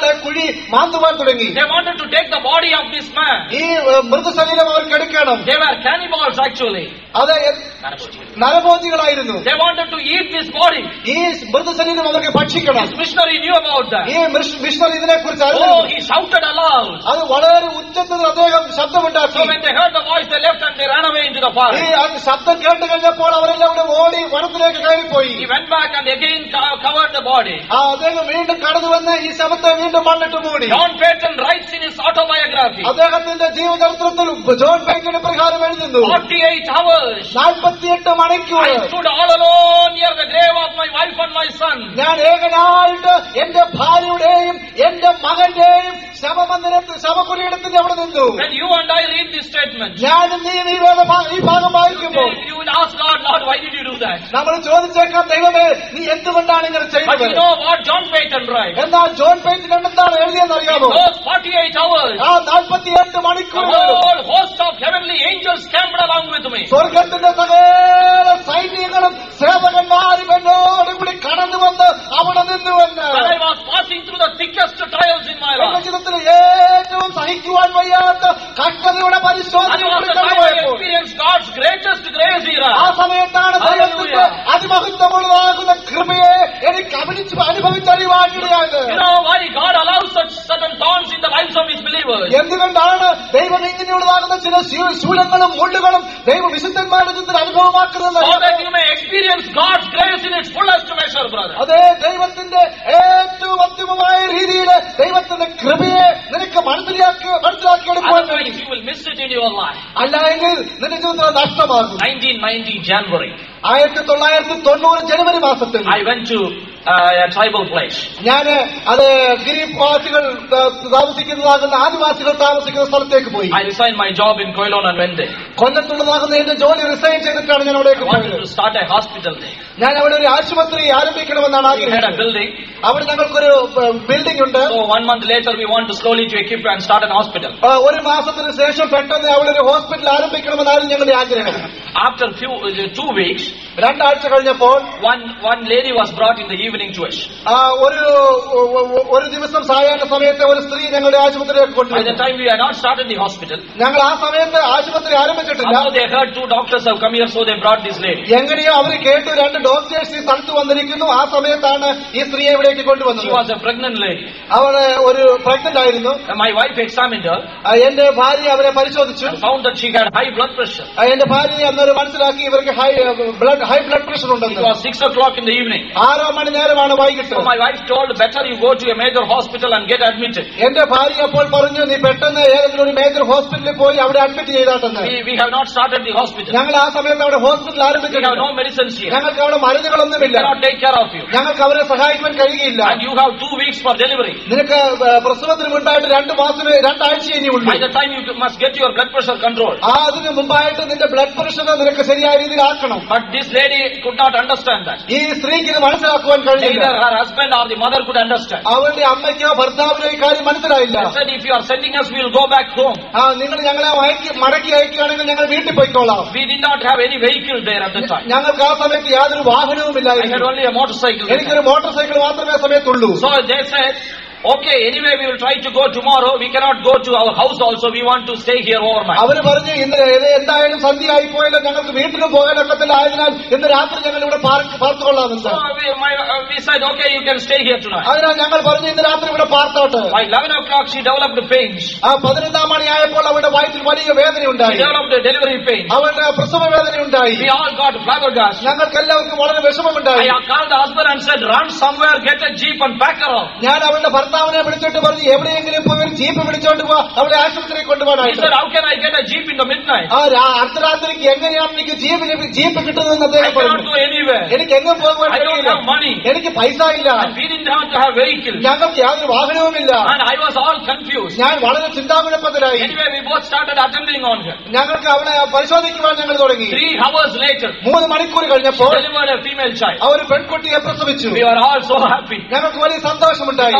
[SPEAKER 2] ആള് കുഴി മാന്തുവാൻ തുടങ്ങി
[SPEAKER 1] They wanted to take the body of this man.
[SPEAKER 2] ഈ ഏ, മൃതശരീരം അവർക്ക് എടുക്കണം
[SPEAKER 1] They were cannibals actually.
[SPEAKER 2] അത് എ- നരഭോജികളായിരുന്നു
[SPEAKER 1] They wanted to eat this body.
[SPEAKER 2] ഈ മൃതശരീരം അവർക്ക് ഭക്ഷിക്കണം
[SPEAKER 1] This missionary knew about
[SPEAKER 2] ഈ
[SPEAKER 1] that.
[SPEAKER 2] മിഷണറി ഇതിനെ കുറിച്ച്
[SPEAKER 1] Oh,
[SPEAKER 2] അറിഞ്ഞു
[SPEAKER 1] he shouted aloud.
[SPEAKER 2] അത് വളരെ ഉച്ചത്തിൽ അദ്ദേഹം
[SPEAKER 1] So
[SPEAKER 2] ശബ്ദമുണ്ടാക്കി
[SPEAKER 1] when they heard the voice, they left and they ran away into the
[SPEAKER 2] ഈ
[SPEAKER 1] forest.
[SPEAKER 2] അത് ശബ്ദം കേട്ട് കഴിഞ്ഞപ്പോൾ അവരെല്ലാം കൂടെ ഓടി വനത്തിലേക്ക് കയറിപ്പോയി
[SPEAKER 1] He went back and again co- covered the body.
[SPEAKER 2] ആ അദ്ദേഹം വീണ്ടും കടന്നു വന്ന് ഈ ശവത്തെ വീണ്ടും മണ്ണിട്ട് മൂടി
[SPEAKER 1] John Payton writes in his autobiography,
[SPEAKER 2] അദ്ദേഹത്തിന്റെ ജീവചരിത്രത്തിൽ ജോൺ ബൈക്കിന് പ്രകാരം എഴുതുന്നു
[SPEAKER 1] 48 hours.
[SPEAKER 2] നാൽപ്പത്തിയെട്ട് മണിക്കൂർ
[SPEAKER 1] I stood all alone near the grave of my wife and my son.
[SPEAKER 2] ഞാൻ ഏകനായിട്ട് എന്റെ ഭാര്യയുടെയും എന്റെ മകന്റെയും ശവമന്ദിരത്തിൽ ശവകുലയിടത്തിന്റെ അവിടെ നിന്നു
[SPEAKER 1] When you and I read this statement,
[SPEAKER 2] ഞാനും നീ ഈ വേദ ഭാ- ഈ ഭാഗം വായിക്കുമ്പോൾ
[SPEAKER 1] you will ask God, Lord, why did you do that?
[SPEAKER 2] നമ്മൾ ചോദിച്ചേക്കാം ദൈവമേ നീ എന്തുകൊണ്ടാണ് ഇങ്ങനെ
[SPEAKER 1] But
[SPEAKER 2] ചെയ്തത്
[SPEAKER 1] you know what John Payton writes?
[SPEAKER 2] എന്നാൽ ജോൺ പേജിൽ എന്താണ് എഴുതിയെന്ന് അറിയാമോ
[SPEAKER 1] Those 48 hours,
[SPEAKER 2] ആ നാൽപ്പത്തിയെട്ട്
[SPEAKER 1] the
[SPEAKER 2] മണിക്കൂറുകൾ
[SPEAKER 1] whole host of heavenly angels camped along with me.
[SPEAKER 2] സ്വർഗത്തിന്റെ സകല സൈന്യങ്ങളും സേവകന്മാരും എന്നോട് കൂടി കടന്നു വന്ന് അവിടെ നിന്നുവെന്ന്
[SPEAKER 1] When I was passing through the thickest trials in my
[SPEAKER 2] എന്റെ
[SPEAKER 1] life,
[SPEAKER 2] ജീവിതത്തിൽ ഏറ്റവും സഹിക്കുവാൻ വയ്യാത്ത കഷ്ടതയുടെ
[SPEAKER 1] that was
[SPEAKER 2] പരിശോധന
[SPEAKER 1] the time I experienced God's greatest grace
[SPEAKER 2] ആ
[SPEAKER 1] era.
[SPEAKER 2] സമയത്താണ് ദൈവത്തിന്റെ അതിമഹത്വമുള്ളതാകുന്ന കൃപയെ എനിക്ക് അഭിനിച്ച് അനുഭവിച്ചറിയുവാനിടയായത്
[SPEAKER 1] You know why God allows such sudden thorns in the lives of His believers?
[SPEAKER 2] എന്തുകൊണ്ടാണ് ദൈവം ഇങ്ങനെയുള്ളതാകുന്ന ചില ശൂ- ശൂലങ്ങളും മുള്ളുകളും ദൈവ വിശുദ്ധന്മാരുടെ ജീവിതത്തിൽ അനുഭവമാക്കുന്നത്
[SPEAKER 1] So that you may experience God's grace in its fullest measure, brother.
[SPEAKER 2] അതേ ദൈവത്തിന്റെ ഏറ്റവും അന്തിമമായ രീതിയിൽ ദൈവത്തിന്റെ കൃപയെ നിനക്ക് മനസ്സിലാക്കി മനസ്സിലാക്കിയെടുക്കുവാൻ
[SPEAKER 1] Otherwise,
[SPEAKER 2] വേണ്ടി
[SPEAKER 1] you will miss it in your life.
[SPEAKER 2] അല്ല എങ്കിൽ നിന്റെ ജീവിതത്തിൽ അത് നഷ്ടമാകും
[SPEAKER 1] 1990 January,
[SPEAKER 2] ആയിരത്തി തൊള്ളായിരത്തി തൊണ്ണൂറ് ജനുവരി മാസത്തിൽ
[SPEAKER 1] I went to uh, a tribal place.
[SPEAKER 2] ഞാൻ അത് ഗിരിവാസികൾ ആ, താമസിക്കുന്നതാകുന്ന ആദിവാസികൾ താമസിക്കുന്ന സ്ഥലത്തേക്ക് പോയി
[SPEAKER 1] I resigned my job in Koilon and Vende.
[SPEAKER 2] കൊല്ലത്തുള്ളതാകുന്ന എന്റെ ജോലി റിസൈൻ ചെയ്തിട്ടാണ് ഞാൻ അവിടേക്ക്
[SPEAKER 1] I wanted
[SPEAKER 2] പോയത്
[SPEAKER 1] to start a hospital there.
[SPEAKER 2] ഞാൻ അവിടെ ഒരു ആശുപത്രി ആരംഭിക്കണമെന്നാണ്
[SPEAKER 1] We had a
[SPEAKER 2] ആഗ്രഹിച്ചത്
[SPEAKER 1] building.
[SPEAKER 2] അവിടെ ഞങ്ങൾക്കൊരു ബിൽഡിംഗ് ഉണ്ട്
[SPEAKER 1] So one month later, we want to slowly to equip and start an hospital.
[SPEAKER 2] ആ, ഒരു മാസത്തിന് ശേഷം പെട്ടെന്ന് അവിടെ ഒരു ഹോസ്പിറ്റൽ ആരംഭിക്കണമെന്നായിരുന്നു ഞങ്ങളുടെ ആഗ്രഹം
[SPEAKER 1] After few uh, two weeks,
[SPEAKER 2] രണ്ടാഴ്ച കഴിഞ്ഞപ്പോൾ
[SPEAKER 1] one one lady was brought in the evening to us.
[SPEAKER 2] ആ, ഒരു ഒ- ഒ- ഒരു ദിവസം സായാഹ്ന സമയത്ത് ഒരു സ്ത്രീ ഞങ്ങളുടെ ആശുപത്രിയിലേക്ക്
[SPEAKER 1] By the
[SPEAKER 2] കൊണ്ടുവന്നു
[SPEAKER 1] time we had not started the hospital,
[SPEAKER 2] ഞങ്ങൾ ആ സമയത്ത് ആശുപത്രി ആരംഭിച്ചിട്ടില്ല
[SPEAKER 1] somehow they heard two doctors have come here, so they brought this lady.
[SPEAKER 2] എങ്ങനെയോ അവർ കേട്ടു രണ്ട് ഡോക്ടേഴ്സ് ഈ സ്ഥലത്ത് വന്നിരിക്കുന്നു ആ സമയത്താണ് ഈ സ്ത്രീയെ ഇവിടേക്ക്
[SPEAKER 1] She
[SPEAKER 2] കൊണ്ടുവന്നത്
[SPEAKER 1] was a pregnant lady.
[SPEAKER 2] അവള് ഒരു പ്രഗ്നന്റ് ആയിരുന്നു
[SPEAKER 1] And my wife examined her
[SPEAKER 2] ആ, എന്റെ ഭാര്യ അവരെ പരിശോധിച്ചു
[SPEAKER 1] and found that she had high blood pressure.
[SPEAKER 2] ആ, എന്റെ ഭാര്യ അന്നൊരു മനസ്സിലാക്കി ഇവർക്ക് high blood high blood pressure
[SPEAKER 1] It
[SPEAKER 2] ഉണ്ടെന്ന്
[SPEAKER 1] was six o'clock in the evening.
[SPEAKER 2] ആറോ മണി നേരമാണ് വൈകിട്ട്
[SPEAKER 1] So my wife told, better you go to a major hospital and get admitted.
[SPEAKER 2] എന്റെ ഭാര്യ അപ്പോൾ പറഞ്ഞു നീ പെട്ടെന്ന് ഏതെങ്കിലും ഒരു മേജർ ഹോസ്പിറ്റലിൽ പോയി അവിടെ അഡ്മിറ്റ് ചെയ്താട്ടെന്ന്
[SPEAKER 1] We, we have not started the hospital.
[SPEAKER 2] ഞങ്ങൾ ആ സമയത്ത് അവിടെ ഹോസ്പിറ്റൽ
[SPEAKER 1] We have
[SPEAKER 2] ആരംഭിച്ചിട്ടില്ല
[SPEAKER 1] no medicines here.
[SPEAKER 2] ഞങ്ങൾക്ക് അവിടെ
[SPEAKER 1] We
[SPEAKER 2] മരുന്നുകളൊന്നുമില്ല
[SPEAKER 1] cannot take care of you.
[SPEAKER 2] ഞങ്ങൾക്ക് അവരെ സഹായിക്കാൻ കഴിയുകയില്ല
[SPEAKER 1] And you have two weeks for delivery.
[SPEAKER 2] നിനക്ക് ഏ, പ്രസവത്തിന് മുൻപായിട്ട് രണ്ട് മാസമേ രണ്ടാഴ്ച ഇനിയുള്ളൂ
[SPEAKER 1] By the time you must get your blood pressure controlled.
[SPEAKER 2] ആ അതിന് മുമ്പായിട്ട് നിന്റെ ബ്ലഡ് പ്രഷർ നിനക്ക് ശരിയായ രീതിയിൽ ആക്കണം
[SPEAKER 1] But this lady could not understand that.
[SPEAKER 2] ഈ സ്ത്രീക്ക് ഇത് മനസ്സിലാക്കുവാൻ കഴിഞ്ഞില്ല
[SPEAKER 1] Neither her husband or the mother could understand.
[SPEAKER 2] അവളുടെ അമ്മയ്ക്കോ ഭർത്താവിനോ ഈ കാര്യം മനസ്സിലായില്ല
[SPEAKER 1] They said, if you are sending us, we will go back home.
[SPEAKER 2] ആ നിങ്ങൾ ഞങ്ങളെ അയക്കി മടക്കി അയക്കുകയാണെങ്കിൽ ഞങ്ങൾ വീട്ടിൽ പോയിക്കോളാം
[SPEAKER 1] We did not have any vehicle there at the time.
[SPEAKER 2] ഞങ്ങൾക്ക് ആ സമയത്ത് യാതൊരു വാഹനവും
[SPEAKER 1] I had
[SPEAKER 2] ഇല്ലായിരുന്നു
[SPEAKER 1] only a motorcycle. there.
[SPEAKER 2] എനിക്കൊരു മോട്ടോർ സൈക്കിൾ മാത്രമേ ആ സമയത്തുള്ളൂ
[SPEAKER 1] So they said, okay, anyway, we will try to go tomorrow. We cannot go to our house also. We want to stay here overnight.
[SPEAKER 2] അവര് പറഞ്ഞു ഇന്ന് ഇത് എന്തായാലും സന്ധ്യയായി പോയാലും ഞങ്ങൾക്ക് വീട്ടിലും പോകാനൊക്കത്തില്ല ആയതിനാൽ ഇന്ന് രാത്രി ഞങ്ങൾ ഇവിടെ പാർക്ക് പാർത്തുകൊള്ളാമെന്ന്
[SPEAKER 1] So we, my, uh, we said, okay, you can stay here tonight.
[SPEAKER 2] അതിനാൽ ഞങ്ങൾ പറഞ്ഞു ഇന്ന് രാത്രി ഇവിടെ പാർത്തോട്ട്
[SPEAKER 1] By 11 o'clock, she developed pains.
[SPEAKER 2] ആ പതിനൊന്നാം മണിയായപ്പോൾ അവരുടെ വയറ്റിൽ വലിയ വേദന
[SPEAKER 1] She
[SPEAKER 2] ഉണ്ടായി
[SPEAKER 1] developed a delivery pain.
[SPEAKER 2] അവരുടെ പ്രസവ വേദന ഉണ്ടായി
[SPEAKER 1] We all got flabbergasted.
[SPEAKER 2] ഞങ്ങൾക്ക് എല്ലാവർക്കും വളരെ വിഷമമുണ്ടായി
[SPEAKER 1] I called the husband and said, run somewhere, get a jeep and pack her off.
[SPEAKER 2] ഞാൻ അവളുടെ ഭർത്താവിനെ വിളിച്ചിട്ട് പറഞ്ഞു എവിടെയെങ്കിലും പോയി ഒരു ജീപ്പ് വിളിച്ചോണ്ട് പോവാ അവളെ ആശുപത്രിയിൽ
[SPEAKER 1] He
[SPEAKER 2] കൊണ്ടുപോകാനായിട്ട്
[SPEAKER 1] said, how can I get a jeep in the midnight?
[SPEAKER 2] ആ രാ- അർദ്ധരാത്രിക്ക് എങ്ങനെയാണ് എനിക്ക് ജീപ്പ് ലഭി- ജീപ്പ് കിട്ടുന്നതെന്ന്
[SPEAKER 1] I
[SPEAKER 2] അദ്ദേഹം
[SPEAKER 1] cannot
[SPEAKER 2] പറഞ്ഞു
[SPEAKER 1] go anywhere.
[SPEAKER 2] എനിക്ക് എങ്ങും പോകുവാൻ
[SPEAKER 1] I don't
[SPEAKER 2] കഴിയില്ല
[SPEAKER 1] have money.
[SPEAKER 2] എനിക്ക് പൈസ ഇല്ല
[SPEAKER 1] And we didn't have to have vehicle.
[SPEAKER 2] ഞങ്ങൾക്ക് യാതൊരു വാഹനവുമില്ല
[SPEAKER 1] And I was all confused.
[SPEAKER 2] ഞാൻ വളരെ ചിന്താകുഴപ്പത്തിലായി
[SPEAKER 1] Anyway, we both started attending on her.
[SPEAKER 2] ഞങ്ങൾക്ക് അവിടെ പരിശോധിക്കുവാൻ ഞങ്ങൾ തുടങ്ങി
[SPEAKER 1] Three hours later,
[SPEAKER 2] മൂന്ന് മണിക്കൂർ കഴിഞ്ഞപ്പോൾ
[SPEAKER 1] delivered a female child.
[SPEAKER 2] അവർ പെൺകുട്ടിയെ പ്രസവിച്ചു
[SPEAKER 1] We were all so happy.
[SPEAKER 2] ഞങ്ങൾക്ക് വലിയ സന്തോഷമുണ്ടായി
[SPEAKER 1] Without any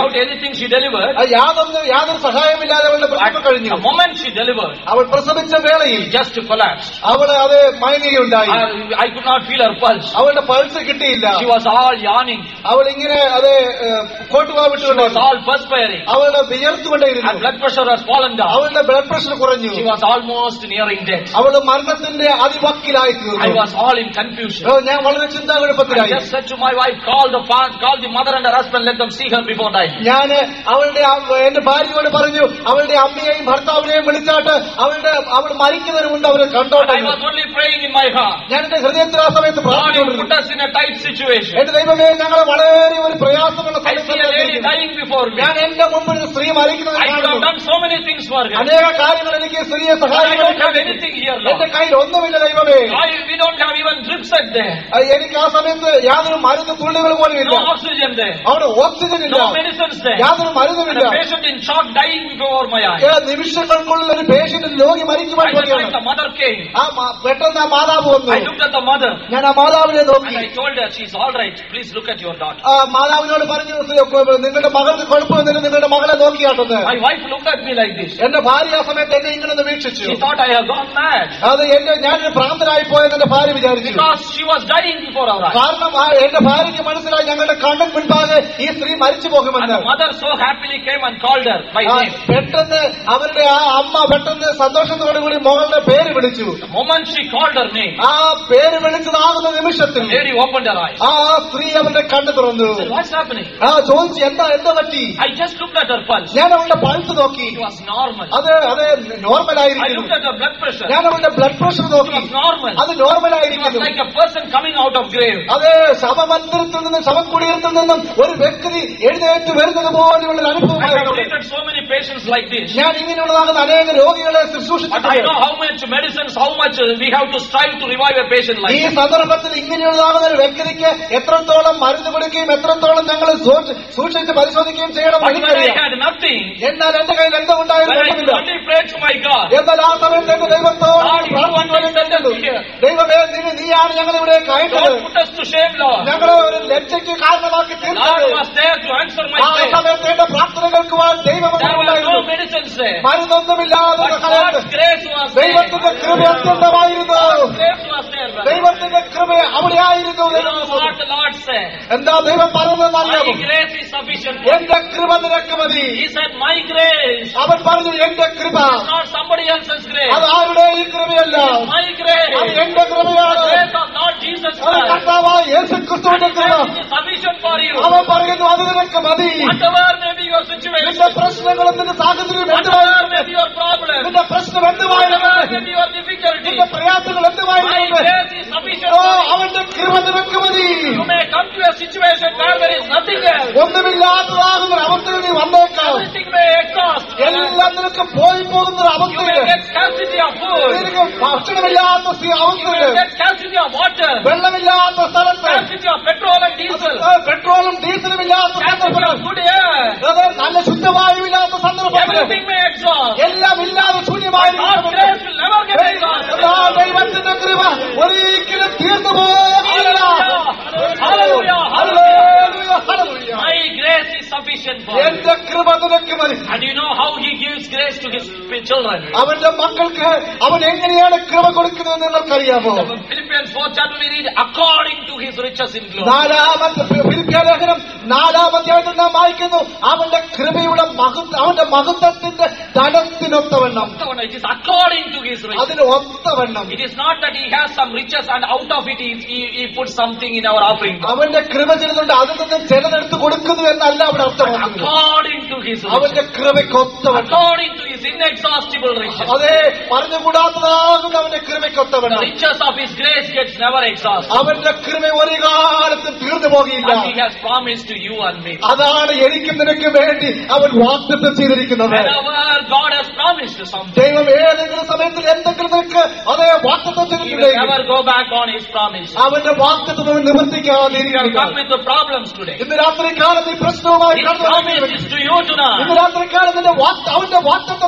[SPEAKER 1] anything, she delivered.
[SPEAKER 2] ആ യാതൊന്ന് യാതൊരു സഹായമില്ലാതെ അവളുടെ
[SPEAKER 1] At
[SPEAKER 2] പ്രസവം കഴിഞ്ഞു
[SPEAKER 1] the moment she delivered,
[SPEAKER 2] അവൾ പ്രസവിച്ച വേളയിൽ
[SPEAKER 1] she just collapsed.
[SPEAKER 2] അവള് അത് മയങ്ങുകയുണ്ടായി
[SPEAKER 1] I, I could not feel her pulse.
[SPEAKER 2] അവളുടെ പൾസ് കിട്ടിയില്ല
[SPEAKER 1] She was all yawning.
[SPEAKER 2] അവൾ ഇങ്ങനെ അത് കോട്ടുവാ
[SPEAKER 1] She was
[SPEAKER 2] വിട്ടുകൊണ്ടായിരുന്നു
[SPEAKER 1] all perspiring.
[SPEAKER 2] അവളുടെ വിയർത്തുകൊണ്ടേയിരുന്നു
[SPEAKER 1] Her blood pressure was fallen down.
[SPEAKER 2] അവളുടെ ബ്ലഡ് പ്രഷർ കുറഞ്ഞു
[SPEAKER 1] She was almost nearing death.
[SPEAKER 2] അവള് മരണത്തിന്റെ അതിവക്കിലായി
[SPEAKER 1] I
[SPEAKER 2] തീർന്നു
[SPEAKER 1] was all in confusion.
[SPEAKER 2] ഓ, ഞാൻ വളരെ
[SPEAKER 1] I
[SPEAKER 2] ചിന്താകുഴപ്പത്തിലായി
[SPEAKER 1] just said to my wife, call the father, call the mother and her husband, let them see her before dying.
[SPEAKER 2] ഞാൻ അവളുടെ അ- എന്റെ ഭാര്യയോട് പറഞ്ഞു അവളുടെ അമ്മയെയും ഭർത്താവിനെയും വിളിച്ചാട്ട് അവളുടെ അവൾ മരിക്കുന്നതിന് മുമ്പ് അവരെ കണ്ടോട്ടെ
[SPEAKER 1] I was only praying in my heart.
[SPEAKER 2] ഞാൻ എന്റെ ഹൃദയത്തിൽ ആ സമയത്ത്
[SPEAKER 1] God, you put
[SPEAKER 2] പ്രാർത്ഥിച്ചുകൊണ്ടിരുന്നു
[SPEAKER 1] us in a tight situation.
[SPEAKER 2] എന്റെ ദൈവമേ ഞങ്ങളെ വളരെ ഒരു പ്രയാസമുള്ള
[SPEAKER 1] I see a lady
[SPEAKER 2] സമയത്ത്
[SPEAKER 1] dying before me.
[SPEAKER 2] ഞാൻ എന്റെ മുമ്പിൽ ഒരു സ്ത്രീ മരിക്കുന്നത്
[SPEAKER 1] I could have
[SPEAKER 2] കാണുന്നു
[SPEAKER 1] done so many things for her.
[SPEAKER 2] അനേക കാര്യങ്ങൾ എനിക്ക് സ്ത്രീയെ
[SPEAKER 1] But I don't have
[SPEAKER 2] സഹായിക്കാൻ
[SPEAKER 1] anything here,
[SPEAKER 2] എന്റെ
[SPEAKER 1] Lord.
[SPEAKER 2] കയ്യിൽ ഒന്നുമില്ല ദൈവമേ
[SPEAKER 1] I, we don't have even drip set there.
[SPEAKER 2] ആ, എനിക്ക് ആ സമയത്ത് യാതൊരു മരുന്ന് തുള്ളികൾ പോലും ഇല്ല
[SPEAKER 1] No oxygen there.
[SPEAKER 2] അവിടെ ഓക്സിജൻ ഇല്ല
[SPEAKER 1] No medicines there.
[SPEAKER 2] യാതൊരു
[SPEAKER 1] And
[SPEAKER 2] മരുന്നുമില്ല
[SPEAKER 1] a patient in shock dying before my eyes.
[SPEAKER 2] ഏ, നിമിഷങ്ങൾക്കുള്ളിൽ ഒരു പേഷ്യന്റ് രോഗി മരിക്കുവാൻ
[SPEAKER 1] I just like
[SPEAKER 2] പോവുകയാണ്
[SPEAKER 1] the mother came.
[SPEAKER 2] ആ മ- പെട്ടെന്ന് ആ മാതാവ് വന്നു
[SPEAKER 1] I looked at the mother
[SPEAKER 2] ഞാൻ ആ മാതാവിനെ
[SPEAKER 1] and
[SPEAKER 2] നോക്കി
[SPEAKER 1] I told her, she's all right. Please look at your daughter.
[SPEAKER 2] ആ മാതാവിനോട് പറഞ്ഞു നിങ്ങളുടെ മകൾക്ക് കുഴപ്പമൊന്നുമില്ല നിങ്ങളുടെ മകളെ നോക്കിയാട്ടെന്ന്
[SPEAKER 1] My wife looked at me like this.
[SPEAKER 2] എന്റെ ഭാര്യ ആ സമയത്ത് എന്നെ ഇങ്ങനെ ഒന്ന് വീക്ഷിച്ചു
[SPEAKER 1] She thought I had gone mad
[SPEAKER 2] അത് എന്റെ ഞാനൊരു ഭ്രാന്തനായി പോയെന്ന് എന്റെ ഭാര്യ വിചാരിച്ചു
[SPEAKER 1] because she was dying before our eyes.
[SPEAKER 2] കാരണം ആ എന്റെ ഭാര്യയ്ക്ക് മനസ്സിലായി ഞങ്ങളുടെ കണ്ണൻ മുൻപാകെ ഈ സ്ത്രീ മരിച്ചു
[SPEAKER 1] And
[SPEAKER 2] പോകുമെന്ന്
[SPEAKER 1] the mother so happily came and called her by
[SPEAKER 2] ആ,
[SPEAKER 1] name.
[SPEAKER 2] പെട്ടെന്ന് അവരുടെ ആ അമ്മ പെട്ടെന്ന് സന്തോഷത്തോടു കൂടി മകളുടെ പേര് വിളിച്ചു
[SPEAKER 1] The moment she called her name,
[SPEAKER 2] ആ പേര് വിളിച്ചതാകുന്ന നിമിഷത്തിൽ
[SPEAKER 1] the lady opened her eyes.
[SPEAKER 2] ആ സ്ത്രീ അവരുടെ കണ്ണ് തുറന്നു
[SPEAKER 1] I said, What's happening?
[SPEAKER 2] ആ ചോദിച്ചു എന്താ എന്താ പറ്റി
[SPEAKER 1] I just looked at her pulse.
[SPEAKER 2] ഞാൻ അവളുടെ പൾസ് നോക്കി
[SPEAKER 1] It was normal.
[SPEAKER 2] അത് അത് നോർമൽ
[SPEAKER 1] I
[SPEAKER 2] ആയിരിക്കുന്നു
[SPEAKER 1] looked at her blood pressure.
[SPEAKER 2] ഞാൻ അവളുടെ ബ്ലഡ് പ്രഷർ
[SPEAKER 1] It
[SPEAKER 2] നോക്കി
[SPEAKER 1] was normal.
[SPEAKER 2] അത് നോർമൽ
[SPEAKER 1] It was
[SPEAKER 2] ആയിരിക്കുന്നു
[SPEAKER 1] like a person coming out of grave.
[SPEAKER 2] അത് ശവമന്ദിരത്തിൽ നിന്നും ശവക്കുടിയത്തിൽ നിന്നും ഒരു വ്യക്തി എഴുന്നേറ്റ് വരുന്നത് പോലെയുള്ള ഒരു
[SPEAKER 1] I have
[SPEAKER 2] അനുഭവമായിരുന്നു
[SPEAKER 1] treated so many patients like this.
[SPEAKER 2] ഞാൻ ഇങ്ങനെയുള്ളതാകുന്ന അനേക രോഗികളെ
[SPEAKER 1] But I
[SPEAKER 2] ശുശ്രൂഷിച്ചിട്ടുണ്ട്
[SPEAKER 1] know how much medicines, how much uh, we have to strive to revive a patient like
[SPEAKER 2] ഈ
[SPEAKER 1] this.
[SPEAKER 2] സന്ദർഭത്തിൽ ഇങ്ങനെയുള്ളതാകുന്ന ഒരു വ്യക്തിക്ക് എത്രത്തോളം മരുന്ന് കൊടുക്കുകയും എത്രത്തോളം ഞങ്ങൾ സൂക്ഷി- സൂക്ഷിച്ച് പരിശോധിക്കുകയും ചെയ്യണം
[SPEAKER 1] But when I
[SPEAKER 2] എനിക്കറിയാം
[SPEAKER 1] had nothing,
[SPEAKER 2] എന്നാൽ എന്റെ കയ്യിൽ എന്തുണ്ടായിരുന്നു
[SPEAKER 1] when I could
[SPEAKER 2] ഒന്നുമില്ല
[SPEAKER 1] only pray to my God,
[SPEAKER 2] എന്നാൽ ആ സമയത്ത് എന്റെ ദൈവത്തോട്
[SPEAKER 1] God, you
[SPEAKER 2] പ്രാർത്ഥിക്കുവാൻ
[SPEAKER 1] understand
[SPEAKER 2] കഴിഞ്ഞു.
[SPEAKER 1] us here.
[SPEAKER 2] ദൈവമേ നീ- നീയാണ് ഞങ്ങൾ ഇവിടെ അയച്ചത്
[SPEAKER 1] don't put us to shame, Lord.
[SPEAKER 2] ഞങ്ങളെ ഒരു ലജ്ജയ്ക്ക് കാരണമാക്കി
[SPEAKER 1] Lord
[SPEAKER 2] തീർത്തത്
[SPEAKER 1] was there to answer
[SPEAKER 2] ആ
[SPEAKER 1] my prayer.
[SPEAKER 2] സമയത്ത് എന്റെ പ്രാർത്ഥനകൾക്ക് ദൈവം
[SPEAKER 1] There were no
[SPEAKER 2] ഉണ്ടായിരുന്നു
[SPEAKER 1] medicines there.
[SPEAKER 2] മരുന്നൊന്നുമില്ലാതെ
[SPEAKER 1] But
[SPEAKER 2] കാലത്ത്
[SPEAKER 1] God's grace was there.
[SPEAKER 2] ദൈവത്തിന്റെ കൃപ അത്യന്തമായിരുന്നു
[SPEAKER 1] Grace was there, brother.
[SPEAKER 2] ദൈവത്തിന്റെ കൃപ അവിടെ ആയിരുന്നു
[SPEAKER 1] You know what the Lord said?
[SPEAKER 2] എന്താ ദൈവം പറഞ്ഞതെന്ന്
[SPEAKER 1] My
[SPEAKER 2] അറിയാമോ
[SPEAKER 1] grace is sufficient for you.
[SPEAKER 2] എന്റെ കൃപ നിനക്ക് മതി
[SPEAKER 1] He said, my grace
[SPEAKER 2] അവൻ പറഞ്ഞു എന്റെ കൃപ
[SPEAKER 1] is not somebody else's grace.
[SPEAKER 2] അത് ആരുടെ ഈ കൃപയല്ല
[SPEAKER 1] My grace.
[SPEAKER 2] അത് എന്റെ കൃപയാണ്
[SPEAKER 1] The grace of Lord Jesus
[SPEAKER 2] അത്
[SPEAKER 1] Christ.
[SPEAKER 2] കർത്താവായ യേശു ക്രിസ്തുവിന്റെ
[SPEAKER 1] My
[SPEAKER 2] കൃപ
[SPEAKER 1] grace is sufficient for you.
[SPEAKER 2] അവൻ പറയുന്നു അത് നിനക്ക് മതി
[SPEAKER 1] Whatever may be your situation,
[SPEAKER 2] നിന്റെ പ്രശ്നങ്ങളും നിന്റെ സാഹചര്യം
[SPEAKER 1] whatever
[SPEAKER 2] എന്തുവായിരുന്നു
[SPEAKER 1] may be your problem,
[SPEAKER 2] നിന്റെ പ്രശ്നം
[SPEAKER 1] whatever
[SPEAKER 2] എന്തുവായിരുന്നു
[SPEAKER 1] may be your difficulty,
[SPEAKER 2] നിന്റെ പ്രയാസങ്ങൾ
[SPEAKER 1] my
[SPEAKER 2] എന്തുവായിരുന്നു
[SPEAKER 1] grace is sufficient
[SPEAKER 2] oh
[SPEAKER 1] for you.
[SPEAKER 2] അവന്റെ കൃപ നിനക്ക് മതി
[SPEAKER 1] You may come to a situation where there is nothing else.
[SPEAKER 2] ഒന്നുമില്ലാത്തതാകുന്ന ഒരു അവസ്ഥയിൽ നീ വന്നേക്കാം
[SPEAKER 1] Everything may exhaust.
[SPEAKER 2] എല്ലാം നിനക്ക് പോയി പോകുന്ന ഒരു
[SPEAKER 1] You
[SPEAKER 2] അവസ്ഥയിൽ
[SPEAKER 1] may get scarcity of food.
[SPEAKER 2] നിനക്ക് ഭക്ഷണമില്ലാത്ത സ്ഥി-
[SPEAKER 1] You may
[SPEAKER 2] അവസ്ഥയിൽ
[SPEAKER 1] get scarcity of water.
[SPEAKER 2] വെള്ളമില്ലാത്ത സ്ഥലത്ത്
[SPEAKER 1] Scarcity of petrol and diesel.
[SPEAKER 2] ആ, പെട്രോളും ഡീസലും ഇല്ലാത്ത
[SPEAKER 1] Scarcity
[SPEAKER 2] സന്ദർഭത്തിൽ
[SPEAKER 1] of good air.
[SPEAKER 2] അത് നല്ല ശുദ്ധവായുവില്ലാത്ത സന്ദർഭത്തിൽ
[SPEAKER 1] Everything may exhaust.
[SPEAKER 2] എല്ലാം ഇല്ലാതെ
[SPEAKER 1] But
[SPEAKER 2] ശൂന്യമായിരിക്കും
[SPEAKER 1] God's grace will never get exhausted.
[SPEAKER 2] ആ ദൈവത്തിന്റെ കൃപ ഒരിക്കലും തീർന്നു പോകില്ല
[SPEAKER 1] Hallelujah.
[SPEAKER 2] Hallelujah, hallelujah.
[SPEAKER 1] My grace is sufficient for you.
[SPEAKER 2] എന്റെ കൃപ നിനക്ക് മതി
[SPEAKER 1] And you know how he gives grace to his children.
[SPEAKER 2] അവന്റെ മക്കൾക്ക് അവൻ എങ്ങനെയാണ് കൃപ കൊടുക്കുന്നത് നിങ്ങൾക്കറിയാമോ
[SPEAKER 1] Philippians 4 chapter we read according to his riches in glory.
[SPEAKER 2] നാലാമത്തെ ഫിലിപ്പിയ ലേഖനം നാലാമധ്യായത്തിൽ നാം വായിക്കുന്നു അവന്റെ കൃപയുടെ മഹത്വ അവന്റെ മഹത്വത്തിന്റെ ധനത്തിനൊത്തവണ്ണം
[SPEAKER 1] It is according to his riches.
[SPEAKER 2] അതിന് ഒത്തവണ്ണം
[SPEAKER 1] It is not that he has some riches and out of it he, he, he puts something in our offering.
[SPEAKER 2] അവന്റെ കൃപ ചിലതുണ്ട് അതിൽ നിന്ന് ചിലതെടുത്ത് കൊടുക്കുന്നു എന്നല്ല അവിടെ അർത്ഥമാക്കുന്നത്
[SPEAKER 1] According to his riches.
[SPEAKER 2] അവന്റെ കൃപയ്ക്ക് ഒത്തവണ്ണം
[SPEAKER 1] According to his inexhaustible riches.
[SPEAKER 2] അതെ പറഞ്ഞുകൂടാത്തതാകുന്ന അവന്റെ
[SPEAKER 1] The
[SPEAKER 2] കൃപയ്ക്കൊത്തവണ്ണം
[SPEAKER 1] riches of his grace gets never exhausted.
[SPEAKER 2] അവന്റെ കൃപ ഒരു കാലത്തും തീർന്നു പോകില്ല
[SPEAKER 1] And he has promised to you and me.
[SPEAKER 2] അതാണ് എനിക്കും നിനക്ക് വേണ്ടി അവൻ വാഗ്ദത്തം ചെയ്തിരിക്കുന്നത്
[SPEAKER 1] Whenever God has promised something,
[SPEAKER 2] ദൈവം ഏതെങ്കിലും സമയത്തിൽ എന്തെങ്കിലും നിനക്ക് അതേ വാഗ്ദത്തം
[SPEAKER 1] he will
[SPEAKER 2] ചെയ്തിട്ടുണ്ടെങ്കിൽ
[SPEAKER 1] never go back on his promise.
[SPEAKER 2] അവന്റെ വാഗ്ദത്തം അവൻ നിവർത്തിക്കാതെ
[SPEAKER 1] You have
[SPEAKER 2] ഇരിക്കുക.
[SPEAKER 1] come with the problems today.
[SPEAKER 2] ഇന്ന് രാത്രി കാലത്ത് ഈ പ്രശ്നവുമായി
[SPEAKER 1] His
[SPEAKER 2] കടന്നു
[SPEAKER 1] promise
[SPEAKER 2] വന്നിരിക്കുന്നു.
[SPEAKER 1] is to you
[SPEAKER 2] ഇന്ന്
[SPEAKER 1] tonight.
[SPEAKER 2] രാത്രി കാലത്തിന്റെ വാഗ്ദ- അവന്റെ വാഗ്ദത്തം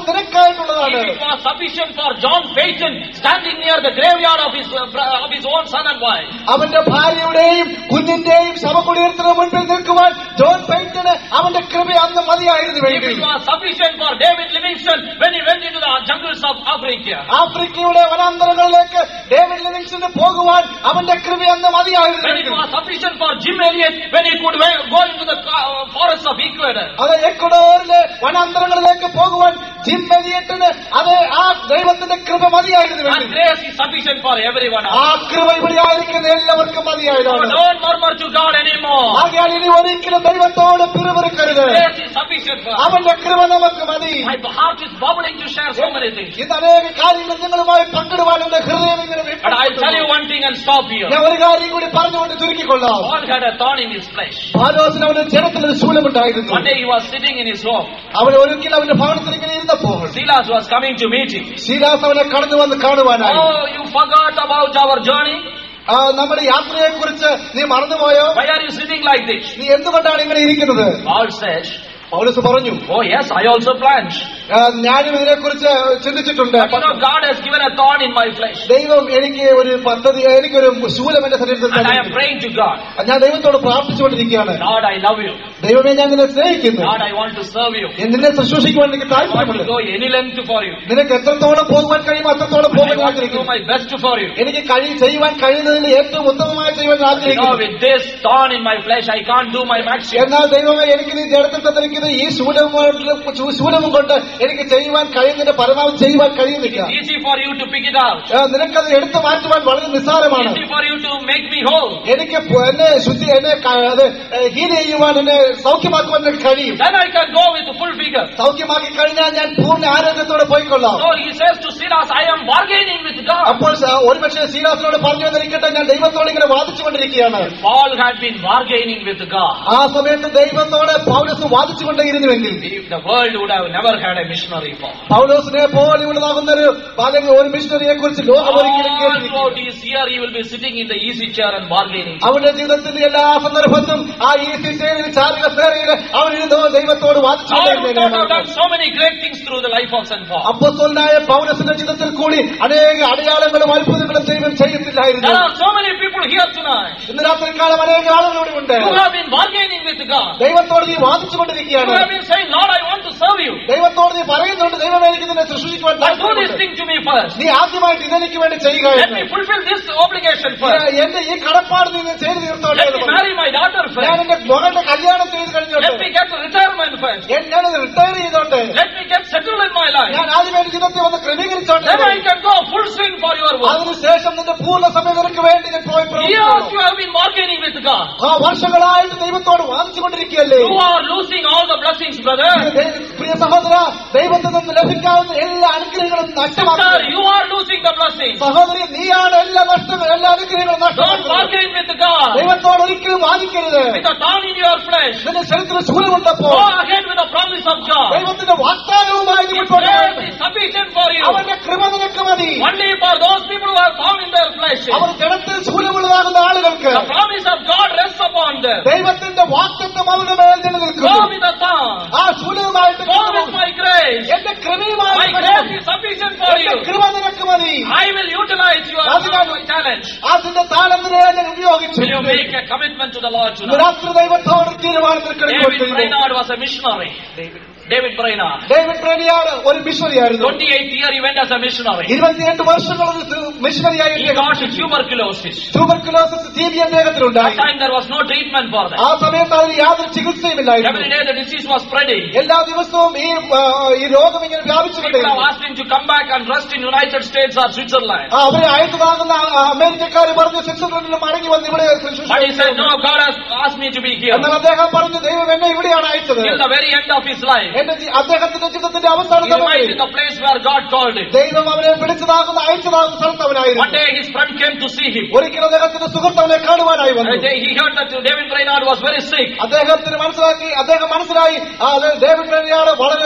[SPEAKER 2] നിനക്കായിട്ടുള്ളതാണ്
[SPEAKER 1] If it was sufficient for John Payton standing near the graveyard of his, uh, bro- of his own son and wife,
[SPEAKER 2] അവന്റെ ഭാര്യയുടെയും കുഞ്ഞിന്റെയും ശവകുടീരത്തിന് മുൻപിൽ നിൽക്കുവാൻ ജോൺ പൈറ്റന് അവന്റെ കൃപ അന്ന്
[SPEAKER 1] if
[SPEAKER 2] മതിയായിരുന്നുവെങ്കിൽ
[SPEAKER 1] it was sufficient for David Livingston when he went into the jungles of Africa,
[SPEAKER 2] ആഫ്രിക്കയുടെ വനാന്തരങ്ങളിലേക്ക് ഡേവിഡ് ലിവിങ്സ്റ്റന് പോകുവാൻ അവന്റെ കൃപ അന്ന്
[SPEAKER 1] when it
[SPEAKER 2] മതിയായിരുന്നുവെങ്കിൽ
[SPEAKER 1] was sufficient for Jim Elliot when he could we- go into the uh, forests of Ecuador,
[SPEAKER 2] അത് എക്വഡോറിലെ വനാന്തരങ്ങളിലേക്ക് പോകുവാൻ ജിം എലിയറ്റിന് അത് ആ ദൈവത്തിന്റെ കൃപ
[SPEAKER 1] and
[SPEAKER 2] മതിയായിരുന്നുവെങ്കിൽ
[SPEAKER 1] grace is sufficient for everyone
[SPEAKER 2] ആ
[SPEAKER 1] else.
[SPEAKER 2] കൃപ ഇവിടെ ആയിരിക്കുന്ന എല്ലാവർക്കും
[SPEAKER 1] So
[SPEAKER 2] മതിയായതാണ്
[SPEAKER 1] don't murmur to God anymore.
[SPEAKER 2] ആകയാൽ ഇനി ഒരിക്കലും ദൈവത്തോട് പിറുപിറുക്കരുത്
[SPEAKER 1] Grace is sufficient for us.
[SPEAKER 2] അവന്റെ കൃപ നമുക്ക് മതി
[SPEAKER 1] My heart is bubbling to share so many things.
[SPEAKER 2] ഇന്ന് അനേക കാര്യങ്ങൾ നിങ്ങളുമായി പങ്കിടുവാൻ എന്റെ ഹൃദയം ഇങ്ങനെ
[SPEAKER 1] But I'll tell you
[SPEAKER 2] വീർപ്പിടുന്നു.
[SPEAKER 1] one thing and stop here.
[SPEAKER 2] ഞാൻ ഒരു കാര്യം കൂടി പറഞ്ഞുകൊണ്ട് ചുരുക്കിക്കൊള്ളാം
[SPEAKER 1] Paul had a thorn in his flesh.
[SPEAKER 2] പാലോസിന് അവന്റെ ജനത്തിലൊരു ശൂലമുണ്ടായിരുന്നു
[SPEAKER 1] One day he was sitting in his home.
[SPEAKER 2] അവൻ ഒരിക്കലും അവന്റെ ഭവനത്തിൽ ഇങ്ങനെ ഇരുന്നപ്പോൾ
[SPEAKER 1] Silas was coming to meet him.
[SPEAKER 2] Silas അവനെ കടന്നു വന്ന് കാണുവാനായി
[SPEAKER 1] Oh, you forgot about our journey?
[SPEAKER 2] ആ, നമ്മുടെ യാത്രയെ കുറിച്ച് നീ മറന്നുപോയോ
[SPEAKER 1] Why are you sitting like this?
[SPEAKER 2] നീ എന്തുകൊണ്ടാണ് ഇങ്ങനെ ഇരിക്കുന്നത്
[SPEAKER 1] Paul said,
[SPEAKER 2] പൗലസ് പറഞ്ഞു
[SPEAKER 1] Oh yes, I also planned.
[SPEAKER 2] ആ, ഞാനും ഇതിനെക്കുറിച്ച് ചിന്തിച്ചിട്ടുണ്ട്
[SPEAKER 1] But you know, God has given a thorn in my flesh.
[SPEAKER 2] ദൈവം എനിക്ക് ഒരു പദ്ധതി എനിക്കൊരു ശൂലം എന്റെ ശരീരത്തിൽ
[SPEAKER 1] And I am
[SPEAKER 2] തന്നിരിക്കുന്നു.
[SPEAKER 1] praying to God.
[SPEAKER 2] ഞാൻ ദൈവത്തോട് പ്രാർത്ഥിച്ചുകൊണ്ടിരിക്കുകയാണ്
[SPEAKER 1] Lord, I love you.
[SPEAKER 2] ദൈവമേ ഞാൻ നിന്നെ സ്നേഹിക്കുന്നു
[SPEAKER 1] Lord, I want to serve you.
[SPEAKER 2] നിന്നെ ശുശ്രൂഷിക്കുവാൻ എനിക്ക്
[SPEAKER 1] I want
[SPEAKER 2] താല്പര്യമുണ്ട്
[SPEAKER 1] to go any length for you.
[SPEAKER 2] നിനക്ക് എത്രത്തോളം പോകുവാൻ കഴിയുമോ അത്രത്തോളം
[SPEAKER 1] I
[SPEAKER 2] പോകാൻ
[SPEAKER 1] want to do
[SPEAKER 2] ആഗ്രഹിക്കുന്നു
[SPEAKER 1] my best for you.
[SPEAKER 2] എനിക്ക് കഴി ചെയ്യുവാൻ കഴിയുന്നതിൽ ഏറ്റവും ഉത്തമമായി ചെയ്യുവാൻ
[SPEAKER 1] You know,
[SPEAKER 2] ആഗ്രഹിക്കുന്നു
[SPEAKER 1] with this thorn in my flesh, I can't do my maximum.
[SPEAKER 2] എന്നാൽ ദൈവമേ എനിക്ക് നീ ജഡത്തിൽ തന്നിരിക്കുന്ന ഈ ശൂലം കൊണ്ട് ശൂലം കൊണ്ട് എനിക്ക് ചെയ്യുവാൻ കഴിയുന്നതിന്റെ പരമാവധി ചെയ്യുവാൻ കഴിയുന്നില്ല
[SPEAKER 1] It's easy for you to pick it out.
[SPEAKER 2] ആ, നിനക്കത് എടുത്തു മാറ്റുവാൻ വളരെ നിസ്സാരമാണ്
[SPEAKER 1] Easy for you to make me whole.
[SPEAKER 2] എനിക്ക് പ- എന്നെ ശുദ്ധി എന്നെ ക- അത് ഹീൽ ചെയ്യുവാൻ എന്നെ സൗഖ്യമാക്കുവാൻ എനിക്ക് കഴിയും
[SPEAKER 1] Then I can go with full vigor.
[SPEAKER 2] സൗഖ്യമാക്കി കഴിഞ്ഞാൽ ഞാൻ പൂർണ്ണ ആരോഗ്യത്തോടെ പോയിക്കൊള്ളാം
[SPEAKER 1] So he says to Silas, I am bargaining with God.
[SPEAKER 2] അപ്പോൾ സ- ഒരുപക്ഷെ ശ്രീരാസിനോട് പറഞ്ഞു വന്നിരിക്കട്ടെ ഞാൻ ദൈവത്തോട് ഇങ്ങനെ വാദിച്ചുകൊണ്ടിരിക്കുകയാണ്
[SPEAKER 1] Paul had been bargaining with God.
[SPEAKER 2] ആ സമയത്ത് ദൈവത്തോട് Paulose വാദിച്ചുകൊണ്ടേയിരുന്നുവെങ്കിൽ
[SPEAKER 1] The world would have never had a missionary Paul.
[SPEAKER 2] പൗലോസിനെ പോലെയുള്ളതാകുന്ന ഒരു അല്ലെങ്കിൽ ഒരു മിഷണറിയെ കുറിച്ച് ലോകം ഒരിക്കലും
[SPEAKER 1] All
[SPEAKER 2] കേട്ടിരിക്കില്ല.
[SPEAKER 1] throughout his year, he will be sitting in the easy chair and bargaining.
[SPEAKER 2] അവന്റെ ജീവിതത്തിന്റെ എല്ലാ സന്ദർഭത്തും ആ ഈ ശിശയിൽ ചാരുക സേനയിൽ അവൻ ഇരുന്നോ ദൈവത്തോട്
[SPEAKER 1] God would not have done
[SPEAKER 2] വാദിച്ചുകൊണ്ടിരുന്നു
[SPEAKER 1] so many great things through the life of St. Paul.
[SPEAKER 2] അപ്പസ്തോലനായ പൗലസിന്റെ ജീവിതത്തിൽ കൂടി അനേക അടയാളങ്ങളും അത്ഭുതങ്ങളും ദൈവം ചെയ്യത്തില്ലായിരുന്നു
[SPEAKER 1] There are so many people here tonight.
[SPEAKER 2] ഇന്ന് രാത്രി കാലം അനേക ആളുകൾ ഇവിടെ ഉണ്ട്
[SPEAKER 1] You have been bargaining with God.
[SPEAKER 2] ദൈവത്തോട് നീ
[SPEAKER 1] You
[SPEAKER 2] വാദിച്ചുകൊണ്ടിരിക്കുകയാണ്
[SPEAKER 1] have been saying, Lord, I want to serve you.
[SPEAKER 2] ദൈവത്തോട് നീ പറയുന്നുണ്ട് ദൈവമേ എനിക്ക് നിന്നെ സൃഷ്ടിക്കുവാൻ
[SPEAKER 1] But do this
[SPEAKER 2] താല്പര്യമുണ്ട്.
[SPEAKER 1] thing to me first.
[SPEAKER 2] നീ ആദ്യമായിട്ട് ഇതെനിക്ക് വേണ്ടി ചെയ്യുക
[SPEAKER 1] Let
[SPEAKER 2] എന്ന്.
[SPEAKER 1] me fulfill this obligation first.
[SPEAKER 2] ഏ, എന്റെ ഈ കടപ്പാട് നീ ചെയ്തു തീർത്തോട്ടെ
[SPEAKER 1] Let
[SPEAKER 2] എന്ന്
[SPEAKER 1] me
[SPEAKER 2] പറഞ്ഞു.
[SPEAKER 1] marry my daughter
[SPEAKER 2] ഞാൻ
[SPEAKER 1] first.
[SPEAKER 2] എന്റെ മകളുടെ കല്യാണം ചെയ്ത് കഴിഞ്ഞോട്ടെ
[SPEAKER 1] Let me get retirement first.
[SPEAKER 2] എൻ- ഞാനത് റിട്ടയർ ചെയ്തോട്ടെ
[SPEAKER 1] Let me get settled in my life.
[SPEAKER 2] ഞാൻ ആദ്യം എന്റെ ജീവിതത്തെ ഒന്ന് ക്രമീകരിച്ചോട്ടെ
[SPEAKER 1] Then I can go full swing for your work.
[SPEAKER 2] അതിനുശേഷം നിന്റെ പൂർണ്ണ സമയം നിനക്ക് വേണ്ടി ഞാൻ പോയി
[SPEAKER 1] Years
[SPEAKER 2] പ്രവർത്തിച്ചോളാം.
[SPEAKER 1] you have been bargaining with God.
[SPEAKER 2] ആ വർഷങ്ങളായിട്ട് ദൈവത്തോട് വാദിച്ചുകൊണ്ടിരിക്കുകയല്ലേ
[SPEAKER 1] You are losing all the blessings, brother.
[SPEAKER 2] ദൈ- പ്രിയ സഹോദര ദൈവത്തിൽ നിന്ന് ലഭിക്കാവുന്ന എല്ലാ അനുഗ്രഹങ്ങളും
[SPEAKER 1] Sister,
[SPEAKER 2] നഷ്ടമാക്കുക
[SPEAKER 1] you are losing the blessings.
[SPEAKER 2] സഹോദരി നീയാണ് എല്ലാ നഷ്ടങ്ങളും എല്ലാ അനുഗ്രഹങ്ങളും
[SPEAKER 1] Don't
[SPEAKER 2] നഷ്ടമാക്കുന്നത്
[SPEAKER 1] bargain with God.
[SPEAKER 2] ദൈവത്തോട് ഒരിക്കലും വാദിക്കരുത്
[SPEAKER 1] With a thorn in your flesh.
[SPEAKER 2] നിന്റെ ശരീരത്തിന് ശൂലമുണ്ടപ്പോ
[SPEAKER 1] Go ahead with the promise of God.
[SPEAKER 2] ദൈവത്തിന്റെ വാഗ്ദാനവുമായി നീ
[SPEAKER 1] His
[SPEAKER 2] മുൻപോട്ട്
[SPEAKER 1] grace
[SPEAKER 2] പോകണം.
[SPEAKER 1] is sufficient for you.
[SPEAKER 2] അവന്റെ കൃപ നിനക്ക് മതി
[SPEAKER 1] Only for those people who are found in their flesh.
[SPEAKER 2] അവർ ജനത്തിൽ ശൂലമുള്ളതാകുന്ന ആളുകൾക്ക്
[SPEAKER 1] The promise of God rests upon them.
[SPEAKER 2] ദൈവത്തിന്റെ വാക്തത്വം അവരുടെ മേൽ നിലനിൽക്കുന്നു
[SPEAKER 1] Go with the thorn.
[SPEAKER 2] ആ ശൂലവുമായിട്ട്
[SPEAKER 1] Go with my grace.
[SPEAKER 2] എന്റെ
[SPEAKER 1] My
[SPEAKER 2] കൃപയുമായി
[SPEAKER 1] grace is sufficient for
[SPEAKER 2] എന്റെ
[SPEAKER 1] you.
[SPEAKER 2] കൃപ നിനക്ക് മതി
[SPEAKER 1] I will utilize your
[SPEAKER 2] അതിനാൽ-
[SPEAKER 1] my talent.
[SPEAKER 2] അതിന്റെ താലന്തിനെ ഞാൻ ഉപയോഗിച്ചു
[SPEAKER 1] Will you make a commitment to the Lord
[SPEAKER 2] ഇന്ന്
[SPEAKER 1] tonight?
[SPEAKER 2] രാത്രി ദൈവത്തോട് തീരുമാനത്തിൽ
[SPEAKER 1] David
[SPEAKER 2] കിടക്കുന്നു
[SPEAKER 1] Brainerd was a missionary. David Brainerd.
[SPEAKER 2] David പ്രേമിയാണ് ഒരു മിഷണറി ആയിരുന്നു
[SPEAKER 1] 28 year he went as a missionary.
[SPEAKER 2] ഇരുപത്തിയെട്ട് വർഷങ്ങൾ ഒരു മിഷണറി
[SPEAKER 1] He
[SPEAKER 2] ആയിട്ട്
[SPEAKER 1] got tuberculosis.
[SPEAKER 2] Tuberculosis T B
[SPEAKER 1] That
[SPEAKER 2] അദ്ദേഹത്തിനുണ്ടായി
[SPEAKER 1] time there was no treatment for that.
[SPEAKER 2] ആ സമയത്ത് അതിന് യാതൊരു ചികിത്സയുമില്ലായിരുന്നു
[SPEAKER 1] Every day the disease was spreading.
[SPEAKER 2] എല്ലാ ദിവസവും ഈ ആ, ഈ രോഗം ഇങ്ങനെ
[SPEAKER 1] People have
[SPEAKER 2] വ്യാപിച്ചുകൊണ്ടിരുന്നു
[SPEAKER 1] asked him to come back and rest in United States or Switzerland.
[SPEAKER 2] ആ, അവരെ അയച്ചതാകുന്ന ആ, അമേരിക്കക്കാർ പറഞ്ഞു സ്വിറ്റ്സർലൻഡിൽ മടങ്ങി വന്ന് ഇവിടെ ശുശ്രൂഷ
[SPEAKER 1] But he said,
[SPEAKER 2] ചെയ്യുന്നു.
[SPEAKER 1] no, God has asked me to be here.
[SPEAKER 2] എന്നാൽ അദ്ദേഹം പറഞ്ഞു ദൈവം എന്നെ ഇവിടെയാണ് അയച്ചത്
[SPEAKER 1] Till the very end of his life.
[SPEAKER 2] എന്റെ ജി- അദ്ദേഹത്തിന്റെ ജീവിതത്തിന്റെ അവസാന
[SPEAKER 1] He remained
[SPEAKER 2] സമയങ്ങളിൽ
[SPEAKER 1] in the place where God called him.
[SPEAKER 2] ദൈവം അവനെ വിളിച്ചതാകുന്ന അയച്ചതാകുന്ന സ്ഥലത്ത്
[SPEAKER 1] One
[SPEAKER 2] അവനായിരുന്നു
[SPEAKER 1] day his friend came to see him.
[SPEAKER 2] ഒരിക്കൽ അദ്ദേഹത്തിന്റെ സുഹൃത്ത് അവനെ കാണുവാനായി
[SPEAKER 1] And
[SPEAKER 2] വന്നു
[SPEAKER 1] they- he heard that David Brainerd was very sick.
[SPEAKER 2] അദ്ദേഹത്തിന് മനസ്സിലാക്കി അദ്ദേഹം മനസ്സിലായി ആ, അത് ഡേവിഡ് റെനിയാണ് വളരെ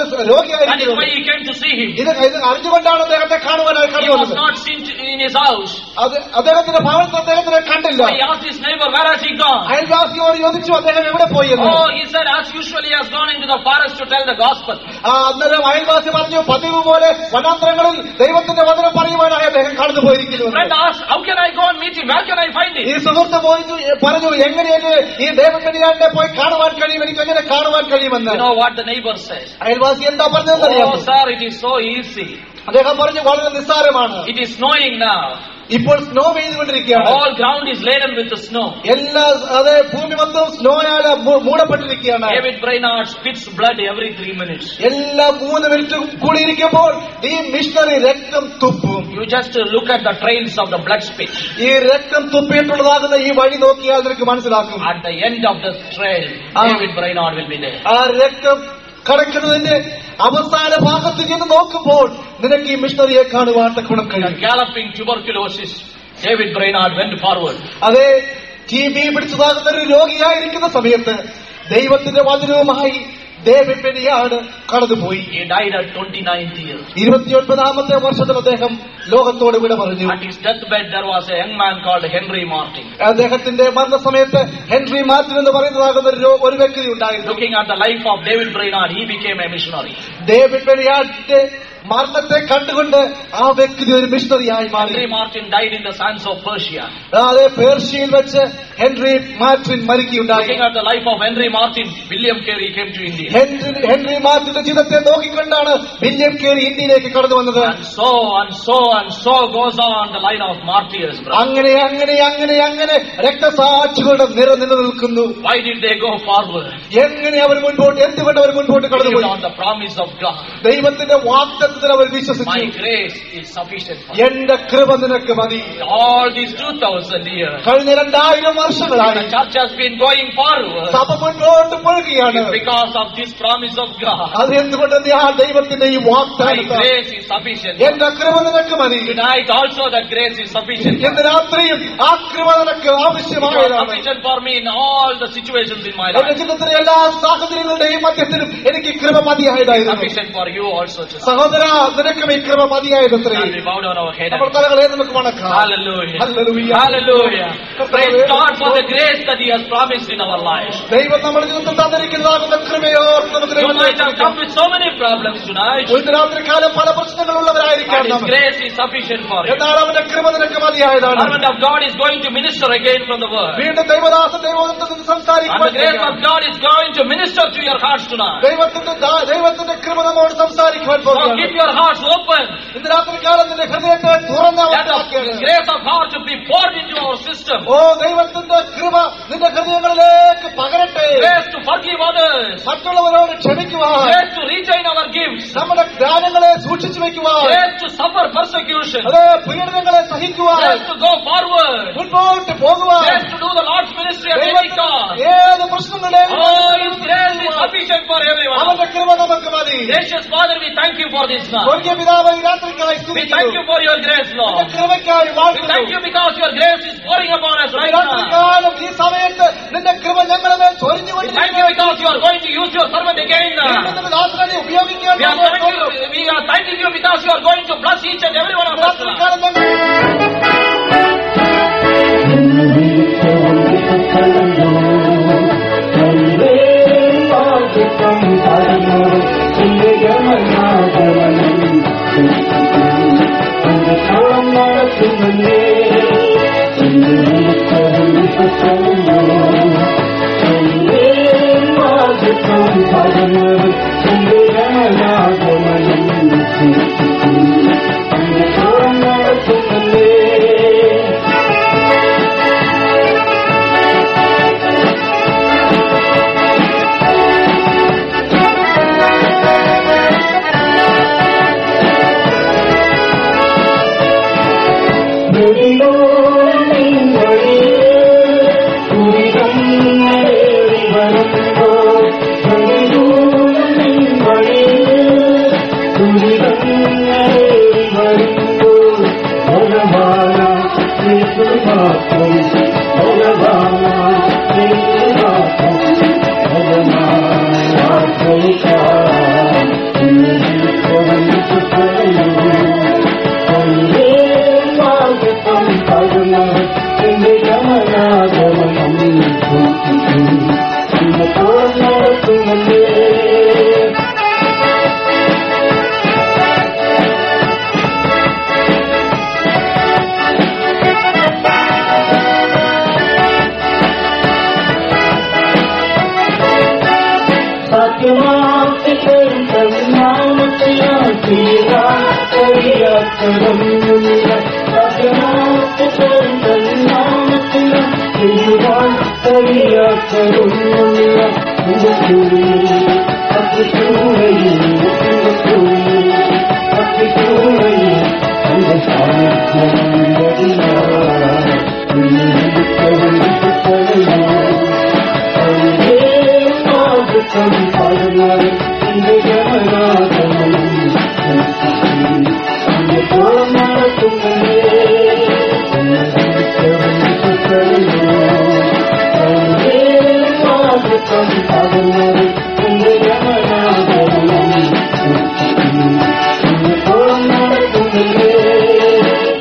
[SPEAKER 1] That is why
[SPEAKER 2] രോഗിയായിരിക്കുന്നത്
[SPEAKER 1] he came to see him.
[SPEAKER 2] ഇത് ഇത് അറിഞ്ഞുകൊണ്ടാണ് അദ്ദേഹത്തെ കാണുവാനായി
[SPEAKER 1] He
[SPEAKER 2] കടന്നു
[SPEAKER 1] was
[SPEAKER 2] വന്നത്
[SPEAKER 1] not seen in his house.
[SPEAKER 2] അത് അദ്ദേഹത്തിന്റെ ഭവനത്തിൽ അദ്ദേഹത്തിനെ കണ്ടില്ല
[SPEAKER 1] So he asked his neighbor, where has he gone?
[SPEAKER 2] അയൽവാസിയോട് ചോദിച്ചു അദ്ദേഹം എവിടെ പോയി എന്ന്
[SPEAKER 1] Oh, he said, as usual, he has gone into the forest to tell the gospel.
[SPEAKER 2] ആ അന്നേരം അയൽവാസി പറഞ്ഞു പതിവ് പോലെ വനാന്തരങ്ങളിൽ ദൈവത്തിന്റെ വചനം പറയുവാനായി അദ്ദേഹം കടന്നു പോയിരിക്കുന്നു എന്ന്.
[SPEAKER 1] Friend asked, how can I go and meet him? Where can I find
[SPEAKER 2] ഈ
[SPEAKER 1] him?
[SPEAKER 2] സുഹൃത്ത് പോയിച്ചു പറഞ്ഞു എങ്ങനെയാണ് ഈ ദേവക്കടിയാനെ പോയി കാണുവാൻ കഴിയും എനിക്ക് എങ്ങനെ കാണുവാൻ കഴിയുമെന്ന്
[SPEAKER 1] You know what the neighbor says?
[SPEAKER 2] അയൽവാസി എന്താ പറഞ്ഞതെന്ന്
[SPEAKER 1] Oh,
[SPEAKER 2] അറിയാമോ
[SPEAKER 1] sir, it is so easy.
[SPEAKER 2] അദ്ദേഹം പറഞ്ഞു വളരെ നിസ്സാരമാണ്
[SPEAKER 1] It is snowing now.
[SPEAKER 2] ഇപ്പോൾ സ്നോ
[SPEAKER 1] The
[SPEAKER 2] പെയ്തുകൊണ്ടിരിക്കുകയാണ്
[SPEAKER 1] whole ground is laden with the snow.
[SPEAKER 2] എല്ലാ അതെ ഭൂമി മൊത്തം സ്നോയാൽ മൂ- മൂടപ്പെട്ടിരിക്കുകയാണ്
[SPEAKER 1] David Brainerd spits blood every three minutes.
[SPEAKER 2] എല്ലാ മൂന്ന് മിനിറ്റും കൂടിയിരിക്കുമ്പോൾ ഈ മിഷണറി രക്തം തുപ്പും
[SPEAKER 1] You just uh, look at the trails of the blood spit.
[SPEAKER 2] ഈ രക്തം തുപ്പിയിട്ടുള്ളതാകുന്ന ഈ വഴി നോക്കിയാൽ നിനക്ക് മനസ്സിലാക്കും
[SPEAKER 1] At the end of the trail,
[SPEAKER 2] Ah.
[SPEAKER 1] David Brainerd will be there.
[SPEAKER 2] ആ രക്തം കടക്കുന്നതിന്റെ അവസാന ഭാഗത്ത് ചെന്ന് നോക്കുമ്പോൾ നിനക്ക് ഈ മിഷണറിയെ കാണുവാൻ തക്കണം
[SPEAKER 1] The
[SPEAKER 2] കഴിയും
[SPEAKER 1] galloping tuberculosis, David Brainerd went forward.
[SPEAKER 2] അതെ ടി ബി പിടിച്ചതാകുന്ന ഒരു രോഗിയായിരിക്കുന്ന സമയത്ത് ദൈവത്തിന്റെ വചനവുമായി ഡേവിഡ് പെരിയാട് കടന്നുപോയി
[SPEAKER 1] He died at 29th year.
[SPEAKER 2] ഇരുപത്തിയൊൻപതാമത്തെ വർഷത്തിൽ അദ്ദേഹം ലോകത്തോട് വിട പറഞ്ഞു
[SPEAKER 1] At his deathbed, there was a young man called Henry Martin.
[SPEAKER 2] അദ്ദേഹത്തിന്റെ മരണസമയത്ത് ഹെൻറി മാർട്ടിൻ എന്ന് പറയുന്നതാകുന്ന ഒരു രോ- ഒരു വ്യക്തി ഉണ്ടായിരുന്നു
[SPEAKER 1] Looking at the life of David Brainerd, he became a missionary.
[SPEAKER 2] David പെരിയാടിന്റെ മരണത്തെ കണ്ടുകൊണ്ട് ആ വ്യക്തി ഒരു മിഷണറിയായി മാറി
[SPEAKER 1] Henry Martin died in the sands of Persia.
[SPEAKER 2] അതെ പേർഷ്യയിൽ വെച്ച് ഹെൻറി മാർട്ടിൻ മരിക്കുകയുണ്ടായി
[SPEAKER 1] Looking at the life of Henry Martin, William Carey came to India.
[SPEAKER 2] Henry Henry മാർട്ടിന്റെ ജീവിതത്തെ നോക്കിക്കൊണ്ടാണ് വില്യം കേറി ഇന്ത്യയിലേക്ക് കടന്നു വന്നത്
[SPEAKER 1] And so and so and so goes on the line of martyrs, brother.
[SPEAKER 2] അങ്ങനെ അങ്ങനെ അങ്ങനെ അങ്ങനെ രക്തസാക്ഷികളുടെ നിര നിലനിൽക്കുന്നു
[SPEAKER 1] Why did they go forward?
[SPEAKER 2] എങ്ങനെ അവർ മുൻപോട്ട് എന്തുകൊണ്ട് അവർ മുൻപോട്ട്
[SPEAKER 1] Believed
[SPEAKER 2] കടന്നുപോയി
[SPEAKER 1] on the promise of God.
[SPEAKER 2] ദൈവത്തിന്റെ വാഗ്ദത്തത്തിൽ അവർ
[SPEAKER 1] My
[SPEAKER 2] വിശ്വസിച്ചു
[SPEAKER 1] grace is sufficient for you.
[SPEAKER 2] എന്റെ കൃപ നിനക്ക് മതി
[SPEAKER 1] All these 2000 years,
[SPEAKER 2] കഴിഞ്ഞ രണ്ടായിരം വർഷങ്ങളായി
[SPEAKER 1] the church has been going forward
[SPEAKER 2] സഭ മുൻപോട്ട് പോവുകയാണ്
[SPEAKER 1] because of this promise of God.
[SPEAKER 2] അത് എന്തുകൊണ്ട് ആ ദൈവത്തിന്റെ ഈ
[SPEAKER 1] My
[SPEAKER 2] വാഗ്ദാനം
[SPEAKER 1] grace is sufficient. for you.
[SPEAKER 2] എന്റെ കൃപ നിനക്ക് മതി
[SPEAKER 1] Tonight also that grace is sufficient. for
[SPEAKER 2] ഇന്ന്
[SPEAKER 1] you.
[SPEAKER 2] രാത്രിയും ആ കൃപ നിനക്ക്
[SPEAKER 1] It was
[SPEAKER 2] ആവശ്യമായതാണ്
[SPEAKER 1] sufficient for me in all the situations in my
[SPEAKER 2] എന്റെ
[SPEAKER 1] life.
[SPEAKER 2] ജീവിതത്തിലെ എല്ലാ സാഹചര്യങ്ങളുടെയും മധ്യത്തിലും എനിക്ക് കൃപ മതിയായതായിരുന്നു
[SPEAKER 1] Sufficient for you also. sister.
[SPEAKER 2] സഹോദര നിനക്കും ഈ കൃപ മതിയായതത്രേ
[SPEAKER 1] And we bow down our head.
[SPEAKER 2] നമ്മൾ
[SPEAKER 1] and-
[SPEAKER 2] തലകളെ നമുക്ക് വണക്കാം
[SPEAKER 1] Hallelujah.
[SPEAKER 2] Hallelujah.
[SPEAKER 1] Hallelujah. Praise God for the grace that He has promised in our lives.
[SPEAKER 2] ദൈവം നമ്മുടെ ജീവിതത്തിൽ തന്നിരിക്കുന്നതാകുന്ന കൃപയോ നമുക്ക്
[SPEAKER 1] You might have come
[SPEAKER 2] ദൈവം
[SPEAKER 1] with so many problems tonight.
[SPEAKER 2] ഇന്ന് രാത്രി കാലം പല പ്രശ്നങ്ങളുള്ളവരായിരിക്കാം
[SPEAKER 1] But His
[SPEAKER 2] നമ്മൾ
[SPEAKER 1] grace is sufficient for you.
[SPEAKER 2] എന്നാൽ അവന്റെ കൃപ നിനക്ക് മതിയായതാണ്
[SPEAKER 1] servant of God is going to minister again from the word.
[SPEAKER 2] വീണ്ടും ദൈവദാസൻ ദൈവത്തിൽ നിന്ന്
[SPEAKER 1] And the
[SPEAKER 2] സംസാരിക്കുവാൻ
[SPEAKER 1] grace
[SPEAKER 2] കഴിയാം.
[SPEAKER 1] of God is going to minister to your hearts tonight.
[SPEAKER 2] ദൈവത്തിന്റെ ദാ- ദൈവത്തിന്റെ കൃപ നമ്മോട് സംസാരിക്കുവാൻ
[SPEAKER 1] So
[SPEAKER 2] പോകുകയാണ്
[SPEAKER 1] keep your hearts open.
[SPEAKER 2] ഇന്ന് രാത്രി കാലം നിന്റെ ഹൃദയത്തെ തുറന്ന
[SPEAKER 1] Let the
[SPEAKER 2] അവസ്ഥയാക്കിയാണ്
[SPEAKER 1] grace of God to be poured into our system.
[SPEAKER 2] ഓ ദൈവത്തിന്റെ കൃപ നിന്റെ ഹൃദയങ്ങളിലേക്ക് പകരട്ടെ
[SPEAKER 1] Grace to forgive others.
[SPEAKER 2] മറ്റുള്ളവരോട് ക്ഷമിക്കുവാൻ
[SPEAKER 1] Grace to retain our gifts.
[SPEAKER 2] നമ്മുടെ ജ്ഞാനങ്ങളെ സൂക്ഷിച്ചു വെക്കുവാൻ
[SPEAKER 1] Grace to suffer persecution.
[SPEAKER 2] അതേ പീഡനങ്ങളെ സഹിക്കുവാൻ
[SPEAKER 1] Grace to go forward.
[SPEAKER 2] മുൻപോട്ട് പോകുവാൻ
[SPEAKER 1] Grace to do the Lord's ministry at any
[SPEAKER 2] ദൈവത്തിന്
[SPEAKER 1] cost.
[SPEAKER 2] ഏത് പ്രശ്നങ്ങളെയും
[SPEAKER 1] Oh, His grace is sufficient for everyone.
[SPEAKER 2] അവന്റെ കൃപ നമുക്ക് മതി
[SPEAKER 1] Gracious Father, we thank you for this now.
[SPEAKER 2] സ്വർഗീയ പിതാവ് ഈ രാത്രിക്കായി
[SPEAKER 1] We
[SPEAKER 2] സ്തുതിക്കുന്നു.
[SPEAKER 1] thank you for your grace,
[SPEAKER 2] നിന്റെ
[SPEAKER 1] Lord.
[SPEAKER 2] കൃപയ്ക്കായി
[SPEAKER 1] We
[SPEAKER 2] വാഴ്ത്തുന്നു
[SPEAKER 1] thank you because your grace is pouring upon us
[SPEAKER 2] ഈ
[SPEAKER 1] right now.
[SPEAKER 2] രാത്രികാലം ഈ സമയത്ത് നിന്റെ കൃപ ഞങ്ങളുടെ മേൽ
[SPEAKER 1] We thank you
[SPEAKER 2] ചൊരിഞ്ഞുകൊണ്ടിരിക്കുന്നു
[SPEAKER 1] because you are going to use your servant again now.
[SPEAKER 2] വീണ്ടും നിന്റെ ദാസനെ ഉപയോഗിക്കാൻ
[SPEAKER 1] We are, thanking you, we are thanking you because you are going to bless each and every one of us tonight.
[SPEAKER 2] രാത്രികാലം ഞങ്ങൾ
[SPEAKER 3] Thank you. ഇന്നത്തോളം നടത്തുമല്ലേ സത്യമാക്കിത്തരും പരിണാമത്തിനാൽ തീരാൻ കഴിയാത്തതൊന്നുമില്ല സത്യമാക്കിത്തരും പരിണാമത്തിനാൽ തീരാൻ കഴിയാത്തതൊന്നുമില്ല അത്തിച്ചൂരയിൽ അത്തിച്ചൂരയിൽ എന്റെ നടത്തുന്നില്ലേ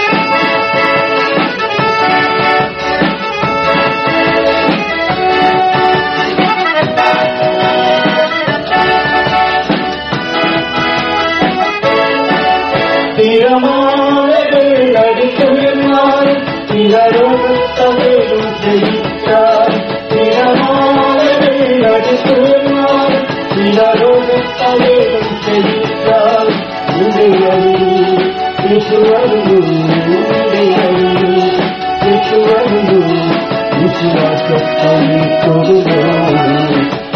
[SPEAKER 3] തിരമാലകൾ അടിക്കുമെന്നാലും തിരരോത്തവേലും ജയിച്ചാൽ തിരമാലകൾ അടിക്കുമെന്നാലും തിരരോത്തവേലും ജയിച്ചാൽ നിന്റെ അറിവ് യേശുവരുന്നു നിന്റെ അറിവ് യേശുവരുന്നു വിശ്വാസത്തോടെ കൊടുക്കുന്നു